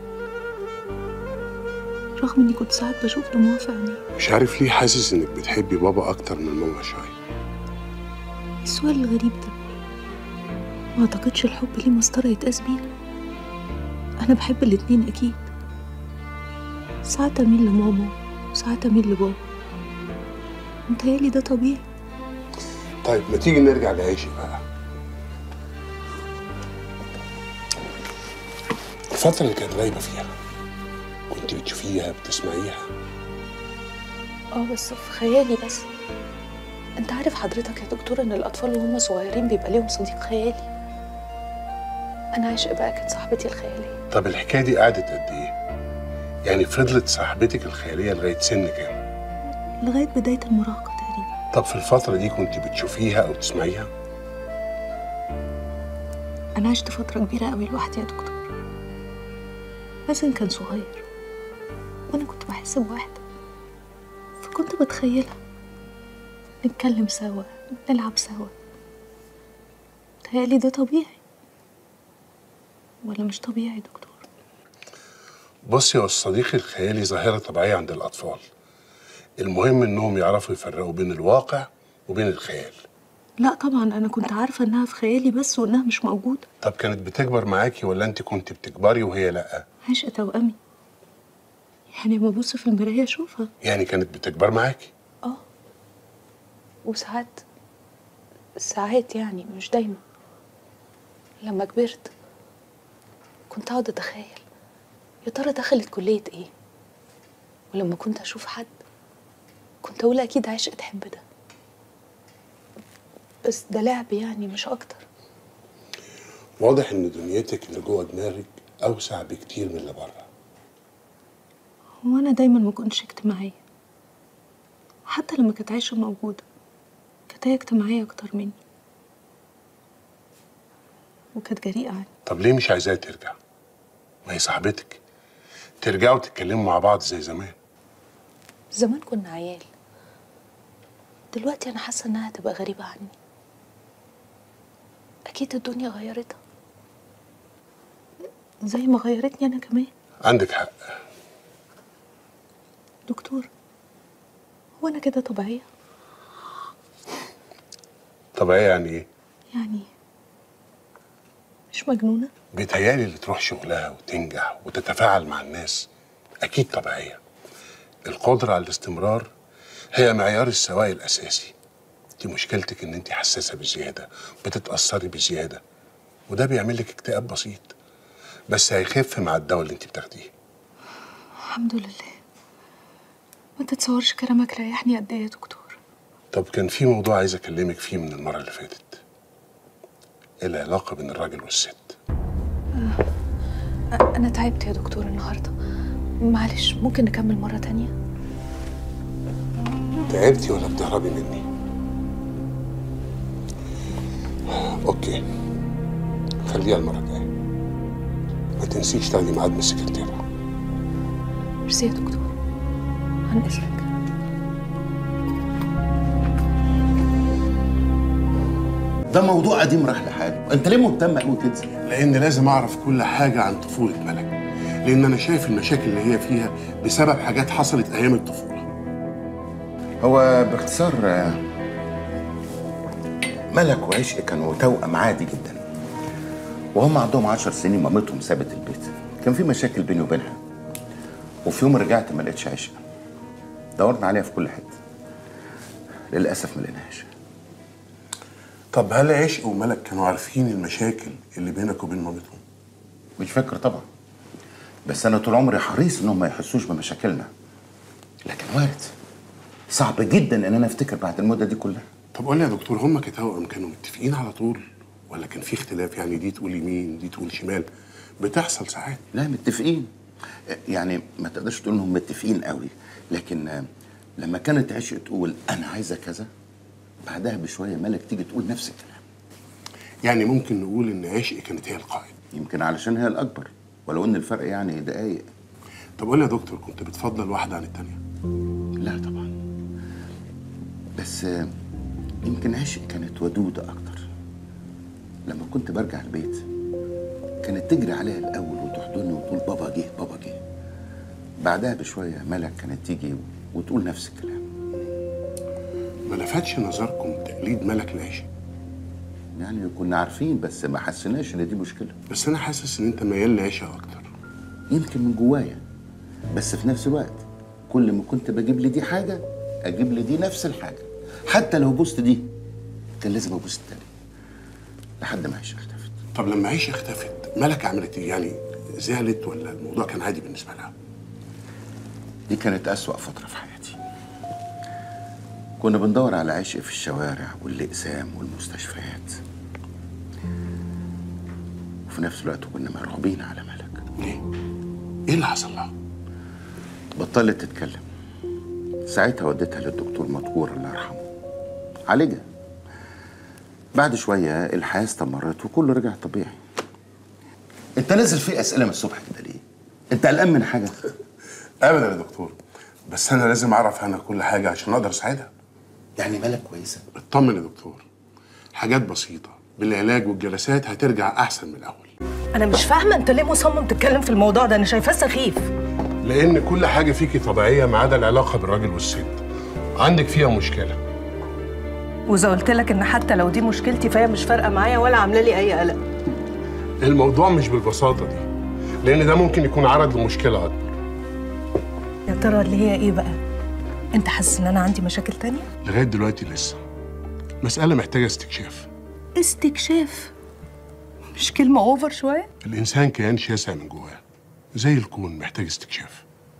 رغم اني كنت ساعات بشوف دموع في عينيه مش عارف ليه حاسس إنك بتحبي بابا أكتر من ماما شوية إيه السؤال الغريب ده ما اعتقدش الحب ليه مسطرة يتقاس بيها انا بحب الاتنين اكيد ساعات اميل لماما وساعات اميل لبابا متهيألي ده طبيعي طيب ما تيجي نرجع لعيشي بقى الفترة اللي كانت غايبة فيها كنت بتشوفيها بتسمعيها اه بس في خيالي بس انت عارف حضرتك يا دكتور ان الاطفال وهم صغيرين بيبقى ليهم صديق خيالي انا عشق بقى كانت صاحبتي الخياليه طب الحكاية دي قعدت قد إيه؟ يعني فضلت صاحبتك الخيالية لغاية سن كام؟ لغايه بدايه المراهقه تقريبا طب في الفترة دي كنت بتشوفيها أو تسمعيها؟ انا عشت فتره كبيره قوي لوحدي يا دكتور حسن كان صغير وانا كنت بحس بوحده فكنت بتخيلها نتكلم سوا نلعب سوا تهيألي ده طبيعي ولا مش طبيعي يا دكتور بصي هو الصديق الخيالي ظاهرة طبيعية عند الأطفال المهم إنهم يعرفوا يفرقوا بين الواقع وبين الخيال لا طبعا انا كنت عارفه انها في خيالي بس وانها مش موجوده طب كانت بتكبر معاكي ولا أنت كنت بتكبري وهي لأ؟ عشق توأمي يعني لما ابص في المرايه اشوفها يعني كانت بتكبر معاكي اه وساعات ساعات يعني مش دايما لما كبرت كنت اقعد اتخيل يا ترى دخلت كلية ايه ولما كنت اشوف حد كنت اقول اكيد عشق تحب ده بس ده لعب يعني مش اكتر واضح إن دنيتك اللي جوه دماغك أوسع بكتير من اللي بره هو انا دايما ما كنتش اجتماعية حتى لما كانت عايشة موجودة كانت هي اجتماعية اكتر مني وكانت جريئة عني طب ليه مش عايزاها ترجع؟ ما هي صاحبتك ترجعوا تتكلموا مع بعض زي زمان زمان كنا عيال دلوقتي انا حاسة انها هتبقى غريبة عني اكيد الدنيا غيرتها زي ما غيرتني انا كمان عندك حق دكتور هو انا كده طبيعية طبيعية يعني إيه؟ يعني مش مجنونة بيتهيألي اللي تروح شغلها وتنجح وتتفاعل مع الناس أكيد طبيعية القدرة على الاستمرار هي معيار السواء الأساسي دي مشكلتك إن أنت حساسة بزيادة بتتأثري بزيادة وده بيعمل لك اكتئاب بسيط بس هيخف مع الدواء اللي أنت بتاخديه الحمد لله ما تتصورش كلامك ريحني قد ايه يا دكتور طب كان في موضوع عايز أكلمك فيه من المرة اللي فاتت العلاقة بين الراجل والست أ- انا تعبت يا دكتور النهارده معلش ممكن نكمل مرة تانية تعبتي ولا بتهربي مني؟ اوكي خليها المرة الجاية ما تنسيش تاخدي ميعاد من السكرتيرة ميرسي يا دكتور عن اذنك ده موضوع قديم راح لحاله انت ليه مهتم قوي كده لأن لازم أعرف كل حاجة عن طفولة ملك لأن أنا شايف المشاكل اللي هي فيها بسبب حاجات حصلت أيام الطفولة هو باختصار آه، ملك وعشق كانوا توأم عادي جدا وهم عندهم عشر سنين مامتهم سابت البيت كان في مشاكل بيني وبينها وفي يوم رجعت ما لقيتش عشق دورنا عليها في كل حته للاسف ما لقيناهاش طب هل عشق وملك كانوا عارفين المشاكل اللي بينك وبين مامتهم؟ مش فاكر طبعا بس انا طول عمري حريص انهم ما يحسوش بمشاكلنا لكن وارد صعب جدا ان انا افتكر بعد المده دي كلها طب قول لي يا دكتور هم كتوأم كانوا متفقين على طول ولا كان في اختلاف يعني دي تقول يمين دي تقول شمال بتحصل ساعات لا متفقين يعني ما تقدرش تقول انهم متفقين قوي لكن آه، لما كانت عشق تقول انا عايزه كذا بعدها بشويه ملك تيجي تقول نفس الكلام يعني ممكن نقول ان عشق كانت هي القائد يمكن علشان هي الاكبر ولو ان الفرق يعني دقايق طب قول لي يا دكتور كنت بتفضل واحده عن التانيه لا طبعا بس آه، يمكن عشق كانت ودودة أكتر لما كنت برجع البيت كانت تجري عليا الأول وتحضني وتقول بابا جه بابا جه بعدها بشوية ملك كانت تيجي وتقول نفس الكلام ما لفتش نظركم تقليد ملك العشق يعني كنا عارفين بس ما حسيناش ان دي مشكله بس انا حاسس ان انت ميال لعشق اكتر يمكن من جوايا بس في نفس الوقت كل ما كنت بجيب لي دي حاجه اجيب لي دي نفس الحاجه حتى لو بوست دي كان لازم ابوس التاني لحد ما عيش اختفت طب لما عيشه اختفت ملك عملت ايه يعني زعلت ولا الموضوع كان عادي بالنسبه لها دي كانت أسوأ فترة في حياتي كنا بندور على عشق في الشوارع والأقسام والمستشفيات وفي نفس الوقت كنا مرعوبين على ملك ليه؟ ايه اللي حصل لها؟ بطلت تتكلم ساعتها وديتها للدكتور مدكور الله يرحمه عالجها بعد شويه الحياه استمرت وكله رجع طبيعي انت نازل فيه اسئله من الصبح كده ليه انت قلقان من حاجه ابدا يا دكتور بس انا لازم اعرف عنها كل حاجه عشان اقدر اساعدها يعني مالك كويسه اطمن يا دكتور حاجات بسيطه بالعلاج والجلسات هترجع احسن من الاول انا مش فاهمه انت ليه مصمم تتكلم في الموضوع ده انا شايفاه سخيف لان كل حاجه فيكي طبيعيه ما عدا العلاقه بالراجل والست عندك فيها مشكله واذا قلت لك ان حتى لو دي مشكلتي فهي مش فارقه معايا ولا عامله لي اي قلق الموضوع مش بالبساطه دي لان ده ممكن يكون عرض لمشكله اكبر يا ترى اللي هي ايه بقى انت حاسس ان انا عندي مشاكل تانية لغايه دلوقتي لسه مساله محتاجه استكشاف استكشاف مش كلمه اوفر شويه الانسان كيان شاسع من جواه زي الكون محتاج استكشاف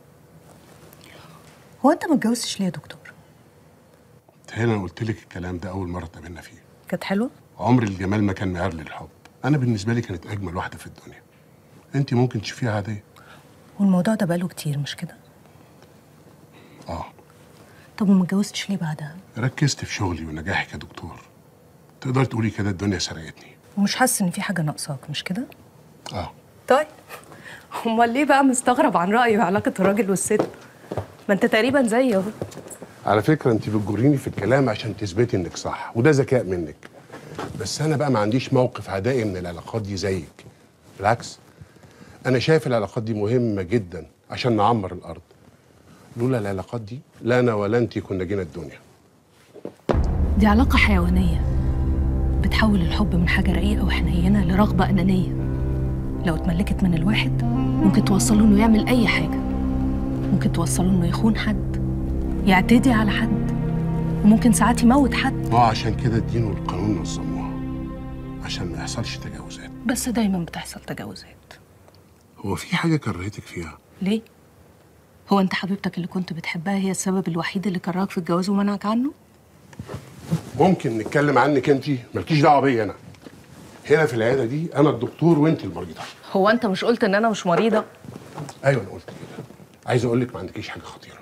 هو انت ما اتجوزتش ليه يا دكتور تهيألي انا قلت لك الكلام ده اول مره اتقابلنا فيه كانت حلوه عمر الجمال ما كان معيار للحب انا بالنسبه لي كانت اجمل واحده في الدنيا انت ممكن تشوفيها عاديه والموضوع ده بقاله كتير مش كده اه طب وما اتجوزتش ليه بعدها ركزت في شغلي ونجاحي كدكتور تقدر تقولي كده الدنيا سرقتني ومش حاسس ان في حاجه ناقصاك مش كده اه طيب امال ليه بقى مستغرب عن رايي وعلاقه الراجل والست ما انت تقريبا زيي اهو على فكره انت بتجريني في الكلام عشان تثبتي انك صح وده ذكاء منك بس انا بقى ما عنديش موقف عدائي من العلاقات دي زيك بالعكس انا شايف العلاقات دي مهمه جدا عشان نعمر الارض لولا العلاقات دي لا انا ولا انت كنا جينا الدنيا دي علاقه حيوانيه بتحول الحب من حاجه رقيقه وحنينه لرغبه انانيه لو اتملكت من الواحد ممكن توصله انه يعمل اي حاجه ممكن توصله انه يخون حد يعتدي على حد وممكن ساعات يموت حد ما هو عشان كده الدين والقانون نظموها عشان ما يحصلش تجاوزات بس دايما بتحصل تجاوزات هو في حاجه كرهتك فيها ليه هو انت حبيبتك اللي كنت بتحبها هي السبب الوحيد اللي كرهك في الجواز ومنعك عنه ممكن نتكلم عنك انت مالكيش دعوه بيا انا هنا في العياده دي انا الدكتور وانت المريضه هو انت مش قلت ان انا مش مريضه ايوه انا قلت كده عايز اقول لك ما عندكيش حاجه خطيره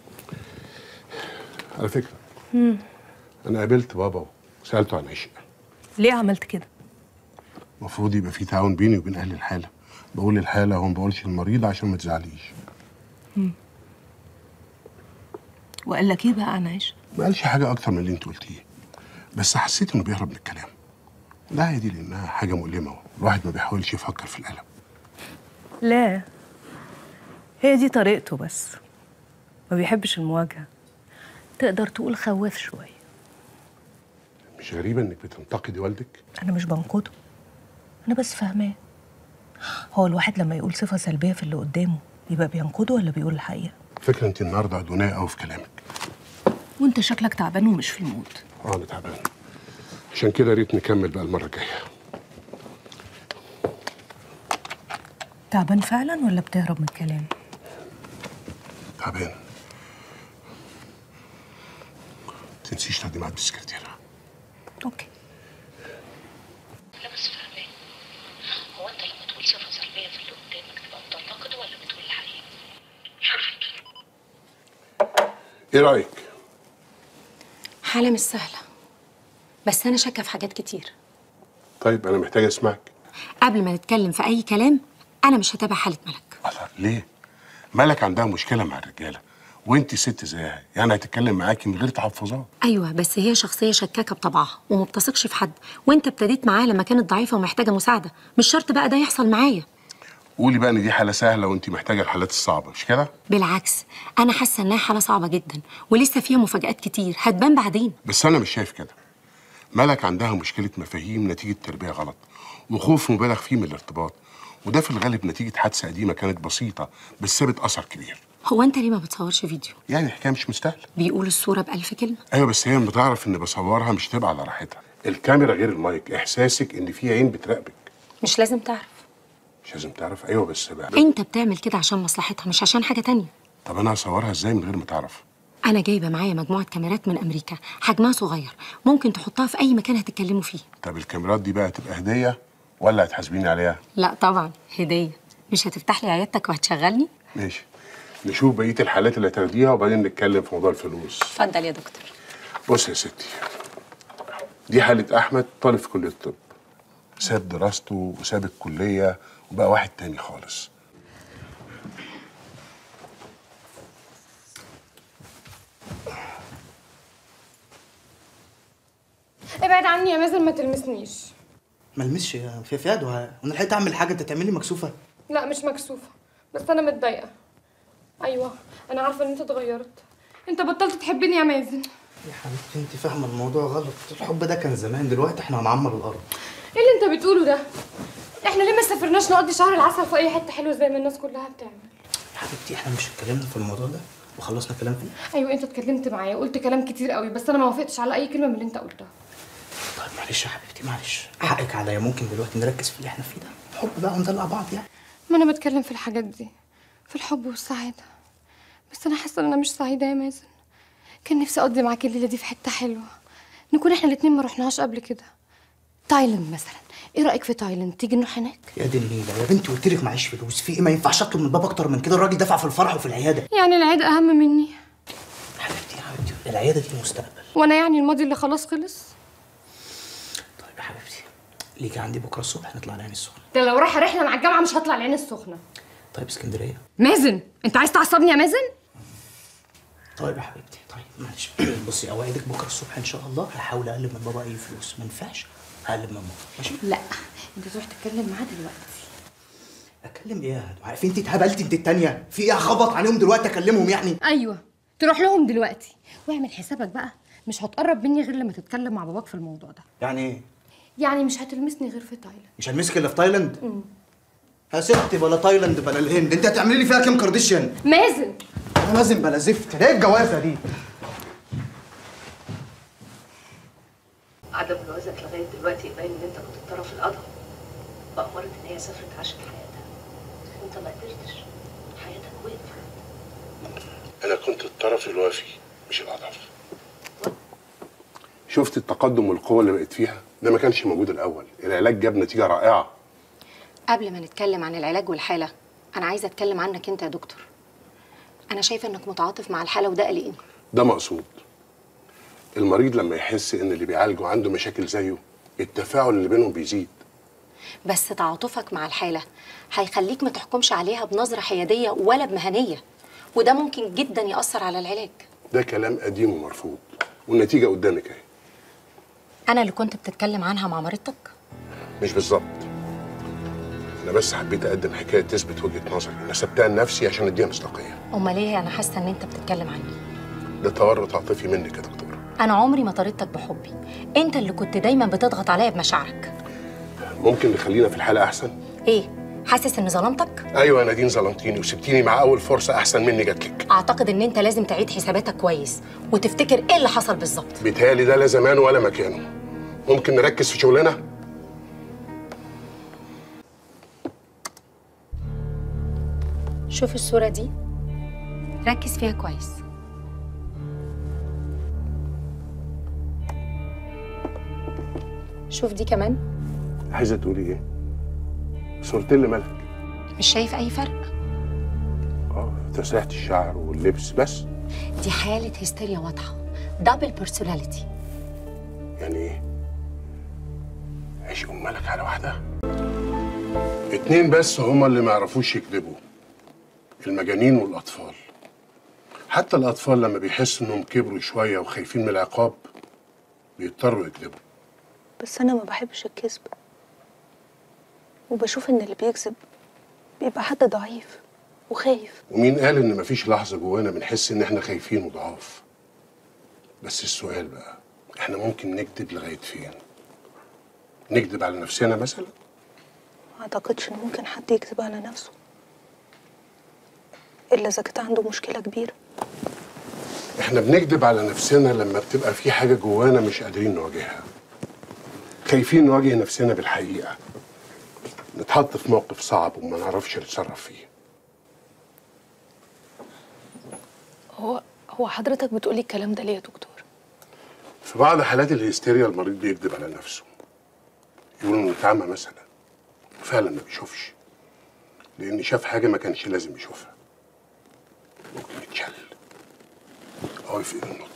على فكره مم. انا قابلت بابا وسالته عن عشق ليه عملت كده المفروض يبقى في تعاون بيني وبين اهل الحاله بقول الحاله وما بقولش المريض عشان ما تزعليش مم. وقال لك ايه بقى عن عيش ما قالش حاجه اكتر من اللي انت قلتيه بس حسيت انه بيهرب من الكلام لا هي دي لانها حاجه مؤلمه الواحد ما بيحاولش يفكر في الالم لا هي دي طريقته بس ما بيحبش المواجهه تقدر تقول خواف شويه مش غريبه انك بتنتقدي والدك انا مش بنقده انا بس فاهماه هو الواحد لما يقول صفه سلبيه في اللي قدامه يبقى بينقده ولا بيقول الحقيقه فكره انت النهارده عدونيه قوي في كلامك وانت شكلك تعبان ومش في المود اه انا تعبان عشان كده يا ريت نكمل بقى المره الجايه تعبان فعلا ولا بتهرب من الكلام تعبان تنسيش تاخدي معاك السكرتيره اوكي لا بس فاهمة هو انت لما تقول صفة سلبية في اللي قدامك تبقى بتنتقده ولا بتقول الحقيقة؟ مش عارفة ايه رايك حالة مش سهلة بس أنا شاكة في حاجات كتير طيب انا محتاج اسمعك قبل ما نتكلم في أي كلام أنا مش هتابع حالة ملك ليه مالك عندها مشكله مع الرجاله وانت ست زيها يعني هتتكلم معاكي من غير تحفظات أيوة بس هي شخصية شكاكة بطبعها وما بتثقش في حد وأنت ابتديت معاها لما كانت ضعيفة ومحتاجة مساعدة مش شرط بقى ده يحصل معايا قولي بقى ان دي حاله سهله وانت محتاجه الحالات الصعبه مش كده بالعكس أنا حاسة إنها حالة صعبة جدا ولسه فيها مفاجآت كتير هتبان بعدين بس انا مش شايف كده مالك عندها مشكله مفاهيم نتيجه تربيه غلط وخوف مبالغ فيه من الارتباط وده في الغالب نتيجه حادثه قديمه كانت بسيطه بس سابت اثر كبير هو أنت ليه ما بتصورش فيديو؟ يعني الحكايه مش مستاهله بيقول الصورة بألف كلمة ايوه بس هي لما تعرف اني بصورها مش تبقى على راحتها الكاميرا غير المايك احساسك ان في عين بتراقبك مش لازم تعرف مش لازم تعرف ايوه بس بقى أنت بتعمل كده عشان مصلحتها مش عشان حاجة تانية طب انا هصورها ازاي من غير ما تعرف أنا جايبة معايا مجموعة كاميرات من أمريكا حجمها صغير ممكن تحطها في أي مكان هتتكلموا فيه طب الكاميرات دي بقى هتبقى هديه ولا هتحاسبيني عليها لا طبعا هدية مش هتفتح لي عيادتك وهتشغلني ماشي نشوف بقيه الحالات اللي هتاخديها وبعدين نتكلم في موضوع الفلوس اتفضل يا دكتور بص يا ستي دي حالة أحمد طالب في كلية الطب ساب دراسته وساب الكلية وبقى واحد تاني خالص ابعد عني يا مازن ما تلمسنيش ما المسش يا في فؤاد وانا لحقت اعمل حاجه انت تعملي مكسوفه لا مش مكسوفه بس انا متضايقه ايوه انا عارفه ان انت اتغيرت انت بطلت تحبني يا مازن يا حبيبتي انت فاهمه الموضوع غلط الحب ده كان زمان دلوقتي احنا هنعمر الارض ايه اللي انت بتقوله ده احنا ليه ما سافرناش نقضي شهر العسل في اي حته حلوه زي ما الناس كلها بتعمل يا حبيبتي احنا مش اتكلمنا في الموضوع ده وخلصنا كلام فيه ايوه انت اتكلمت معايا وقلت كلام كتير قوي بس انا ما وافقتش على اي كلمه من اللي انت قلتها طيب معلش يا حبيبتي معلش حقك عليا ممكن دلوقتي نركز في اللي احنا فيه ده حب بقى وندلع بعض يعني ما انا بتكلم في الحاجات دي في الحب والسعاده بس انا حاسه ان انا مش سعيده يا مازن كان نفسي اقضي معاك الليله دي في حته حلوه نكون احنا الاتنين ما رحناهاش قبل كده تايلاند مثلا ايه رايك في تايلاند تيجي نروح هناك يا دي النيله يا بنتي قلت لك معيش فلوس في ايه ما ينفعش اطلب من الباب اكتر من كده الراجل دفع في الفرح وفي العياده يعني العيد اهم مني العياده دي المستقبل وانا يعني الماضي اللي خلاص خلص طيب يا حبيبتي ليكي عندي بكره الصبح نطلع العين السخنه ده لو رايحه رحله مع الجامعه مش هطلع العين السخنه طيب اسكندريه مازن انت عايز تعصبني يا مازن طيب يا حبيبتي طيب معلش بصي اوعدك بكره الصبح ان شاء الله هحاول اقلب من بابا اي فلوس ما ينفعش هقلب من ماما ماشي لا انت تروح تتكلم معاه دلوقتي اكلم ايه يا عارف انت اتهبلتي انت التانيه في ايه هخبط عليهم دلوقتي اكلمهم يعني ايوه تروح لهم دلوقتي واعمل حسابك بقى مش هتقرب مني غير لما تتكلم مع باباك في الموضوع ده يعني ايه يعني مش هتلمسني غير في تايلاند مش هنمسك الا في تايلاند مم. يا ستي بلا تايلاند بلا الهند انت هتعملي لي فيها كام كارديشيان مازن انا لازم بلا زفت ايه الجوازه دي عدم جوازك لغايه دلوقتي يبين ان انت كنت الطرف الاضعف وامرت ان هي سافرت عاشت حياتها وانت ما قدرتش حياتك وقفت أنا كنت الطرف الوافي مش الأضعف شفت التقدم والقوة اللي بقيت فيها ده ما كانش موجود الأول العلاج جاب نتيجة رائعة قبل ما نتكلم عن العلاج والحالة أنا عايزة أتكلم عنك أنت يا دكتور أنا شايفة إنك متعاطف مع الحالة وده قلقني ده مقصود المريض لما يحس إن اللي بيعالجه عنده مشاكل زيه التفاعل اللي بينهم بيزيد بس تعاطفك مع الحالة هيخليك ما تحكمش عليها بنظرة حيادية ولا بمهنية وده ممكن جدا يأثر على العلاج ده كلام قديم ومرفوض والنتيجة قدامك اهي أنا اللي كنت بتتكلم عنها مع مريضتك مش بالظبط أنا بس حبيت أقدم حكاية تثبت وجهة نظري أنا سبتها لنفسي عشان أديها مصداقية أمال ليه أنا حاسة إن أنت بتتكلم عني ده تورط عاطفي منك يا دكتور أنا عمري ما طردتك بحبي أنت اللي كنت دايما بتضغط عليا بمشاعرك ممكن نخلينا في الحالة أحسن إيه حاسس إني ظلمتك أيوة يا نادين ظلمتيني وسبتيني مع أول فرصة أحسن مني جاتلك أعتقد إن أنت لازم تعيد حساباتك كويس وتفتكر إيه اللي حصل بالظبط بيتهيألي ده لا زمان ولا مكانه ممكن نركز في شغلنا شوف الصورة دي ركز فيها كويس شوف دي كمان عايزة تقولي إيه؟ صورتين لملك مش شايف أي فرق اه تسريحة الشعر واللبس بس دي حالة هستيريا واضحة دبل بيرسوناليتي يعني ايه؟ عيش ام ملك على واحدة اتنين بس هما اللي ما يعرفوش يكذبوا المجانين والأطفال حتى الأطفال لما بيحسوا إنهم كبروا شوية وخايفين من العقاب بيضطروا يكذبوا بس أنا ما بحبش الكذب وبشوف إن اللي بيكذب بيبقى حد ضعيف وخايف ومين قال إن مفيش لحظة جوانا بنحس إن إحنا خايفين وضعاف بس السؤال بقى إحنا ممكن نكذب لغاية فين؟ نكذب على نفسنا مثلا؟ ما أعتقدش إن ممكن حد يكذب على نفسه إلا إذا كانت عنده مشكلة كبيرة احنا بنكذب على نفسنا لما بتبقى في حاجة جوانا مش قادرين نواجهها خايفين نواجه نفسنا بالحقيقة نتحط في موقف صعب وما نعرفش نتصرف فيه هو هو حضرتك بتقولي الكلام ده ليه يا دكتور؟ في بعض حالات الهستيريا المريض بيكذب على نفسه يقول انه اتعمى مثلا فعلا ما بيشوفش لان شاف حاجة ما كانش لازم يشوفها اقف ايد النطق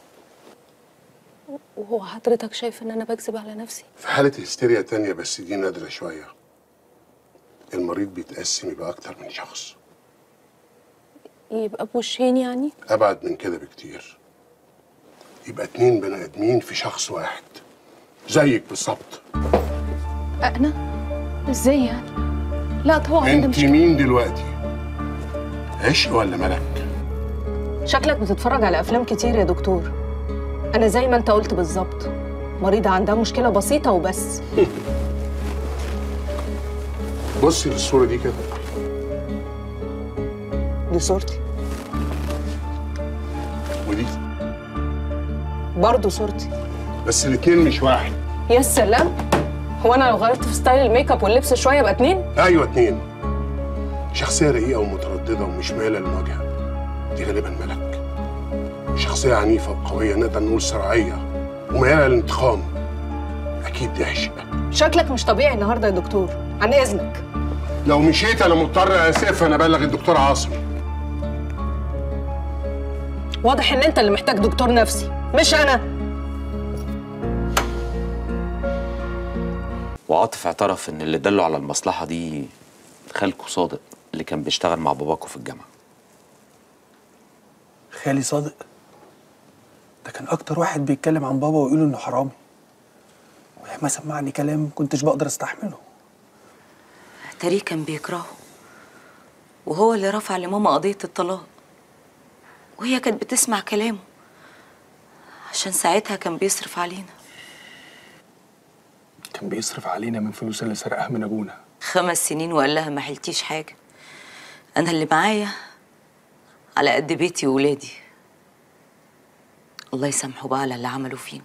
وهو حضرتك شايف ان انا بكذب على نفسي في حالة هستيريا تانية بس دي نادرة شوية المريض بيتقسم يبقى أكتر من شخص يبقى بوشين يعني أبعد من كده بكتير يبقى اتنين بني آدمين في شخص واحد زيك بالظبط انا ازاي يعني لا طبعا انا انت مش مين دلوقتي عشق ولا ملك شكلك بتتفرج على افلام كتير يا دكتور انا زي ما انت قلت بالظبط مريضة عندها مشكلة بسيطة وبس بصي للصورة دي كده دي صورتي ودي برضه صورتي بس الاتنين مش واحد يا سلام هو انا لو غيرت في ستايل الميك اب واللبس شوية يبقى اتنين ايوه اتنين شخصية رقيقة ومترددة ومش مايلة للمواجهة دي غالبا ملك شخصية عنيفة وقوية نقدر نقول صراعية وميالة للانتقام أكيد دي عشق شكلك مش طبيعي النهارده يا دكتور عن اذنك لو مشيت أنا مضطر أسف أنا أبلغ الدكتور عاصم واضح ان انت اللي محتاج دكتور نفسي مش انا وعاطف اعترف ان اللي دله على المصلحه دي خالكو صادق اللي كان بيشتغل مع باباكو في الجامعه خالي صادق ده كان اكتر واحد بيتكلم عن بابا ويقول انه حرامي ولما سمعني كلام كنتش بقدر استحمله تاريه كان بيكرهه وهو اللي رفع لماما قضية الطلاق وهي كانت بتسمع كلامه عشان ساعتها كان بيصرف علينا كان بيصرف علينا من فلوس اللي سرقها من ابونا خمس سنين وقال لها ما حلتيش حاجة أنا اللي معايا على قد بيتي وولادي الله يسامحه بقى على اللي عمله فينا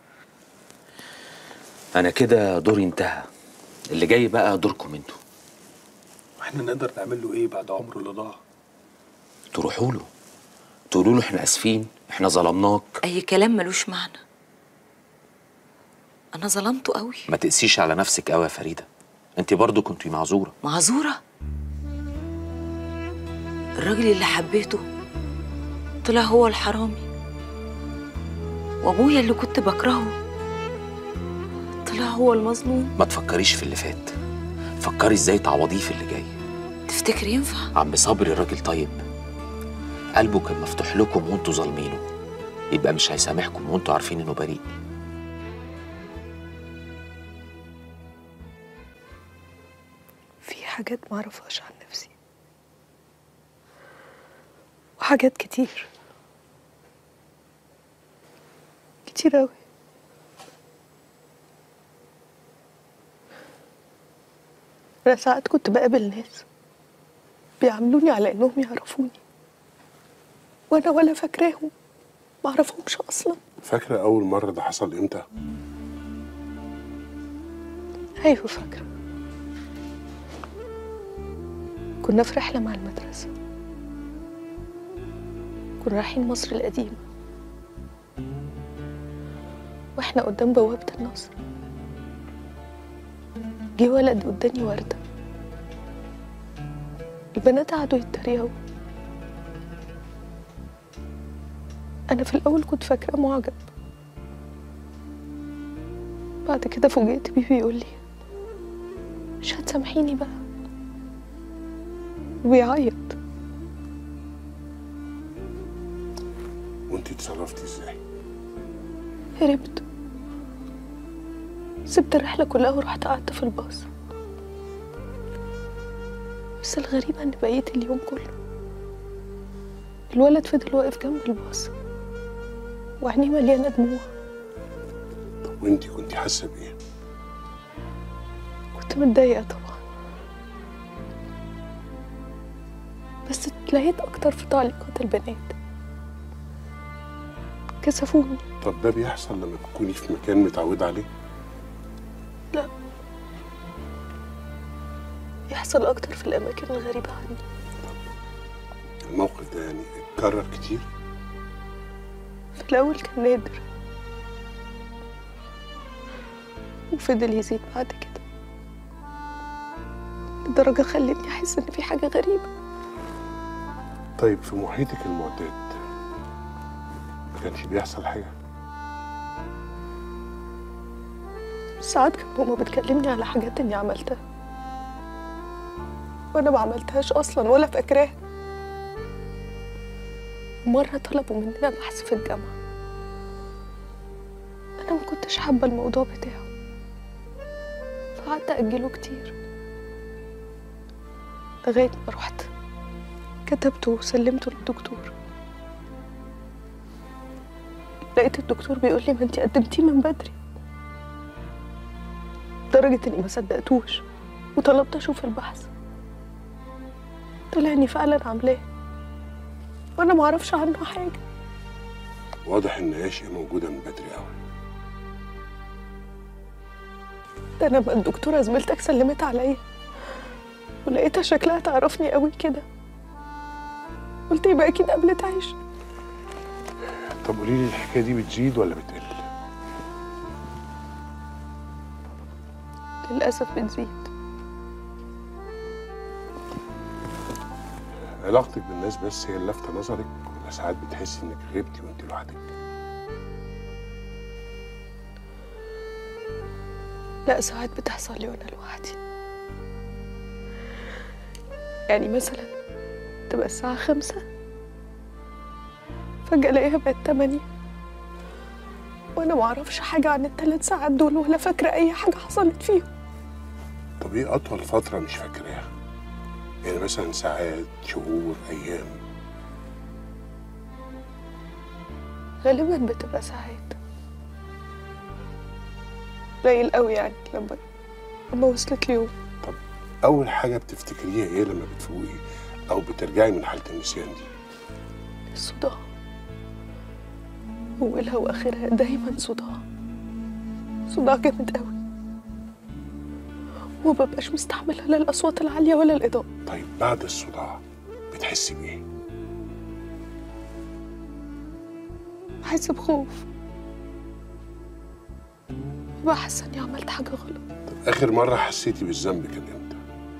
انا كده دوري انتهى اللي جاي بقى دوركم انتوا واحنا نقدر نعمل له ايه بعد عمره اللي ضاع تروحوا له تقولوا له احنا اسفين احنا ظلمناك أي كلام ملوش معنى أنا ظلمته قوي ما تقسيش على نفسك قوي يا فريده انت برضو كنتي معذوره معذورة الراجل اللي حبيته طلع هو الحرامي وابويا اللي كنت بكرهه طلع هو المظلوم ما تفكريش في اللي فات فكري ازاي تعوضيه في اللي جاي تفتكر ينفع عم صبري راجل طيب قلبه كان مفتوح لكم وانتوا ظالمينه يبقى مش هيسامحكم وانتوا عارفين انه بريء في حاجات ما اعرفهاش عن نفسي وحاجات كتير كتير أوي أنا ساعات كنت بقابل ناس بيعاملوني على إنهم يعرفوني وأنا ولا فاكراهم معرفهمش أصلا فاكرة أول مرة ده حصل إمتى؟ أيوة فاكرة كنا في رحلة مع المدرسة كنا رايحين مصر القديمة واحنا قدام بوابة النصر جه ولد اداني وردة البنات قعدوا يتريقوا أنا في الأول كنت فاكراه معجب بعد كده فوجئت بيه بيقول لي مش هتسامحيني بقى وبيعيط وأنت اتصرفتي إزاي؟ هربت سبت الرحلة كلها ورحت قعدت في الباص بس الغريبة إن بقيت اليوم كله الولد فضل واقف جنب الباص وعينيه مليانة دموع وأنت كنت حاسة بإيه؟ كنت متضايقة طبعا بس اتلهيت أكتر في تعليقات البنات كسفوني طب ده بيحصل لما تكوني في مكان متعودة عليه؟ لا يحصل أكتر في الأماكن الغريبة عني الموقف ده يعني اتكرر كتير؟ في الأول كان نادر وفضل يزيد بعد كده لدرجة خلتني أحس إن في حاجة غريبة طيب في محيطك المعتاد كانش بيحصل حاجه ساعات كانت ماما بتكلمني على حاجات اني عملتها وانا ما عملتهاش اصلا ولا فاكراها مرة طلبوا مننا بحث في الجامعة أنا ما كنتش حابة الموضوع بتاعه فقعدت أجله كتير لغاية ما رحت كتبته وسلمته للدكتور لقيت الدكتور بيقول لي ما انتي قدمتيه من بدري لدرجة اني ما صدقتوش وطلبت اشوف البحث طلع اني فعلا عاملاه وانا ما اعرفش عنه حاجة واضح ان عشق موجوده من بدري قوي ده انا بقى الدكتورة زميلتك سلمت عليا ولقيتها شكلها تعرفني قوي كده قلت يبقى اكيد قبلت عيش طب قولي لي الحكايه دي بتزيد ولا بتقل للأسف بتزيد علاقتك بالناس بس هي اللي لافته نظرك ولا ساعات بتحسي انك غبتي وانت لوحدك لا ساعات بتحصل لي وانا لوحدي يعني مثلا تبقى الساعة خمسة فجأة الاقيها بقت تمانية وانا معرفش حاجة عن الثلاث ساعات دول ولا فاكرة اي حاجة حصلت فيهم طب ايه اطول فتره مش فاكراها يعني مثلا ساعات شهور ايام غالبا بتبقى ساعات قليل قوي يعني لما لما وصلت ليوم اول حاجه بتفتكريها ايه لما بتفوقي او بترجعي من حاله النسيان دي الصداع أولها وآخرها دايما صداع صداع جامد قوي ومببقاش مستحملة لا الأصوات العالية ولا الإضاءة طيب بعد الصداع بتحسي بايه بحس بخوف ببقى حاسة إني عملت حاجة غلط طب اخر مره حسيتي بالذنب كان امتى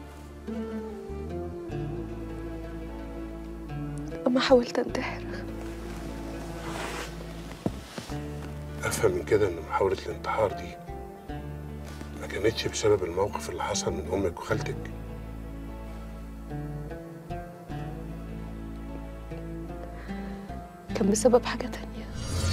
لما حاولت أنتحر افهم من كده ان محاوله الانتحار دي ما كانتش بسبب الموقف اللي حصل من امك وخالتك كان بسبب حاجة تانية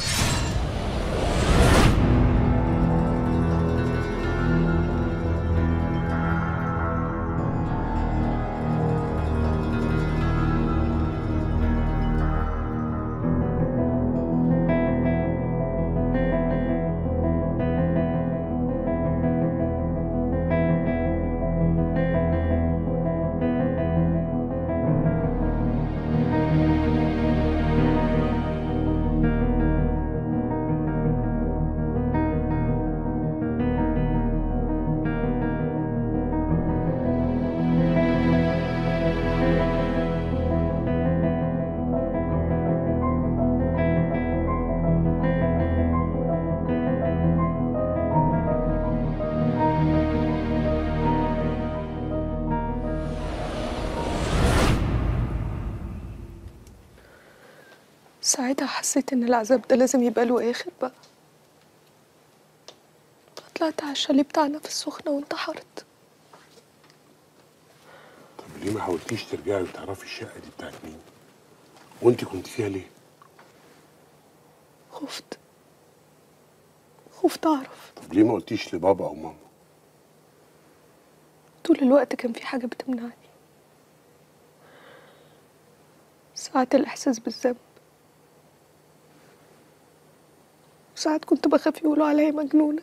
ساعتها حسيت إن العذاب ده لازم يبقى له آخر بقى طلعت على الشاليه بتاعنا في السخنة وانتحرت طب ليه ما حاولتيش ترجعي وتعرفي الشقه دي بتاعت مين وانت كنت فيها ليه خفت خفت أعرف طب ليه ما قلتيش لبابا او ماما طول الوقت كان في حاجة بتمنعني ساعات الإحساس بالذنب وساعات كنت بخاف يقولوا عليا مجنونة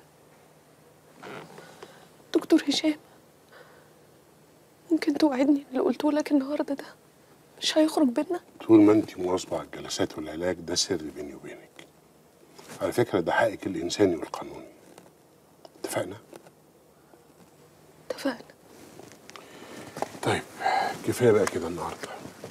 دكتور هشام ممكن توعدني إن اللي قلته لك النهاردة ده مش هيخرج بينا طول ما انت مواظبه على الجلسات والعلاج ده سر بيني وبينك على فكره ده حقك الانساني والقانوني اتفقنا اتفقنا طيب كفايه بقى كده النهارده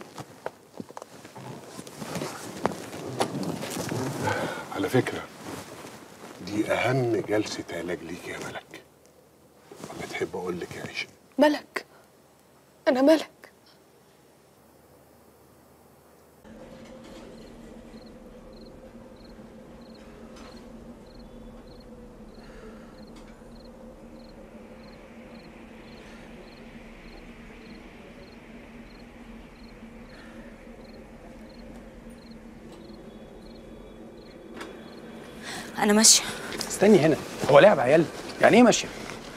على فكره دي اهم جلسه علاج ليك يا ملك ولا تحب اقول لك يا عيشه ملك أنا ملك انا ماشيه استني هنا هو لعب عيال يعني ايه ماشيه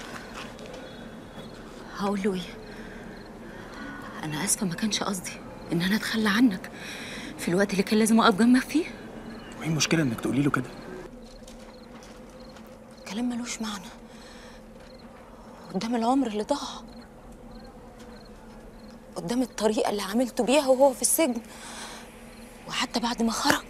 هقول له ايه انا اسفه ما كانش قصدي ان انا اتخلى عنك في الوقت اللي كان لازم اقف جنبك فيه وايه المشكله انك تقولي له كده كلام ملوش معنى قدام العمر اللي ضاع قدام الطريقه اللي عملته بيها وهو في السجن وحتى بعد ما خرج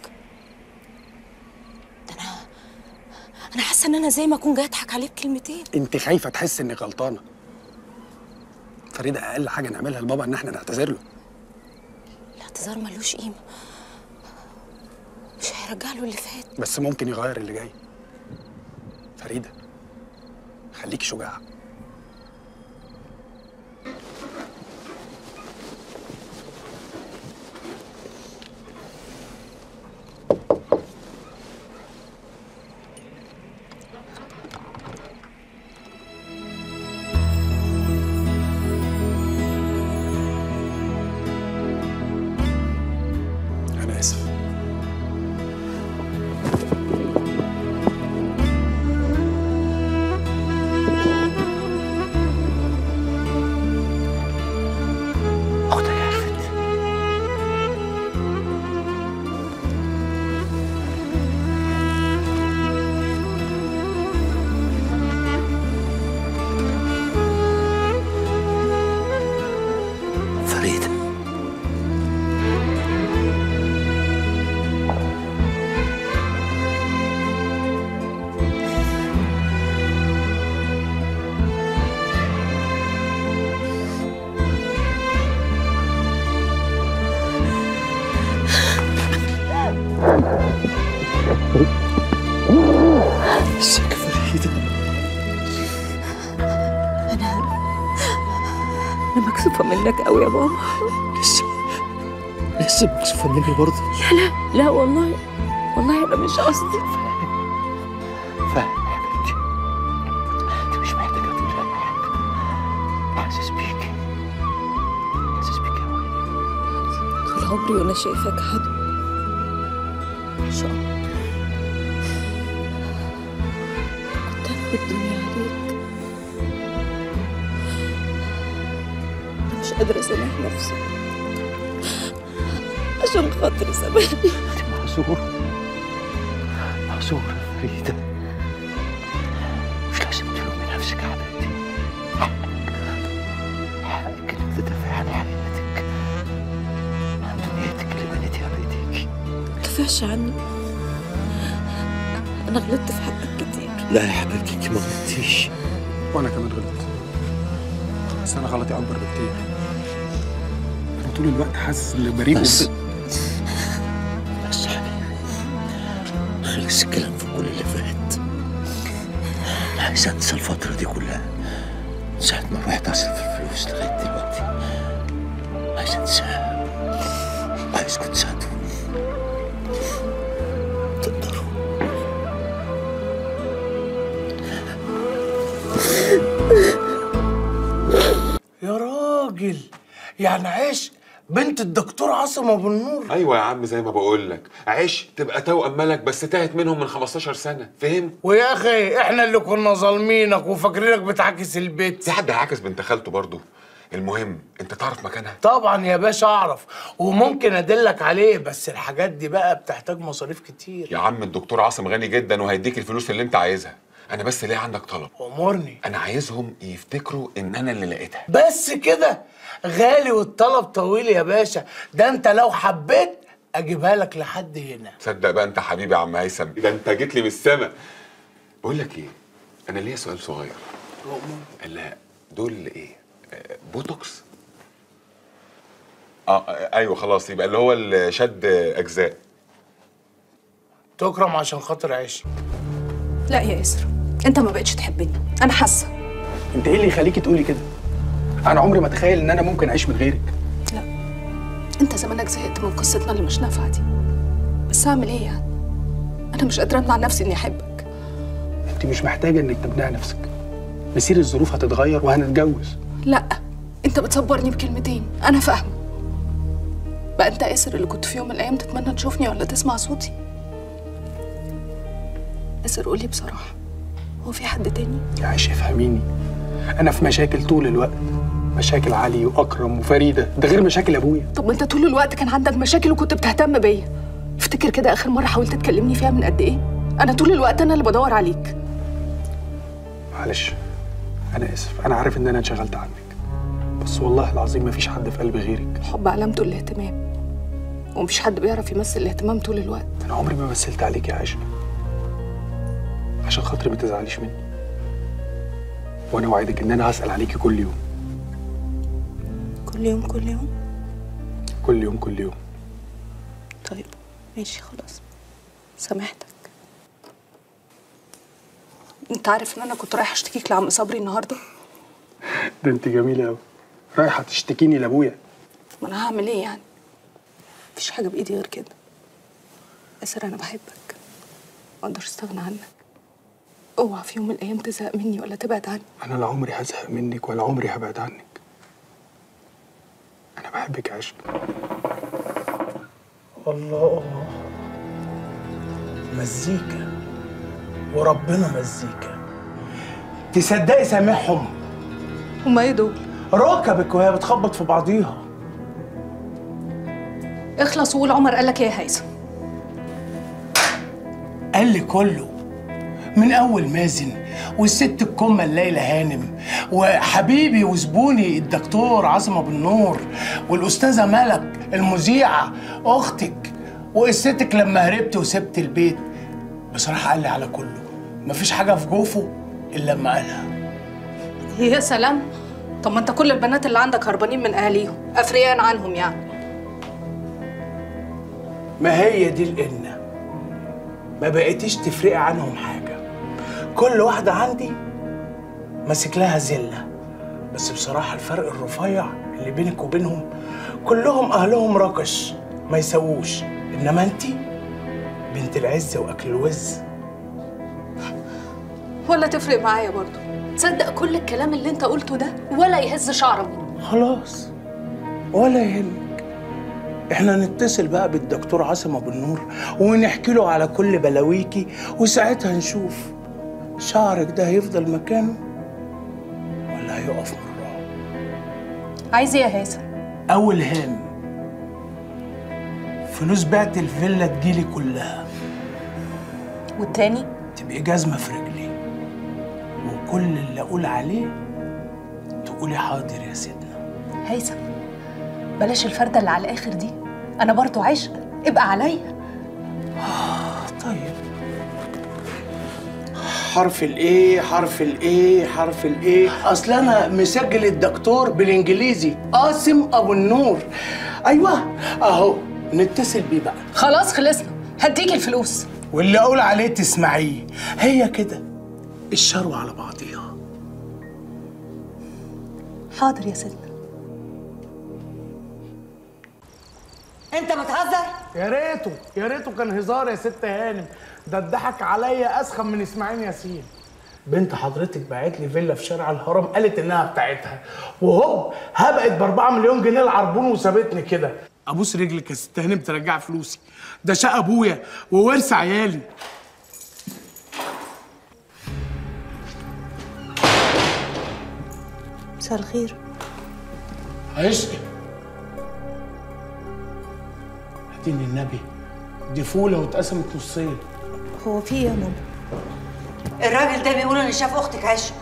ده انا انا حاسه ان انا زي ما اكون جاي اضحك عليه بكلمتين انت خايفه تحس انك غلطانه فريده اقل حاجه نعملها لبابا ان احنا نعتذر له الاعتذار ملوش قيمه مش هيرجع له اللي فات بس ممكن يغير اللي جاي فريده خليكي شجاعه انا اسف اختك عرفت فريدة ازيك يا فريدة انا انا مكسوفه منك قوي يا بابا لسه لسه مكسوفة مني برضه لا لا لا والله والله انا مش قصدي فاهم يا بنتي انت مش محتاجة تقولي أي حاجة حاسس بيكي حاسس بيكي أوي طول عمري وانا شايفاك حد ان شاء الله كنت انا بالدنيا عليك انا مش قادره اسامح نفسي عشان خاطري سامحني معذور معذور يا فريدة مش لازم تلومي نفسك يا حبيبتي حقك حقك انك تدافعي عن حياتك عن دنيتك اللي بنيتيها بايديكي متدافعش عني انا غلطت في حقك كتير لا يا حبيبتي انت ما غلطتيش وانا كمان غلطت بس انا غلطي اكبر بكتير انا طول الوقت حاسس اني بريء بس وب- بس يا حبيبي خلص الكلام في كل اللي فات انا عايز انسى الفترة دي كلها من ساعة ما رحت اصرف الفلوس لغاية دلوقتي عايز انساها عايزكم تساعدوني تقدروا يا راجل يعني عشق بنت الدكتور عاصم ابو النور ايوه يا عم زي ما بقول لك عيش تبقى توأم ملك بس تاهت منهم من 15 سنه فهم ويا اخي احنا اللي كنا ظالمينك وفاكرينك بتعكس البيت في حد عاكس بنت خالته برضه المهم انت تعرف مكانها طبعا يا باشا اعرف وممكن ادلك عليه بس الحاجات دي بقى بتحتاج مصاريف كتير يا عم الدكتور عاصم غني جدا وهيديك الفلوس اللي انت عايزها انا بس ليه عندك طلب امرني انا عايزهم يفتكروا ان انا اللي لقيتها بس كده غالي والطلب طويل يا باشا ده انت لو حبيت اجيبها لك لحد هنا تصدق بقى انت حبيبي يا عم هيثم ده انت جيت لي من السما بقول لك ايه انا ليا سؤال صغير لا دول ايه آه، بوتوكس اه آه، ايوه خلاص يبقى اللي هو الشد اجزاء تكرم عشان خاطر عيش لا يا اسر انت ما بقتش تحبني انا حاسه انت ايه اللي يخليكي تقولي كده انا عمري ما اتخيل ان انا ممكن اعيش من غيرك انت زمانك زهقت من قصتنا اللي مش نافعه دي بس اعمل ايه يعني انا مش قادره امنع نفسي اني احبك انت مش محتاجه انك تمنعي نفسك مسير الظروف هتتغير وهنتجوز لا انت بتصبرني بكلمتين انا فاهمه بقى انت ياسر اللي كنت في يوم من الايام تتمنى تشوفني ولا تسمع صوتي ياسر قولي بصراحه هو في حد تاني يا عيشة فهميني انا في مشاكل طول الوقت مشاكل علي واكرم وفريده ده غير مشاكل ابويا طب ما انت طول الوقت كان عندك مشاكل وكنت بتهتم بيا افتكر كده اخر مره حاولت تكلمني فيها من قد ايه انا طول الوقت انا اللي بدور عليك معلش انا اسف انا عارف ان انا انشغلت عنك بس والله العظيم مفيش حد في قلبي غيرك الحب علامته الاهتمام ومفيش حد بيعرف يمثل الاهتمام طول الوقت انا عمري ما مثلت عليك يا عائشه عشان خاطري ما تزعليش مني وانا وعدك ان انا هسال عليكي كل يوم كل يوم كل يوم كل يوم كل يوم طيب ماشي خلاص سامحتك انت عارف ان انا كنت رايحه اشتكيك لعم صبري النهارده ده انت جميله قوي رايحه تشتكيني لابويا ما انا هعمل ايه يعني مفيش حاجه بايدي غير كده ياسر انا بحبك ما اقدرش استغنى عنك اوعى في يوم من الايام تزهق مني ولا تبعد عني انا لا عمري هزهق منك ولا عمري هبعد عنك انا بحبك يا عشق الله مزيكا وربنا مزيكا تصدقي سامعهم هما ايه دول ركبك وهي بتخبط في بعضيها اخلص وقول عمر قال لك ايه يا هيثم قال لي كله من اول مازن والست الكمه الليلى هانم وحبيبي وزبوني الدكتور عاصم ابو النور والاستاذه ملك المذيعه اختك وقصتك لما هربت وسبت البيت بصراحه قال لي على كله مفيش حاجه في جوفه الا لما قالها يا سلام طب ما انت كل البنات اللي عندك هربانين من اهاليهم افريان عنهم يعني ما هي دي القنة ما بقيتيش تفرقي عنهم حاجة كل واحدة عندي ماسك لها زلة بس بصراحة الفرق الرفيع اللي بينك وبينهم كلهم أهلهم ركش ما يسووش إنما أنتي بنت العز وأكل الوز ولا تفرق معايا برضه تصدق كل الكلام اللي انت قلته ده ولا يهز شعره خلاص ولا يهمك احنا نتصل بقى بالدكتور عاصم ابو النور ونحكي له على كل بلاويكي وساعتها نشوف شعرك ده هيفضل مكانه ولا هيقف مرة عايز ايه يا هيثم اول هام فلوس بعت الفيلا تجيلي كلها والتاني تبقي جزمة في رجلي وكل اللي اقول عليه تقولي حاضر يا سيدنا هيثم بلاش الفردة اللي على الآخر دي أنا برضو عشق ابقى عليا طيب حرف الايه حرف الايه حرف الايه اصل انا مسجل الدكتور بالانجليزي قاسم ابو النور ايوه اهو نتصل بيه بقى خلاص خلصنا هديك الفلوس واللي اقول عليه تسمعيه هي كده الشروه على بعضيها حاضر يا سيدنا انت بتهزر يا ريته يا ريته كان هزار يا ست هانم ده اتضحك عليا اسخن من اسماعيل ياسين بنت حضرتك باعت لي فيلا في شارع الهرم قالت انها بتاعتها وهوب هبقت ب 4 مليون جنيه العربون وسابتني كده ابوس رجلك يا ست هانم ترجع فلوسي ده شقه ابويا وورث عيالي مساء الخير عشقي هاتيني النبي دي فوله واتقسمت نصين هو في ايه يا ماما الراجل ده بيقول ان شاف اختك عشق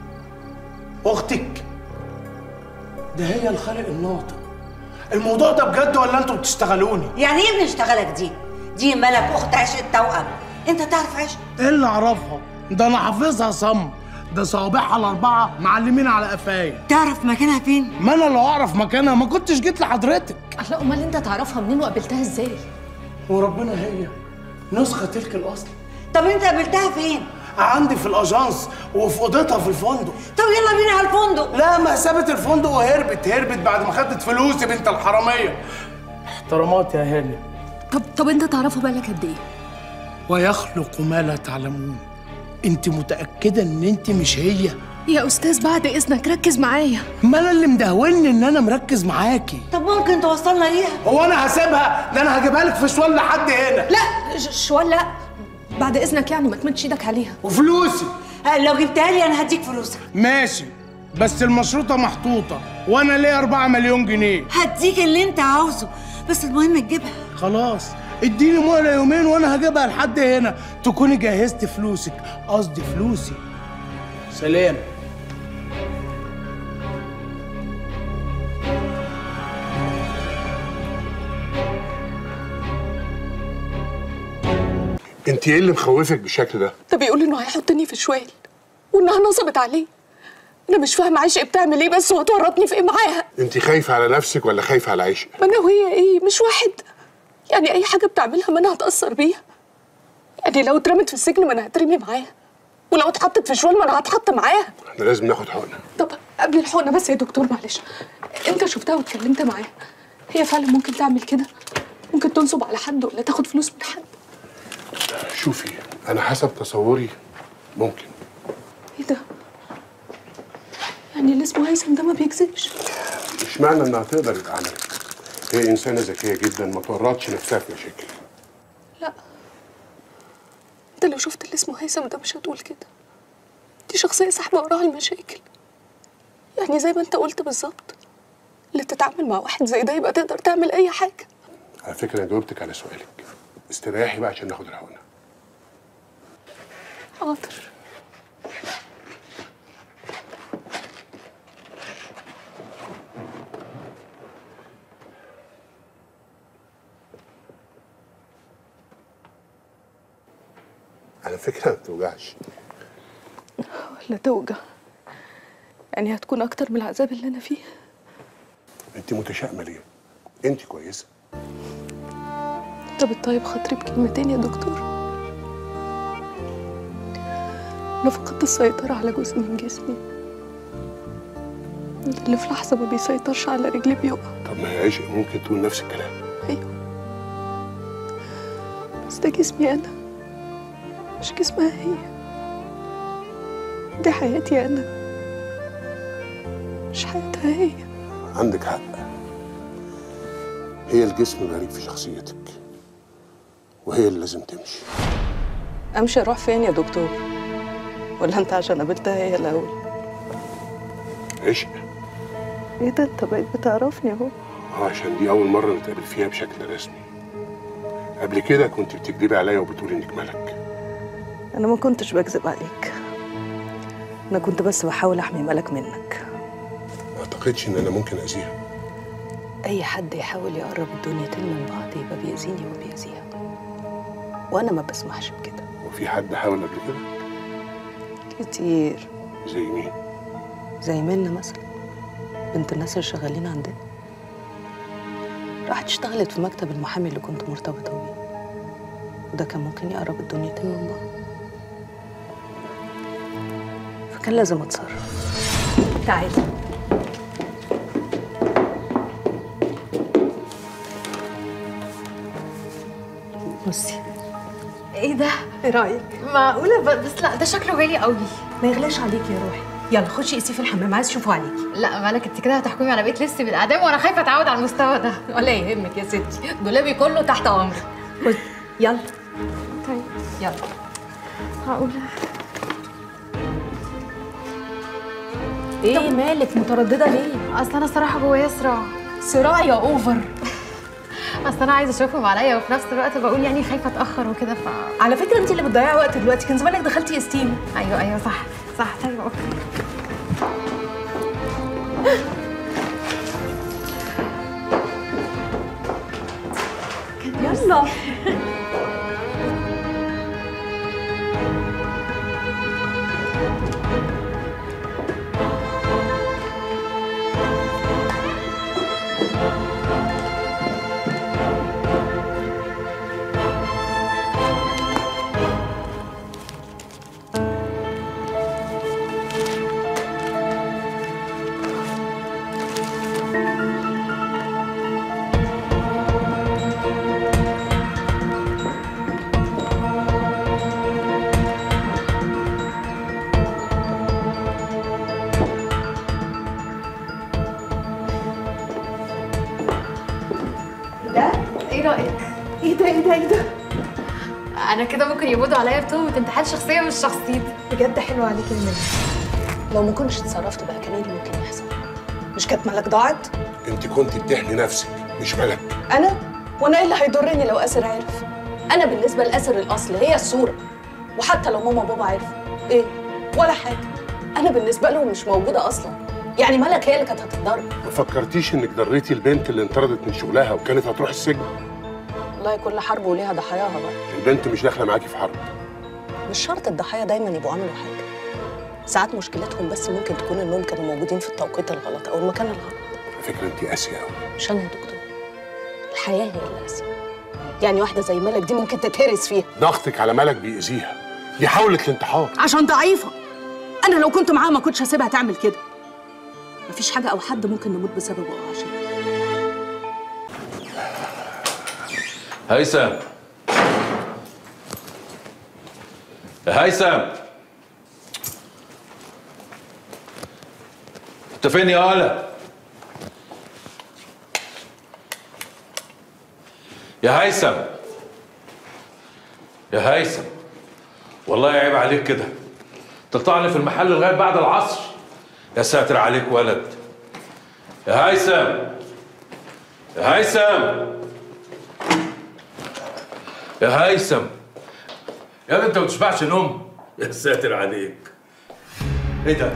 اختك ده هي الخالق الناطق الموضوع ده بجد ولا انتوا بتشتغلوني يعني ايه بنشتغلك دي دي ملك اخت عشق التوأم انت تعرف عشق ايه اللي اعرفها ده انا حافظها صم ده صوابعها الاربعه معلمين على قفايا تعرف مكانها فين ما انا لو اعرف مكانها ما كنتش جيت لحضرتك لا امال انت تعرفها منين وقابلتها ازاي وربنا هي نسخه تلك الاصل طب انت قابلتها فين عندي في الاجانس وفي اوضتها في الفندق طب يلا بينا على الفندق لا ما سابت الفندق وهربت هربت بعد ما خدت فلوسي بنت الحراميه احترامات يا هاني طب طب انت تعرفه بالك قد ايه ويخلق ما لا تعلمون انت متاكده ان انت مش هي يا استاذ بعد اذنك ركز معايا ما انا اللي مدهولني ان انا مركز معاكي طب ممكن توصلنا ليها هو انا هسيبها ده انا هجيبها لك في شوال لحد هنا لا ش- شوال لا بعد اذنك يعني ما تمدش ايدك عليها وفلوسي لو جبتها لي انا هديك فلوسك ماشي بس المشروطه محطوطه وانا ليا 4 مليون جنيه هديك اللي انت عاوزه بس المهم تجيبها خلاص اديني مهله يومين وانا هجيبها لحد هنا تكوني جهزت فلوسك قصدي فلوسي سلام انت ايه اللي مخوفك بالشكل ده ده بيقول انه هيحطني في شوال وانها نصبت عليه انا مش فاهمه عشق بتعمل ايه بس وهتورطني في ايه معاها انت خايفه على نفسك ولا خايفه على عيشك ما انا وهي ايه مش واحد يعني اي حاجه بتعملها ما انا هتاثر بيها يعني لو اترمت في السجن ما انا هترمي معاها ولو اتحطت في شوال ما انا هتحط معاها احنا لازم ناخد حقنه طب قبل الحقنه بس يا دكتور معلش انت شفتها واتكلمت معاها هي فعلا ممكن تعمل كده ممكن تنصب على حد ولا تاخد فلوس من حد شوفي انا حسب تصوري ممكن ايه ده يعني اللي اسمه هيثم ده ما بيكذبش مش معنى انها تقدر يبقى عملت هي انسانه ذكيه جدا ما تورطش نفسها في مشاكل لا انت لو شفت اللي اسمه هيثم ده مش هتقول كده دي شخصية ساحبة وراها المشاكل يعني زي ما انت قلت بالظبط اللي تتعامل مع واحد زي ده يبقى تقدر تعمل اي حاجة على فكره انا جاوبتك على سؤالك استريحي بقى عشان ناخد الحقنه حاضر على فكره ما بتوجعش ولا توجع يعني هتكون اكتر من العذاب اللي انا فيه انت متشائمه ليه انت كويسه طب الطيب خاطري بكلمتين يا دكتور انا فقدت السيطرة على جزء من جسمي اللي في لحظة ما بيسيطرش على رجلي بيقع طب ما هي عشق ممكن تقول نفس الكلام بس ده جسمي أنا مش جسمها هي دي حياتي أنا مش حياتها هي عندك حق هي الجسم غريب في شخصيتك وهي اللي لازم تمشي أمشي أروح فين يا دكتور ولا أنت عشان قابلتها هي الأول عشق إيه ده أنت بقيت بتعرفني أهو اه عشان دي اول مره نتقابل فيها بشكل رسمي قبل كده كنت بتكدبي عليا وبتقولي انك ملك أنا ما كنتش بكذب عليك أنا كنت بس بحاول أحمي ملك منك ما اعتقدش ان انا ممكن اذيها أي حد يحاول يقرب الدنيتين من بعض يبقى بيأذيني وبيأذيها وأنا ما بسمحش بكده وفي حد حاول قبل كده كتير زي مين زي منى مثلا بنت الناس اللي شغالين عندنا راحت اشتغلت في مكتب المحامي اللي كنت مرتبطة بيه وده كان ممكن يقرب الدنيتين من بعض فكان لازم اتصرف تعالي بصي ايه ده؟ ايه رايك؟ معقولة ب- بس لا ده شكله غالي قوي ما يغلاش عليكي يا روحي يلا خشي قيسيه في الحمام عايز اشوفه عليكي لا مالك انت كده هتحكمي على بقية لبسي بالاعدام وانا خايفة اتعود على المستوى ده ولا يهمك يا ستي دولابي كله تحت امرك خد يلا طيب يلا معقولة ايه مالك متردده ليه؟ اصل انا صراحة جوايا صراع صراع يا اوفر اصل انا عايزة اشوفهم عليا وفي نفس الوقت بقول يعني خايفة اتأخر وكده ف على فكره انت اللي بتضيعي وقت دلوقتي كان زمانك دخلتي ستيم ايوه ايوه صح صح طيب اوكي يلا ايه رأيك؟ ايه ده ايه ده ايه ده؟ انا كده ممكن يقبضوا عليا بتهمه انتحال شخصيه مش شخصيتي بجد حلو عليكي يا منى لو ما كنتش اتصرفت بقى كان ايه اللي ممكن يحصل مش كانت ملك ضاعت انت كنت بتحمي نفسك مش ملك انا وانا ايه اللي هيضرني لو اسر عرف انا بالنسبه لاسر الاصل هي الصوره وحتى لو ماما وبابا عرفوا ايه ولا حاجه انا بالنسبه لهم مش موجوده اصلا يعني ملك هي اللي كانت هتتضرب ما فكرتيش انك ضريتي البنت اللي انطردت من شغلها وكانت هتروح السجن والله كل حرب وليها ضحاياها بقى البنت مش داخله معاكي في حرب مش شرط الضحايا دايما يبقوا عملوا حاجه ساعات مشكلتهم بس ممكن تكون انهم كانوا موجودين في التوقيت الغلط او المكان الغلط على فكره انت قاسيه قوي مش انا يا دكتور الحياه هي اللي قاسيه يعني واحده زي ملك دي ممكن تتهرس فيها ضغطك على ملك بيأذيها دي حاولت الانتحار عشان ضعيفه انا لو كنت معاها ما كنتش هسيبها تعمل كده مفيش حاجه او حد ممكن نموت بسببه او عشان هيثم يا هيثم انت فين يا ولا يا هيثم يا هيثم والله عيب عليك كده تقطعني في المحل لغايه بعد العصر يا ساتر عليك ولد يا هيثم يا هيثم يا هيثم يا ابني انت ما بتشبعش نوم يا ساتر عليك ايه ده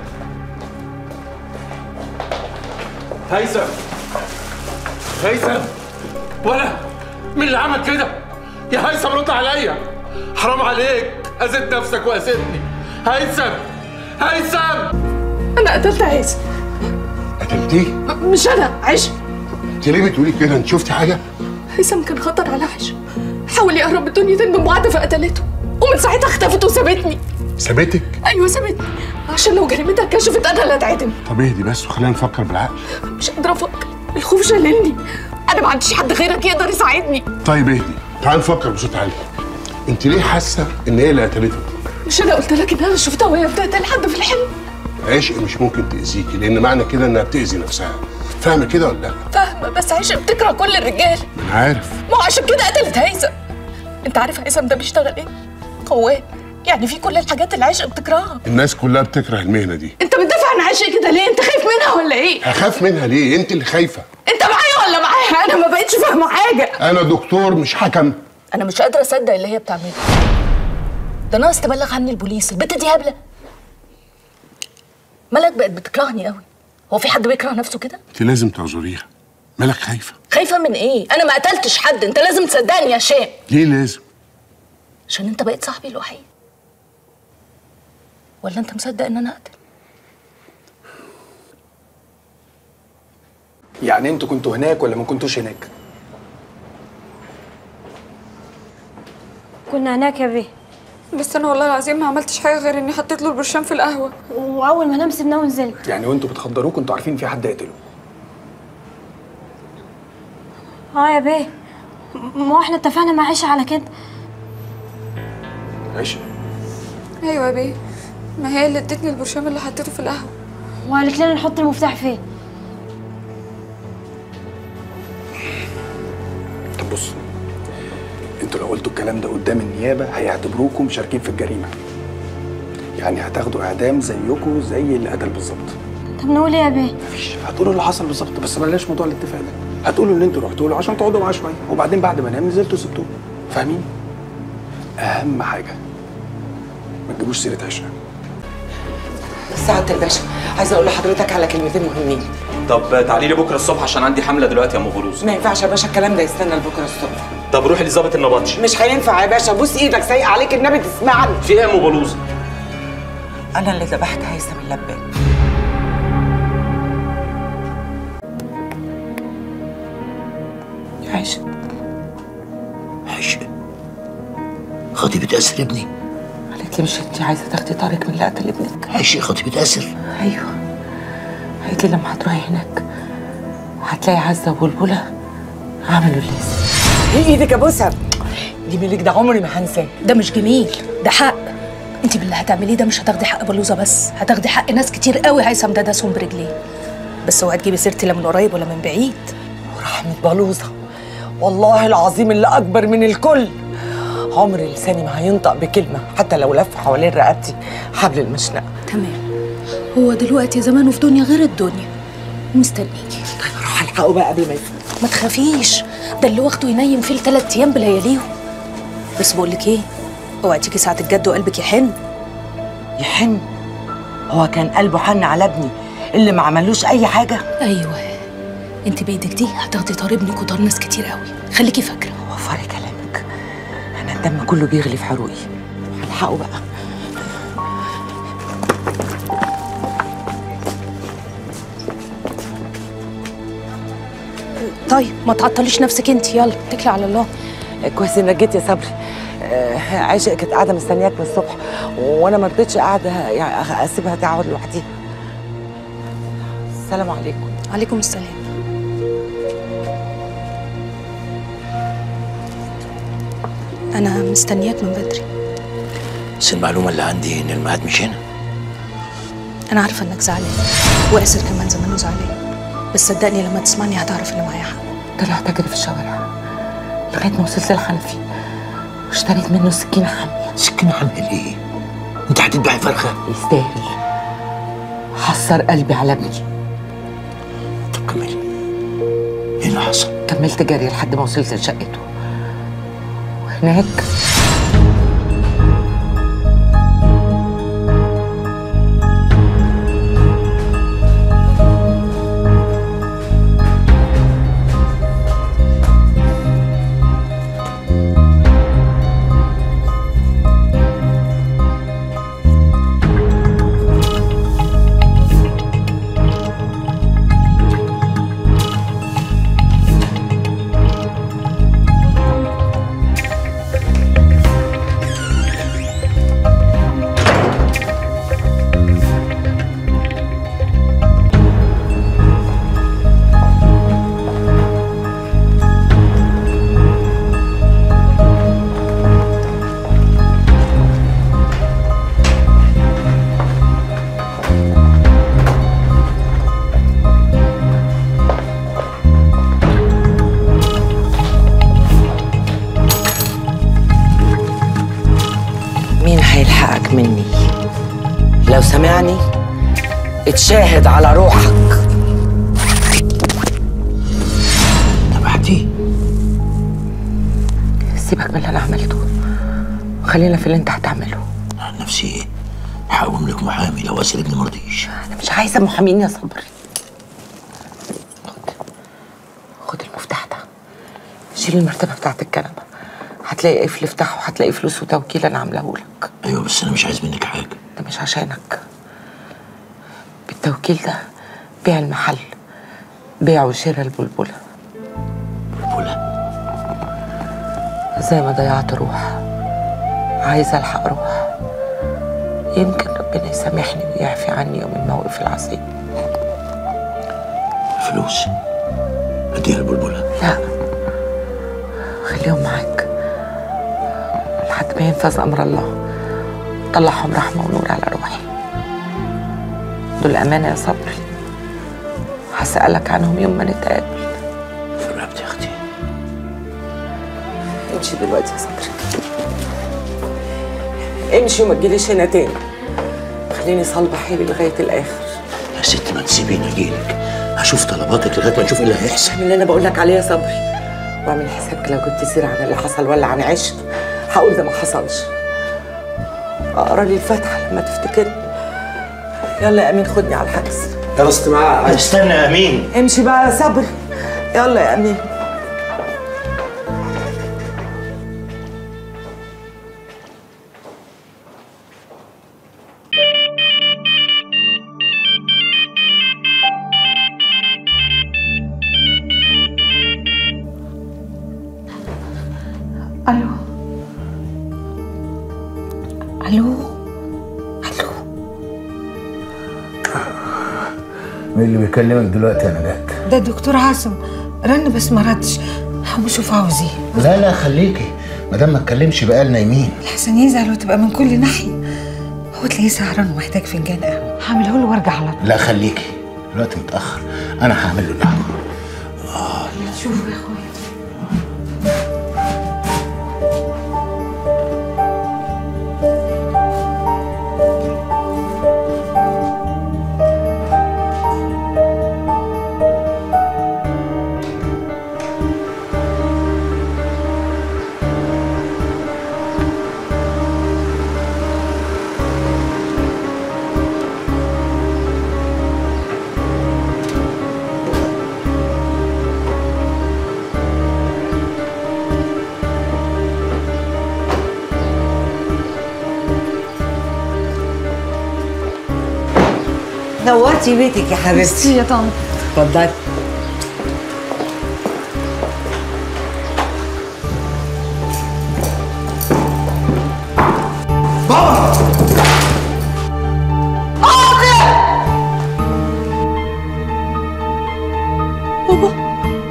هيثم هيثم ولا مين اللي عمل كده يا هيثم رد عليا حرام عليك اذيت نفسك واذيتني هيثم هيثم انا قتلت هيثم قتلتيه مش انا عشق انت ليه بتقولي كده انت شفتي حاجه هيثم كان خطر على عشق حاول يقرب الدنيتين من بعض فقتلته ومن ساعتها اختفت وسابتني سابتك ايوه سابتني عشان لو جريمتها اتكشفت انا اللي اتعدم طب اهدي بس وخلينا نفكر بالعقل مش قادره افكر الخوف شللني انا ما عنديش حد غيرك يقدر يساعدني طيب اهدي تعال نفكر بصوت عالي انت ليه حاسه ان هي اللي قتلته مش انا قلت لك ان انا شفتها وهي بتقتل حد في الحلم عشق مش ممكن تاذيكي لان معنى كده انها بتاذي نفسها فاهمه كده ولا لا فاهمه بس عشق بتكره كل الرجال انا عارف ما هو عشان كده قتلت هيثم انت عارف هيثم ده بيشتغل ايه قوام يعني في كل الحاجات اللي عشق بتكرهها الناس كلها بتكره المهنه دي انت بتدافع عن عشق كده ليه انت خايف منها ولا ايه هخاف منها ليه انت اللي خايفه انت معايا ولا معاها انا ما بقتش فاهمه حاجه انا دكتور مش حكم انا مش قادره اصدق اللي هي بتعمله ده ناقص تبلغ عني البوليس البت دي هبله ملك بقت بتكرهني قوي هو في حد بيكره نفسه كده انت لازم تعذريها مالك خايفه خايفه من ايه انا ما قتلتش حد انت لازم تصدقني يا هشام ليه لازم عشان انت بقيت صاحبي الوحيد ولا انت مصدق ان انا اقتل يعني انتوا كنتوا هناك ولا ما كنتوش هناك كنا هناك يا بيه بس انا والله العظيم ما عملتش حاجه غير اني حطيت له البرشام في القهوه واول ما نام سيبناه ونزلت يعني وانتوا بتخدروه كنتوا عارفين في حد قتله اه يا بيه ما هو احنا اتفقنا مع عيشه على كده عيشه ايوه يا بيه ما هي اللي ادتني البرشام اللي حطيته في القهوه وقالت لنا نحط المفتاح فين طب بص انتوا لو قلتوا الكلام ده قدام النيابه هيعتبروكم مشاركين في الجريمه يعني هتاخدوا اعدام زيكم زي اللي قتل بالظبط طب نقول ايه يا بيه مفيش هتقولوا اللي حصل بالظبط بس بلاش موضوع الاتفاق ده هتقولوا ان انتوا رحتوا له عشان تقعدوا معاه شويه وبعدين بعد ما نام نزلتوا سبتوه فاهمين اهم حاجه ما تجيبوش سيره عشره سعادة الباشا عايزة أقول لحضرتك على كلمتين مهمين طب تعالي لي بكره الصبح عشان عندي حمله دلوقتي يا ام غروز ما ينفعش يا باشا الكلام ده يستنى لبكرة الصبح طب روحي لظابط النبطشي مش هينفع يا باشا بوس إيدك سايق عليك النبي تسمعني في ايه يا ام بلوزه أنا اللي ذبحت هيثم اللبان عايشة عايشة خطيبة أسر ابني قالت لي مش أنت عايزة تاخدي طارق من اللي قتل ابنك عايشة خطيبة أسر أيوه قالت لي لما هتروحي هناك هتلاقي عزة وبلبلة عملوا اللازم ايدك ابوسها دي ملك ده عمري ما هنساه ده مش جميل ده حق انت باللي هتعمليه ده مش هتاخدي حق بلوزه بس هتاخدي حق ناس كتير قوي هيثم ده داسهم برجليه بس اوعي تجيبي سيرتي لا من قريب ولا من بعيد ورحمة بلوزة والله العظيم اللي أكبر من الكل عمر لساني ما هينطق بكلمه حتى لو لف حوالين رقبتي حبل المشنقه تمام هو دلوقتي زمانه في دنيا غير الدنيا مستنيكي طيب اروح الحقه بقى قبل ما يفوت ما تخافيش ده اللي واخده ينيم فيه الثلاث ايام بلياليهم بس بقول لك ايه اوعي تيجي ساعه الجد وقلبك يحن يحن هو كان قلبه حن على ابني اللي ما عملوش اي حاجه ايوه انت بايدك دي هتاخدي طار ابنك وطار ناس كتير قوي خليكي فاكره وفري كلامك انا الدم كله بيغلي في حروقي هلحقه بقى طيب ما تعطليش نفسك انت يلا اتكلي على الله كويس انك جيت يا صبري آه، عائشه كانت قاعده مستنياك من الصبح وانا ما رضيتش قاعده يعني اسيبها تقعد لوحديها السلام عليكم عليكم السلام انا مستنياك من بدري بس المعلومة اللي عندي إن الميعاد مش هنا انا عارفه انك زعلان واسر كمان زمانه زعلان بس صدقني لما تسمعني هتعرف ان معايا حق طلعت اجري في الشوارع لغايه ما وصلت الحنفي واشتريت منه سكينه حاميه سكينة حامية لإيه؟ أنت هتذبحي فرخة؟ يستاهل حسر قلبي على ابني طب كملي إيه اللي حصل؟ كملت جري لحد ما وصلت لشقته وهناك مين هيلحقك مني لو سمعني اتشاهد على روحك تبعتيه سيبك من اللي انا عملته خلينا في اللي انت هتعمله عن نفسي هقوم لك محامي لو أسر ابني مرضيش انا مش عايزه محامين يا صبري خد خد المفتاح ده شيل المرتبه بتاعت الكنبه هتلاقي قفل افتحه وهتلاقي فلوس وتوكيل انا عاملاه لك أيوة بس أنا مش عايز منك حاجة ده مش عشانك بالتوكيل ده بيع المحل بيع وشراء البلبله بلبلة زي ما ضيعت روح عايزه الحق روح يمكن ربنا يسامحني ويعفي عني يوم الموقف العصيب فلوس أديها البلبلة لا خليهم معاك لحد ما ينفذ امر الله طلعهم رحمه ونور على روحي دول امانه يا صبري هسالك عنهم يوم ما نتقابل في رقبتي يا أختي امشي دلوقتي يا صبري امشي وما تجيليش هنا تاني خليني صلبة حيلي لغاية الآخر يا ست ما تسيبيني أجيلك هشوف طلباتك لغاية ما نشوف إيه اللي هيحصل اعمل اللي أنا بقول لك عليه يا صبري واعمل حسابك لو كنت سير عن اللي حصل ولا عن عشت هقول ده ما حصلش اقرا لي الفاتحة لما تفتكرني يلا يا أمين خدني على الحجز يلا استماع استنى يا أمين امشي بقى يا صبري يلا يا أمين الو الو مين اللي بيكلمك دلوقتي يا نجاة؟ ده الدكتور عاصم رن بس ما ردش هو شوف عاوز ايه لا لا خليكي ما دام ما اتكلمش بقى نايمين الحسن يزعل وتبقى من كل ناحيه هو تلاقيه سهران ومحتاج فنجان قهوه هعمله له وارجع على طول لا خليكي الوقت متأخر أنا هعمل له القهوة شوف يا اخويا نورتي بيتك يا حبيبتي يا طنط اتفضلي بابا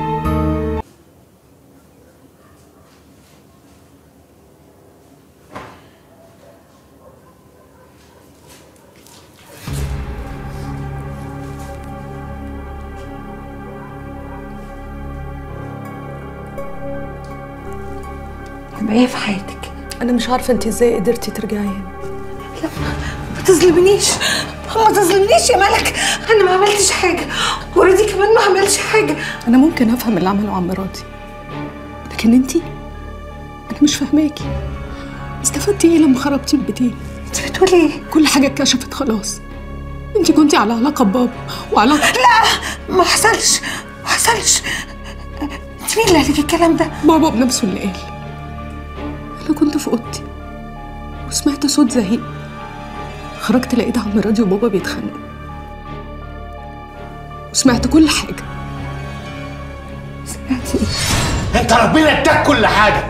هبقى ايه في حياتك انا مش عارفه انت ازاي قدرتي ترجعي هنا ما تظلمنيش ما تظلمنيش يا ملك انا ما عملتش حاجه ورودي كمان ما عملش حاجه انا ممكن افهم اللي عمله عم راضي لكن انت انا مش فاهماكي استفدتي ايه لما خربتي البيتين انت بتقولي ايه كل حاجه اتكشفت خلاص انت كنتي على علاقه ببابا وعلاقه لا ما حصلش ما حصلش انت مين اللي قال لك الكلام ده بابا بنفسه اللي قال انا كنت في اوضتي وسمعت صوت زعيق خرجت لقيت عم راضي وبابا بيتخانقوا وسمعت كل حاجه سمعتي ايه انت ربنا اداك كل حاجه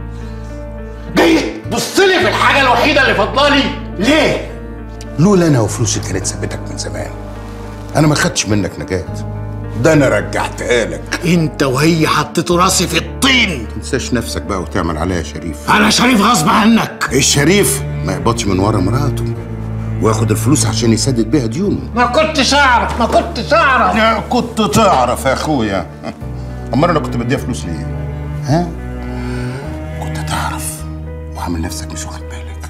جاي تبص لي في الحاجه الوحيده اللي فاضلالي ليه لولا انا وفلوسي كانت ثبتك من زمان انا ما خدتش منك نجاة ده انا رجعتها لك انت وهي حطيتوا راسي في الطين تنساش نفسك بقى وتعمل عليها شريف انا شريف غصب عنك الشريف ما يقبضش من ورا مراته وياخد الفلوس عشان يسدد بيها ديونه ما كنتش اعرف ما كنتش اعرف يا كنت تعرف يا اخويا امال انا كنت بديها فلوس ليه ها كنت تعرف وعامل نفسك مش واخد بالك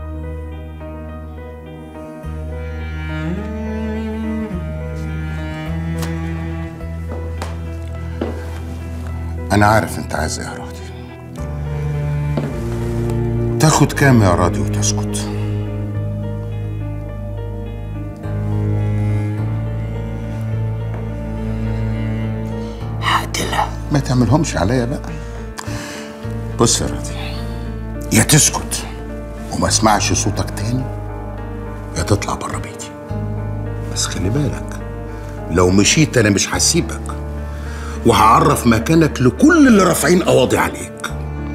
انا عارف انت عايز ايه يا راضي تاخد كام يا راضي وتسكت هقتلها ما تعملهمش عليا بقى بص يا راضي يا تسكت وما اسمعش صوتك تاني يا تطلع بره بيتي بس خلي بالك لو مشيت انا مش هسيبك وهعرف مكانك لكل اللي رافعين قواضي عليك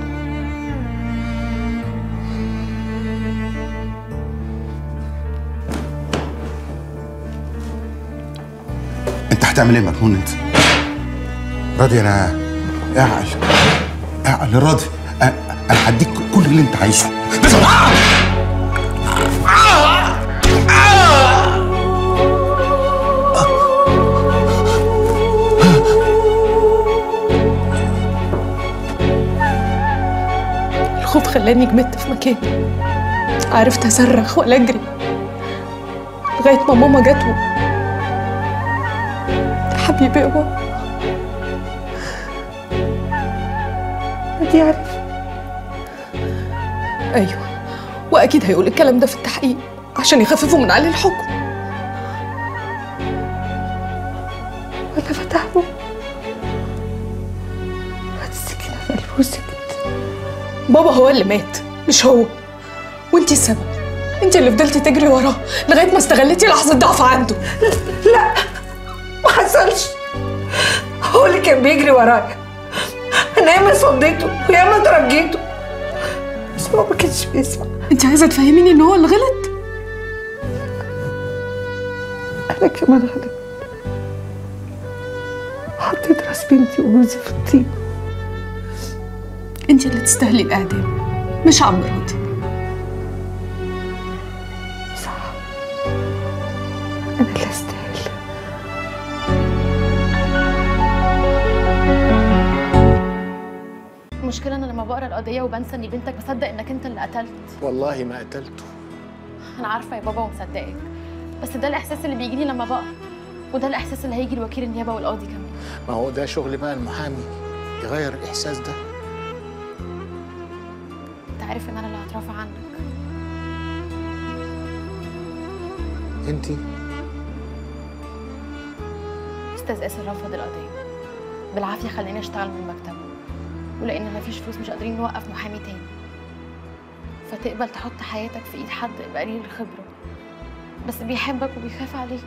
انت هتعمل ايه مجنون انت راضي انا اعقل اعقل راضي أ- انا هديك كل اللي انت عايزه بس الخوف خلاني جمدت في مكاني عرفت اصرخ ولا اجري لغايه ما ماما جت و- يا حبيبي يا بابا دي عارف ايوه واكيد هيقول الكلام ده في التحقيق عشان يخففوا من عليه الحكم ولا فتحه هات السكينة في قلبه وسكت بابا هو اللي مات مش هو وانتي السبب انت اللي فضلتي تجري وراه لغايه ما استغلتي لحظه ضعف عنده لا ما حصلش هو اللي كان بيجري ورايا انا ياما صديته وياما ترجيته بس هو ما كانش بيسمع انت عايزه تفهميني ان هو اللي غلط انا كمان غلط حطيت راس بنتي وجوزي في الطين انت اللي تستاهلي الاعدام مش عم راضي صح انا اللي استاهل المشكله انا لما بقرا القضيه وبنسى اني بنتك بصدق انك انت اللي قتلت والله ما قتلته انا عارفه يا بابا ومصدقك بس ده الاحساس اللي بيجيلي لما بقرا وده الاحساس اللي هيجي لوكيل النيابه والقاضي كمان ما هو ده شغل بقى المحامي يغير الاحساس ده انت عارف ان انا اللي هترافع عنك انت استاذ اسر رفض القضيه بالعافيه خلاني اشتغل من مكتبه ولان مفيش فلوس مش قادرين نوقف محامي تاني فتقبل تحط حياتك في ايد حد يبقى قليل الخبره بس بيحبك وبيخاف عليك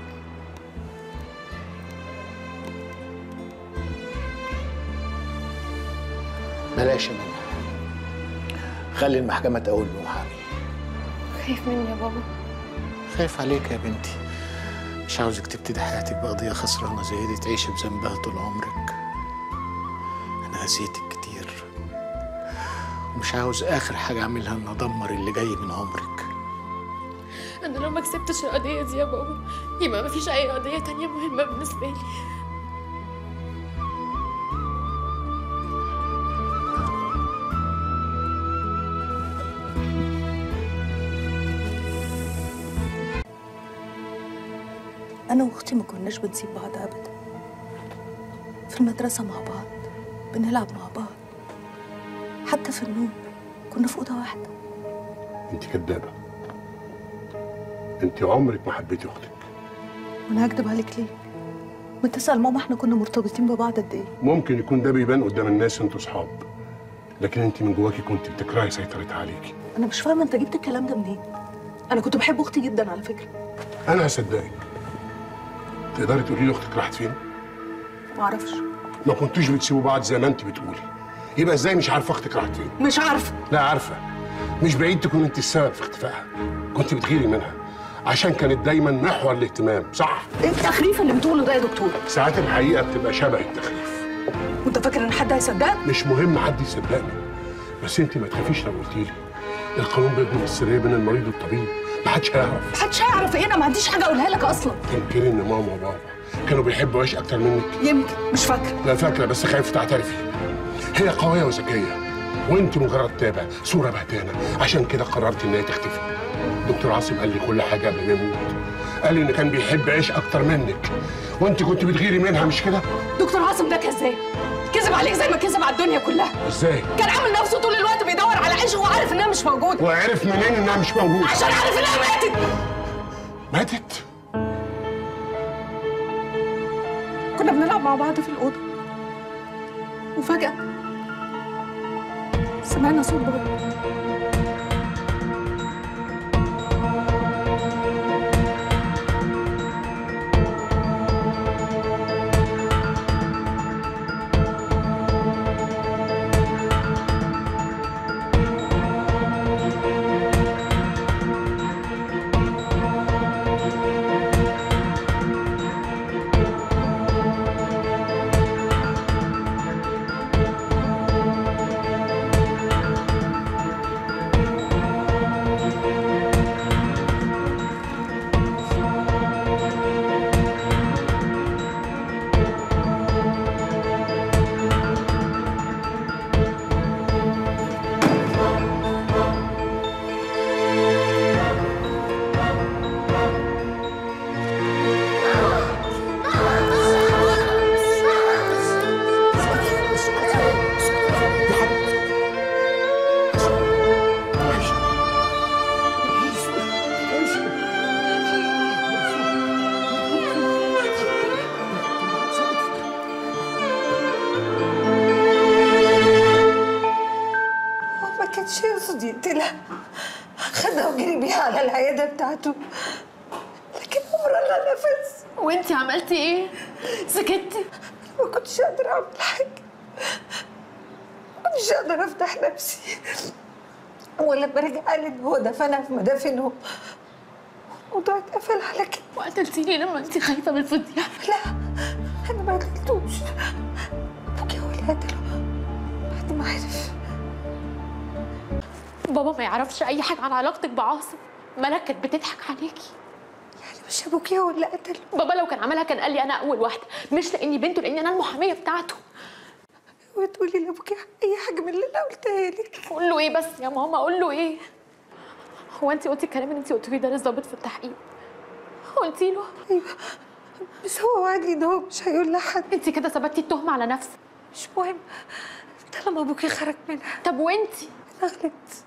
بلاش منها خلي المحكمة تقول محامي خايف مني يا بابا خايف عليك يا بنتي مش عاوزك تبتدي حياتك بقضية خسرانة زي دي تعيشي بذنبها طول عمرك أنا أذيتك كتير ومش عاوز آخر حاجة أعملها إن أدمر اللي جاي من عمرك انا لو ما كسبتش القضيه دي يا بابا يبقى مفيش اي قضيه تانية مهمه بالنسبه لي أنا وأختي ما كناش بنسيب بعض أبدا في المدرسة مع بعض بنلعب مع بعض حتى في النوم كنا في أوضة واحدة انت كدابه انت عمرك ما حبيتي اختك وأنا هكدب عليك ليه؟ ما تسأل ماما احنا كنا مرتبطين ببعض قد إيه؟ ممكن يكون ده بيبان قدام الناس انتوا صحاب لكن انت من جواكي كنت بتكرهي سيطرتها عليكي أنا مش فاهمة أنت جبت الكلام ده منين؟ أنا كنت بحب أختي جدا على فكرة انا هصدقك تقدري تقولي لي اختك راحت فين معرفش ما كنتوش بتسيبوا بعض زي ما انت بتقولي يبقى ازاي مش عارفه اختك راحت فين مش عارفة لا عارفه مش بعيد تكون انت السبب في اختفائها كنت بتغيري منها عشان كانت دايما محور الاهتمام صح إيه التخريف اللي بتقوله ده يا دكتور؟ ساعات الحقيقه بتبقى شبه التخريف وأنت فاكر إن حد هيصدقك؟ مش مهم حد يصدقني بس انت ما تخافيش لو قلتي لي القانون بيضمن السريه بين المريض والطبيب محدش هيعرف محدش هيعرف إيه أنا ما عنديش حاجة أقولها لك أصلا تنكري ان ماما وبابا كانوا بيحبوا عيش اكتر منك يمكن مش فاكرة لا فاكره بس خايف تعترفي هي قويه وذكيه وانت مجرد تابع صوره بهتانه عشان كده قررت ان هي تختفي دكتور عاصم قال لي كل حاجه قبل ما يموت قال لي ان كان بيحب عيش اكتر منك وانت كنت بتغيري منها مش كده دكتور عاصم ده كذاب كذب عليك زي ما كذب على الدنيا كلها ازاي كان عامل نفسه طول الوقت بيدور على عيش وهو عارف انها مش موجوده وعرف منين انها مش موجوده عشان عارف انها ماتت ماتت كنا بنلعب مع بعض في الاوضه وفجاه سمعنا صوت بابا هو ما كانش يقصد يقتلها خدها وجري بيها على العيادة بتاعته لكن عمرها لا نفس وانتي عملتي ايه؟ سكتي؟ ما كنتش قادرة أعمل حاجة ما كنتش قادرة أفتح نفسي ولما رجع قال إن هو دفنها في مدافنهم الموضوع اتقفل على كده وقتلتيني لما انتي خايفة من الفضيحة لا أنا ما قتلتوش أبوكي هو اللي قتله بعد ما عرف بابا ما يعرفش اي حاجة عن علاقتك بعاصم ملك كانت بتضحك عليكي يعني مش أبوكي هو اللي قتله بابا لو كان عملها كان قال لي انا اول واحدة مش لاني بنته لاني انا المحامية بتاعته وتقولي لأبوكي أي حاجة من اللي أنا قلتها لك اقول له ايه بس يا ماما اقول له ايه هو انت قلتي الكلام اللي انت قلتيه لي ده للظابط في التحقيق قلتي له ايوه بس هو وعدني ان هو مش هيقول لحد انت كده ثبتي التهمه على نفسك مش مهم طالما ابوكي خرج منها طب وانتي انا غلطت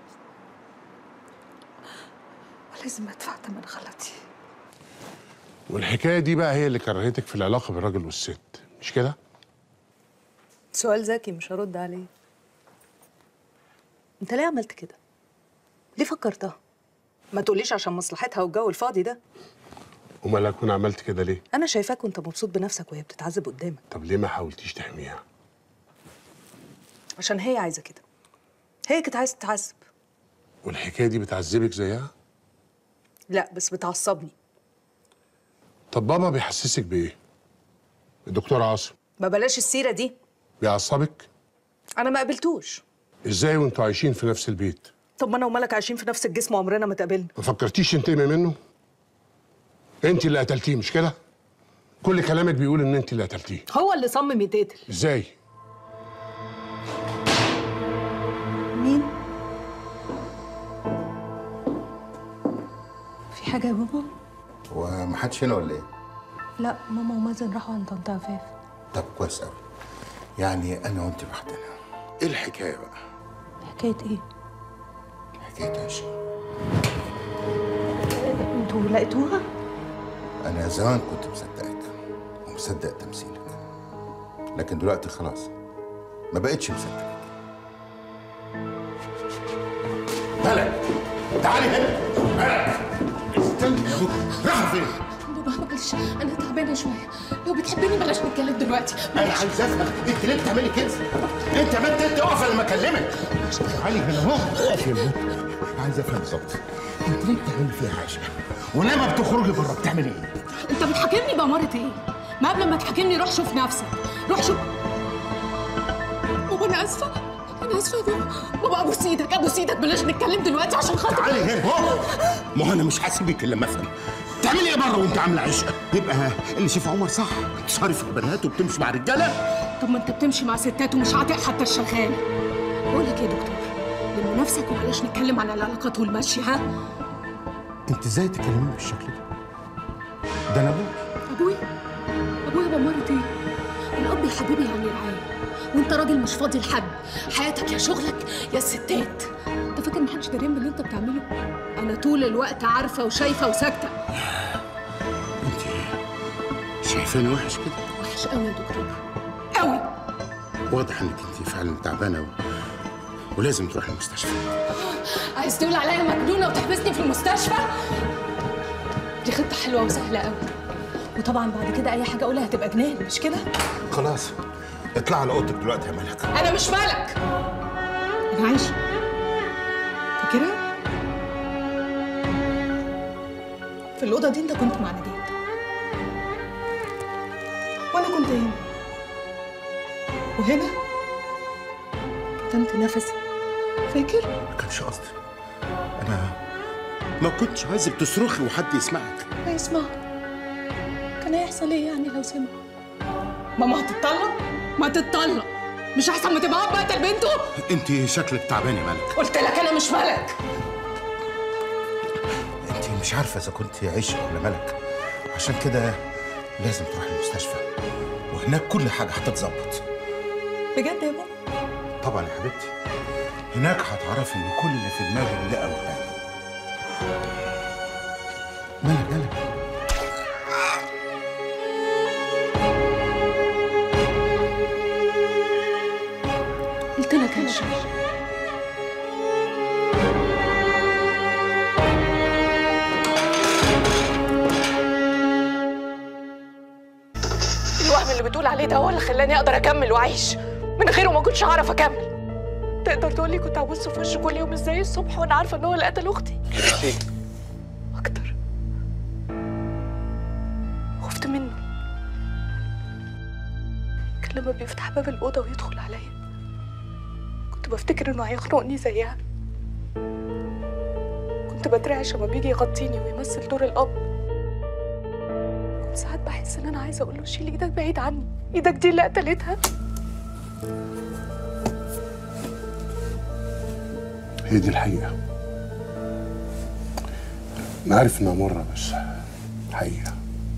ولازم ادفع ثمن غلطي والحكايه دي بقى هي اللي كرهتك في العلاقه بالراجل والست مش كده سؤال ذكي مش هرد عليه انت ليه عملت كده ليه فكرتها ما تقوليش عشان مصلحتها والجو الفاضي ده امال اكون عملت كده ليه انا شايفاك وانت مبسوط بنفسك وهي بتتعذب قدامك طب ليه ما حاولتيش تحميها عشان هي عايزه كده هي كانت عايزه تتعذب والحكايه دي بتعذبك زيها لا بس بتعصبني طب بابا بيحسسك بايه الدكتور عاصم ما بلاش السيره دي بيعصبك انا ما قابلتوش ازاي وانتوا عايشين في نفس البيت طب ما انا ومالك عايشين في نفس الجسم وعمرنا ما اتقابلنا ما فكرتيش تنتقمي منه انت اللي قتلتيه مش كده كل كلامك بيقول ان انت اللي قتلتيه هو اللي صمم يتقتل ازاي مين في حاجه يا بابا هو ما حدش هنا ولا ايه؟ لا ماما ومازن راحوا عند طنط عفاف طب كويس قوي يعني انا وانت لوحدنا ايه الحكايه بقى؟ حكايه ايه حكايه عشق انتوا لقيتوها انا زمان كنت مصدقك ومصدق تمثيلك لكن دلوقتي خلاص ما بقتش مصدقك ملك تعالي هنا ملك استني يا ابوك راح فين؟ بابا معلش انا تعبانه شويه لو بتحبني بلاش نتكلم دلوقتي انا عايز افهم انت ليه بتعملي كده؟ انت ما انت انت واقفه لما اكلمك تعالي هنا اهو اقفي يا ابوك عايز افهم بالظبط انت ليه بتعملي فيها حاجه؟ ولما بتخرجي بره بتعملي ايه؟ انت بتحاكمني بأمارة ايه؟ ما قبل ما تحاكمني روح شوف نفسك روح شوف بابا انا اسفه انا اسفه يا بابا بابا ابوس ايدك ابوس ايدك بلاش نتكلم دلوقتي عشان خاطر تعالي هنا اهو ما هو انا مش هسيبك الا لما افهم تعملي ايه بره وانت عامله عشقه؟ يبقى اللي شاف عمر صح بتصاري في البنات وبتمشي مع رجاله طب ما انت بتمشي مع ستات ومش عاتق حتى الشغال بقول لك ايه يا دكتور لم نفسك وبلاش نتكلم عن العلاقات والمشي ها انت ازاي تكلميني بالشكل ده؟ ده انا ابوك ابويا ابويا بأمارة ايه؟ الاب يا حبيبي يعني رعاية وانت راجل مش فاضي لحد حياتك يا شغلك يا الستات انت فاكر محدش دارين باللي انت بتعمله انا طول الوقت عارفه وشايفه وساكته شايفاني وحش كده؟ وحش قوي يا دكتور قوي واضح انك انت فعلا تعبانه و... ولازم تروحي المستشفى عايز تقول عليا مجنونه وتحبسني في المستشفى دي خطه حلوه وسهله قوي وطبعا بعد كده اي حاجه اقولها هتبقى جنان مش كده خلاص اطلع على اوضتك دلوقتي يا ملك انا مش ملك انا عايشه فاكرها في الاوضه دي انت كنت مع نجاة وانا كنت هنا وهنا كتمت نفسي فاكر ما كانش قصدي انا ما كنتش عايزك تصرخي وحد يسمعك هيسمع كان هيحصل ايه يعني لو سمع ماما هتتطلق ما تتطلق مش احسن ما تبقى اب قتل بنته انت شكلك تعبان يا ملك قلت لك انا مش ملك انت مش عارفه اذا كنت عشق ولا ملك عشان كده لازم تروحي المستشفى وهناك كل حاجه هتتظبط بجد يا بابا طبعا يا حبيبتي هناك هتعرفي ان كل اللي في دماغك ده اوهام ملك ملك قلت لك انا شايف الوهم اللي بتقول عليه ده هو اللي خلاني اقدر اكمل واعيش من غيره ما كنتش هعرف اكمل تقدر تقول لي كنت هبص في وشه كل يوم ازاي الصبح وانا عارفه ان هو اللي قتل اختي اكتر خفت منه كان لما بيفتح باب الاوضه ويدخل عليا كنت بفتكر انه هيخنقني زيها كنت بترعش لما بيجي يغطيني ويمثل دور الاب كنت ساعات بحس ان انا عايزه اقول له شيل ايدك بعيد عني ايدك دي اللي قتلتها هي دي الحقيقة أنا عارف إنها مرة بس حقيقة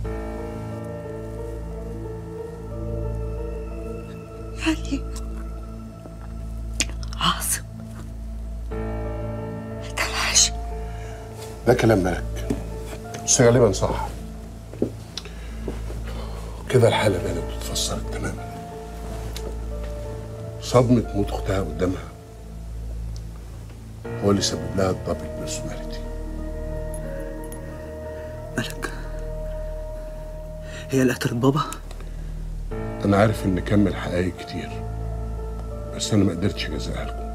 يعني عاصم كان عايش ده كلام ملك بس غالبا صح كده الحالة بانت واتفسرت تماما صدمة موت أختها قدامها هو اللي سبب لها الدبل بيرسوناليتي هي اللي قتلت بابا انا عارف ان كمل حقايق كتير بس انا ما قدرتش اجزاها لكم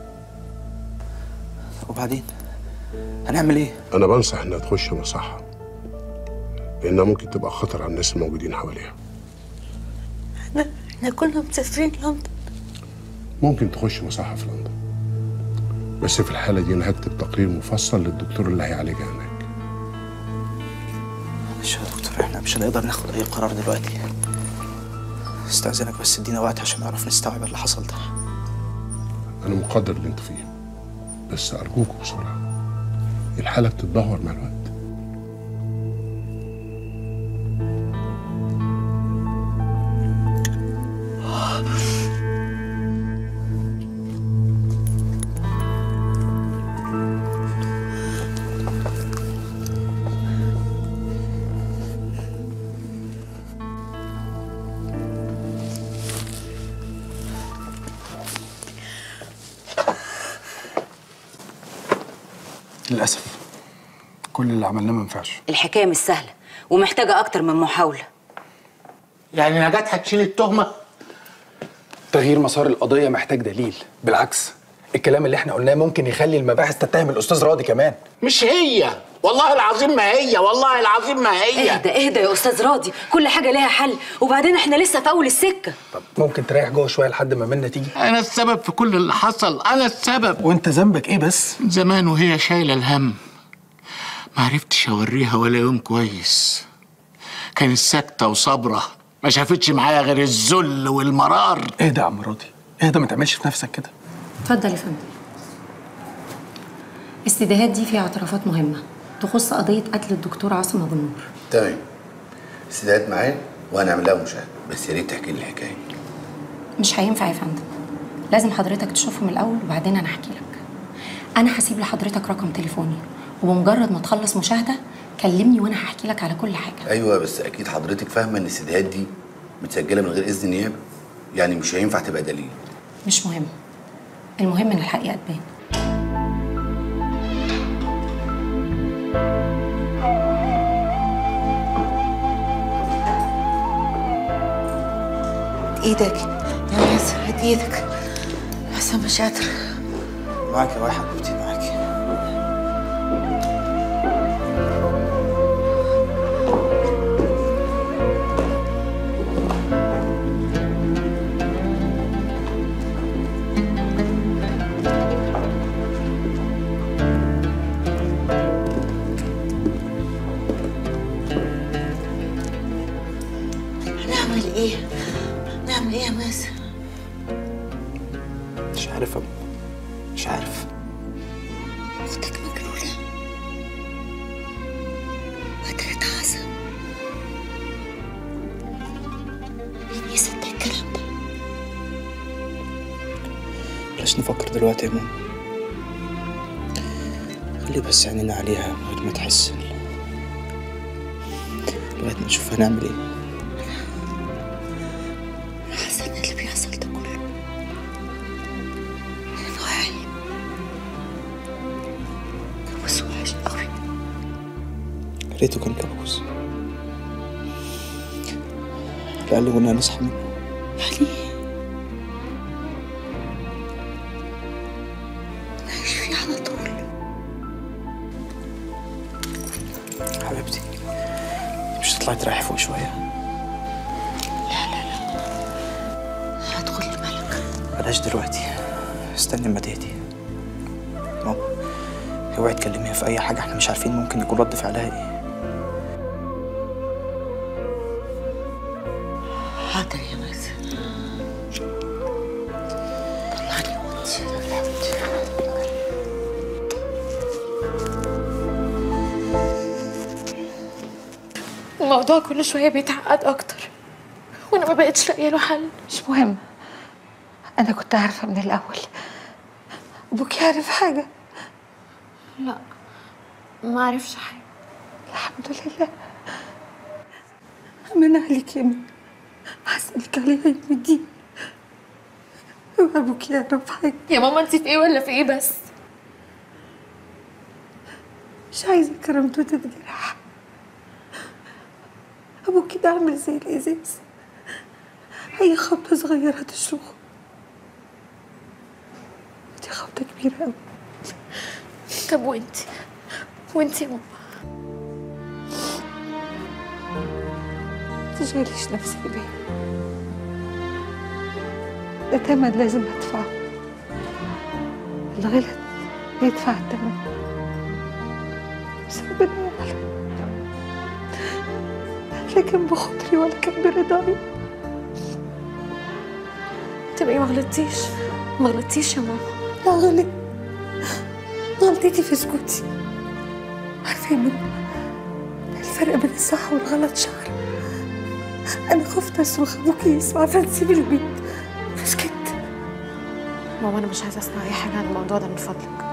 وبعدين هنعمل ايه انا بنصح انها تخش مصحه لانها ممكن تبقى خطر على الناس الموجودين حواليها احنا احنا كنا مسافرين لندن ممكن تخش مصحه في لندن بس في الحاله دي انا هكتب تقرير مفصل للدكتور اللي هيعالجها هناك معلش يا دكتور احنا مش هنقدر ناخد اي قرار دلوقتي استاذنك بس ادينا وقت عشان نعرف نستوعب اللي حصل ده انا مقدر اللي انتوا فيه بس ارجوكم بسرعه الحاله بتتدهور مع الوقت للاسف كل اللي عملناه ما ينفعش الحكايه مش سهله ومحتاجه اكتر من محاوله يعني نجاة هتشيل التهمه تغيير مسار القضيه محتاج دليل بالعكس الكلام اللي احنا قلناه ممكن يخلي المباحث تتهم الاستاذ راضي كمان مش هي والله العظيم ما هي والله العظيم ما هي اهدى اهدى يا استاذ راضي كل حاجه ليها حل وبعدين احنا لسه في اول السكه ممكن تريح جوه شويه لحد ما منى تيجي انا السبب في كل اللي حصل انا السبب وانت ذنبك ايه بس من زمان وهي شايله الهم ما عرفتش اوريها ولا يوم كويس كانت ساكته وصابره ما شافتش معايا غير الذل والمرار اهدى يا عم راضي اهدى ما تعملش في نفسك كده اتفضل يا فندم الاستداهات دي فيها اعترافات مهمة تخص قضية قتل الدكتور عاصم أبو النور تمام استدعيت معايا وهنعمل لها مشاهده بس يا ريت تحكي لي الحكايه مش هينفع يا فندم لازم حضرتك تشوفهم الأول وبعدين أنا أحكي لك أنا هسيب لحضرتك رقم تليفوني وبمجرد ما تخلص مشاهدة كلمني وأنا هحكي لك على كل حاجة ايوه بس اكيد حضرتك فاهمه ان السيديهات دي متسجله من غير اذن نيابه يعني مش هينفع تبقى دليل مش مهم المهم إن الحقيقة تبان ايدك يا ياسر هات ايدك حسن مش قادر معاك يا واحد حبيبتي معاك نعمل ايه نعمل ايه يا مازن مش عارف أب... مش عارف اختك مجنونه قتلت عاصم مين يصدق الكلام ده بلاش نفكر دلوقتي يا ماما خلي بس عينينا عليها لغايه ما تحسن لغايه ما نشوف هنعمل ايه حسن اللي بيحصل ده كله نوعي كابوس وحش قوي يا ريته كان كابوس على الاقل كنا نصحى منه يعني نعيش فيه على طول حبيبتي مش تطلعي تريحي فوق شويه هدخل الملك بلاش دلوقتي استني اما تهدي ماما اوعي تكلميها في اي حاجه احنا مش عارفين ممكن يكون رد فعلها ايه حاضر يا مازن طلعني وانتي الموضوع كل شوية بيتعقد أكتر وأنا ما بقتش لاقية له حل مش مهم أنا كنت عارفة من الأول أبوك يعرف حاجة لا ما عرفش حاجة الحمد لله أمانة عليك يا ماما هسألك عليها يوم الدين أبوك يعرف حاجة يا ماما انت في ايه ولا في ايه بس مش عايزة كرامته تتجرح البيت ده عامل زي الازاز اي خبطه صغيره تشرخه دي خبطه كبيره قوي طب وانت وانت يا ماما تشغليش نفسك بيه ده تمن لازم ادفعه الغلط يدفع التمن بس ربنا يعلم لا كان بخاطري ولا كان برضاي تبقي ما غلطتيش ما غلطتيش يا ماما لا غلط غلطتي في سكوتي عارفة يا ماما الفرق بين الصح والغلط شعر أنا خفت أصرخ أبوكي يسمع فنسيب البيت فسكت ماما انا مش عايزه اسمع اي حاجه عن الموضوع ده من فضلك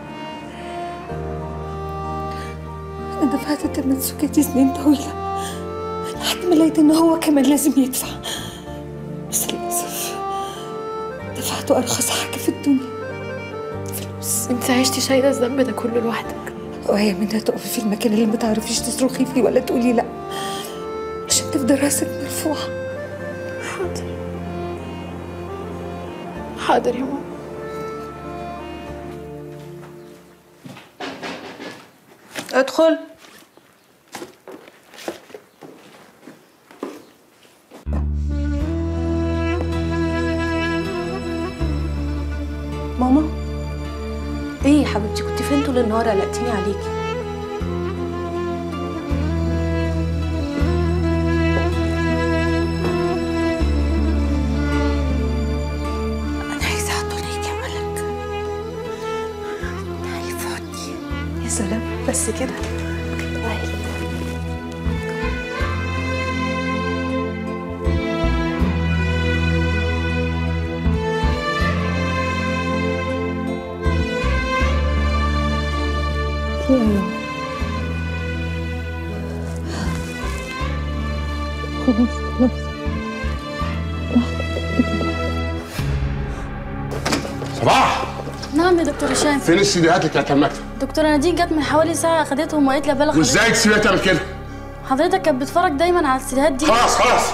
أنا دفعت تمن سكتي سنين طويلة لحد ما لقيت إن هو كمان لازم يدفع بس للأسف دفعته أرخص حاجة في الدنيا فلوس انت عشتي شايله الذنب ده كله لوحدك وهي منها تقفي في المكان اللي ما تعرفيش تصرخي فيه ولا تقولي لا عشان تفضل راسك مرفوعة حاضر حاضر يا ماما ادخل ماما ايه يا حبيبتي كنت فين طول النهار قلقتيني عليكي أنا عايزة أحضنك يا ملك تعالي في حضني يا سلام بس كده تعالي خلاص خلاص صباح نعم يا دكتور هشام فين السيديهات اللي كانت على المكتب دكتور نادين جت من حوالي ساعة أخدتهم وقالت لي أبلغ وازاي حضرتك. تسيبها تعمل كده حضرتك كانت بتتفرج دايما على السيديهات دي خلاص خلاص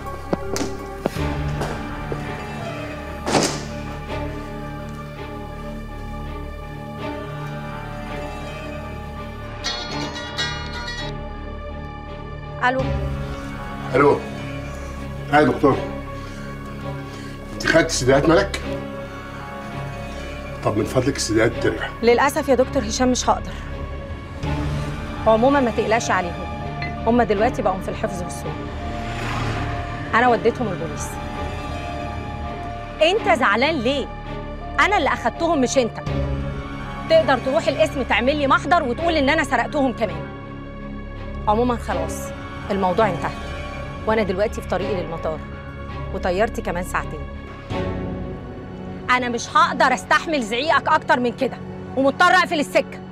الو الو ها يا دكتور انت خدت سيديهات ملك طب من فضلك السيديهات ترجع للاسف يا دكتور هشام مش هقدر عموما ما تقلقش عليهم هم دلوقتي بقوا في الحفظ والصون انا وديتهم البوليس انت زعلان ليه انا اللي اخدتهم مش انت تقدر تروح القسم تعمل لي محضر وتقول ان انا سرقتهم كمان عموما خلاص الموضوع انتهى وانا دلوقتي في طريقي للمطار وطيارتي كمان ساعتين انا مش هقدر استحمل زعيقك اكتر من كده ومضطر اقفل السكه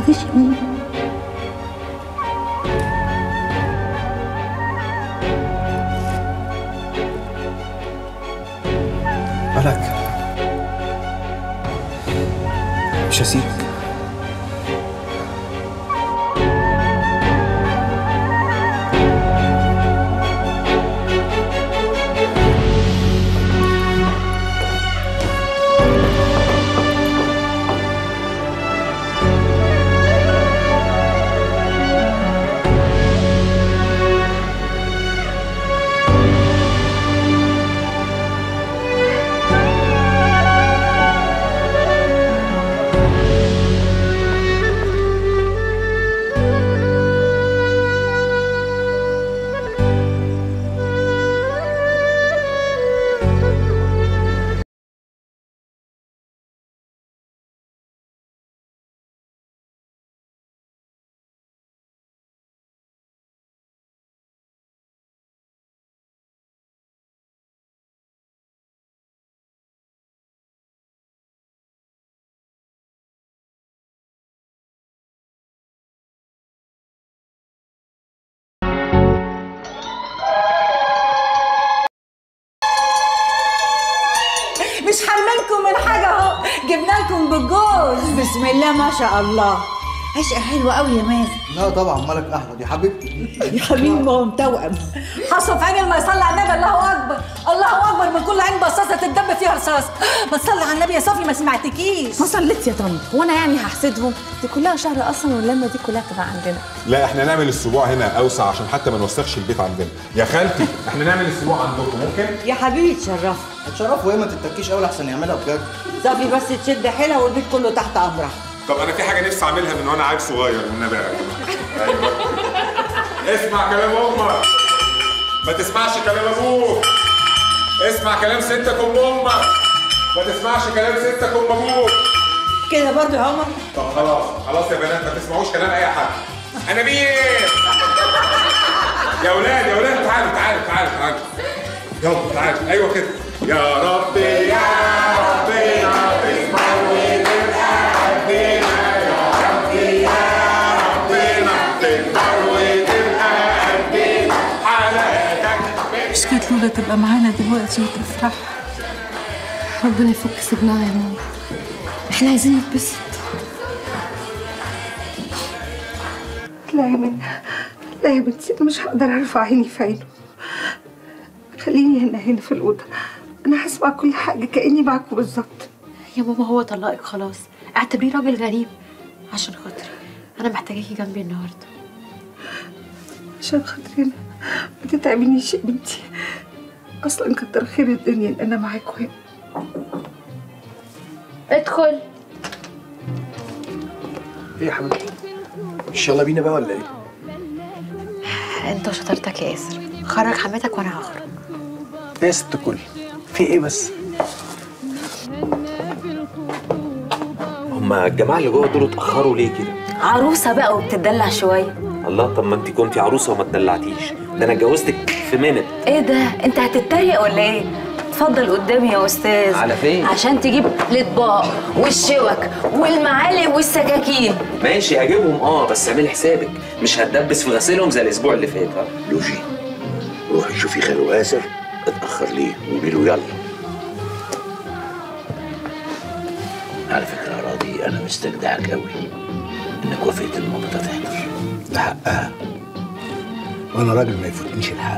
تخافيش يا ماما ملك مش هسيبك مش حرمانكم من حاجه اهو جبنا لكم بالجوز بسم الله ما شاء الله عشقه حلوه قوي يا مازن لا طبعا ملك احمد يا حبيبتي يا حبيبي ما هو متوأم حصل في عين ما يصلي على النبي الله اكبر الله اكبر من كل عين بصاصه تتدب فيها رصاص ما تصلي على النبي يا صافي ما سمعتكيش ما صليت يا طنط هو انا يعني هحسدهم دي كلها شهر اصلا واللمه دي كلها تبقى عندنا لا احنا نعمل السبوع هنا اوسع عشان حتى ما نوسخش البيت عندنا يا خالتي احنا نعمل السبوع عندكم ممكن يا حبيبي تشرف اتشرف وهي ما تتكيش قوي احسن يعملها بجد صافي بس تشد حيلها والبيت كله تحت امرها طب انا في حاجه نفسي اعملها من وانا عيل صغير والنبي يا جماعه ايوه اسمع كلام امك ما تسمعش كلام ابوك اسمع كلام ستك ام امك ما تسمعش كلام ستك ام ابوك كده برضه يا عمر طب خلاص خلاص يا بنات ما تسمعوش كلام اي حد انا مين يا اولاد يا اولاد تعالوا تعالوا تعالوا تعالوا يلا تعالوا ايوه كده يا ربي يا ربي يا ربي اسمعوا مش كانت لولا تبقى معانا دلوقتي وتفرح ربنا يفك سجنها يا ماما احنا عايزين نتبسط لا يا من لا يا بنتي انا مش هقدر ارفع عيني في عينه خليني هنا هنا في الاوضه انا هسمع كل حاجه كاني معاكم بالظبط يا ماما هو طلقك خلاص اعتبريه راجل غريب عشان خاطري انا محتاجاكي جنبي النهارده عشان خاطري انا ما تتعبنيش يا بنتي اصلا كتر خير الدنيا ان انا معاكم هنا ادخل ايه يا حبيبتي مش يلا بينا بقى ولا ايه انت وشطارتك يا ياسر خرج حماتك وانا هخرج ايه يا ست الكل في ايه بس هما الجماعه اللي جوه دول اتاخروا ليه كده عروسه بقى وبتدلع شويه الله طب ما انت كنتي عروسه وما اتدلعتيش ده انا اتجوزتك في منت ايه ده انت هتتريق ولا ايه اتفضل قدامي يا استاذ على فين؟ عشان تجيب الاطباق والشوك والمعالق والسكاكين ماشي هجيبهم اه بس اعملي حسابك مش هتدبس في غسيلهم زي الاسبوع اللي فات ها لوجي روحي شوفي خالو آسر اتأخر ليه وقولي له يلا على فكرة يا راضي أنا مستجدعك أوي إنك وافقت إن مامتها تحضر ده حقها وأنا راجل ما يفوتنيش الحق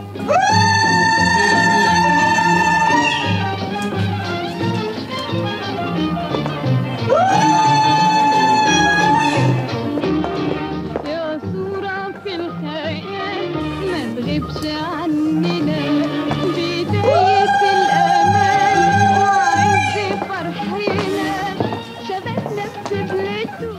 يا صورة في الخيال ما تغيبش عننا بداية الأمان وعز فرحنا شبابنا بسبلته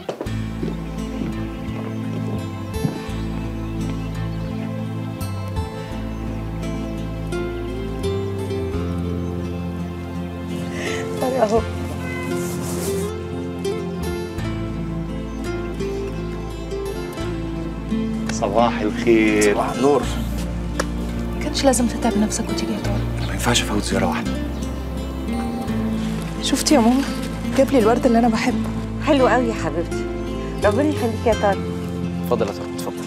اهو صباح الخير صباح النور ما كانش لازم تتعب نفسك وتيجي يا طارق ما ينفعش افوت زياره واحده شفتي يا ماما جاب لي الورد اللي انا بحبه حلو قوي يا حبيبتي ربنا يخليك يا طارق اتفضل يا طارق اتفضل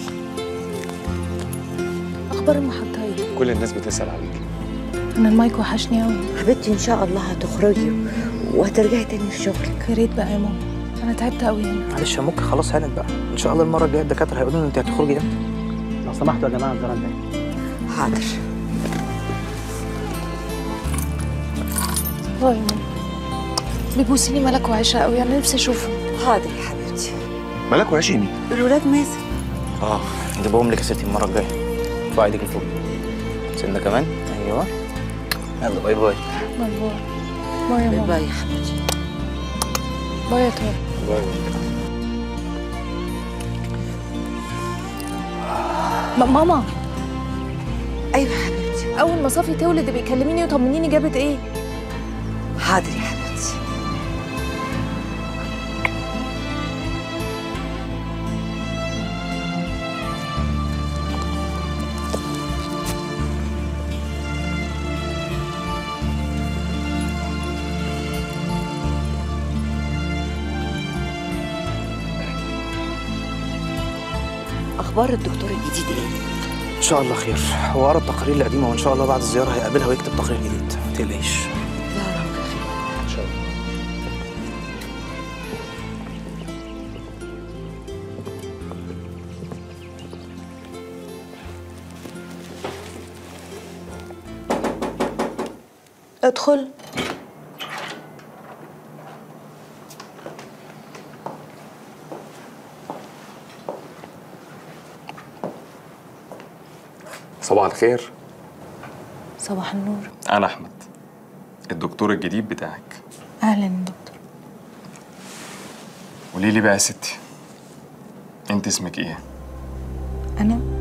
اخبار المحطه ايه كل الناس بتسال عليك انا المايك وحشني قوي حبيبتي ان شاء الله هتخرجي وهترجعي تاني في شغلك يا ريت بقى يا ماما انا تعبت قوي هنا معلش يا ممكن خلاص هانت بقى ان شاء الله المره الجايه الدكاتره هيقولوا لنا انت هتخرجي امتى لو سمحتوا يا جماعه الزرع ده حاضر باي يا ماما بيبوسيني ملك وعيشة قوي انا نفسي اشوفه حاضر يا حبيبتي مالك وحش مين الولاد مازن اه نجيبهم لك يا ستي المره الجايه ارفع ايدك لفوق سنه كمان ايوه يلا باي باي باي باي باي يا ماما باي يا حبيبتي باي يا طارق باي م- ماما ايوه يا حبيبتي اول ما صافي تولد بيكلميني وطمنيني جابت ايه حاضر يا حبيبتي اخبار الدكتور الجديد ايه ان شاء الله خير هو قرا التقارير القديمه وان شاء الله بعد الزياره هيقابلها ويكتب تقرير جديد ما تقلقيش ان شاء الله ادخل صباح الخير صباح النور انا احمد الدكتور الجديد بتاعك اهلا يا دكتور قولي لي بقى يا ستي انت اسمك ايه انا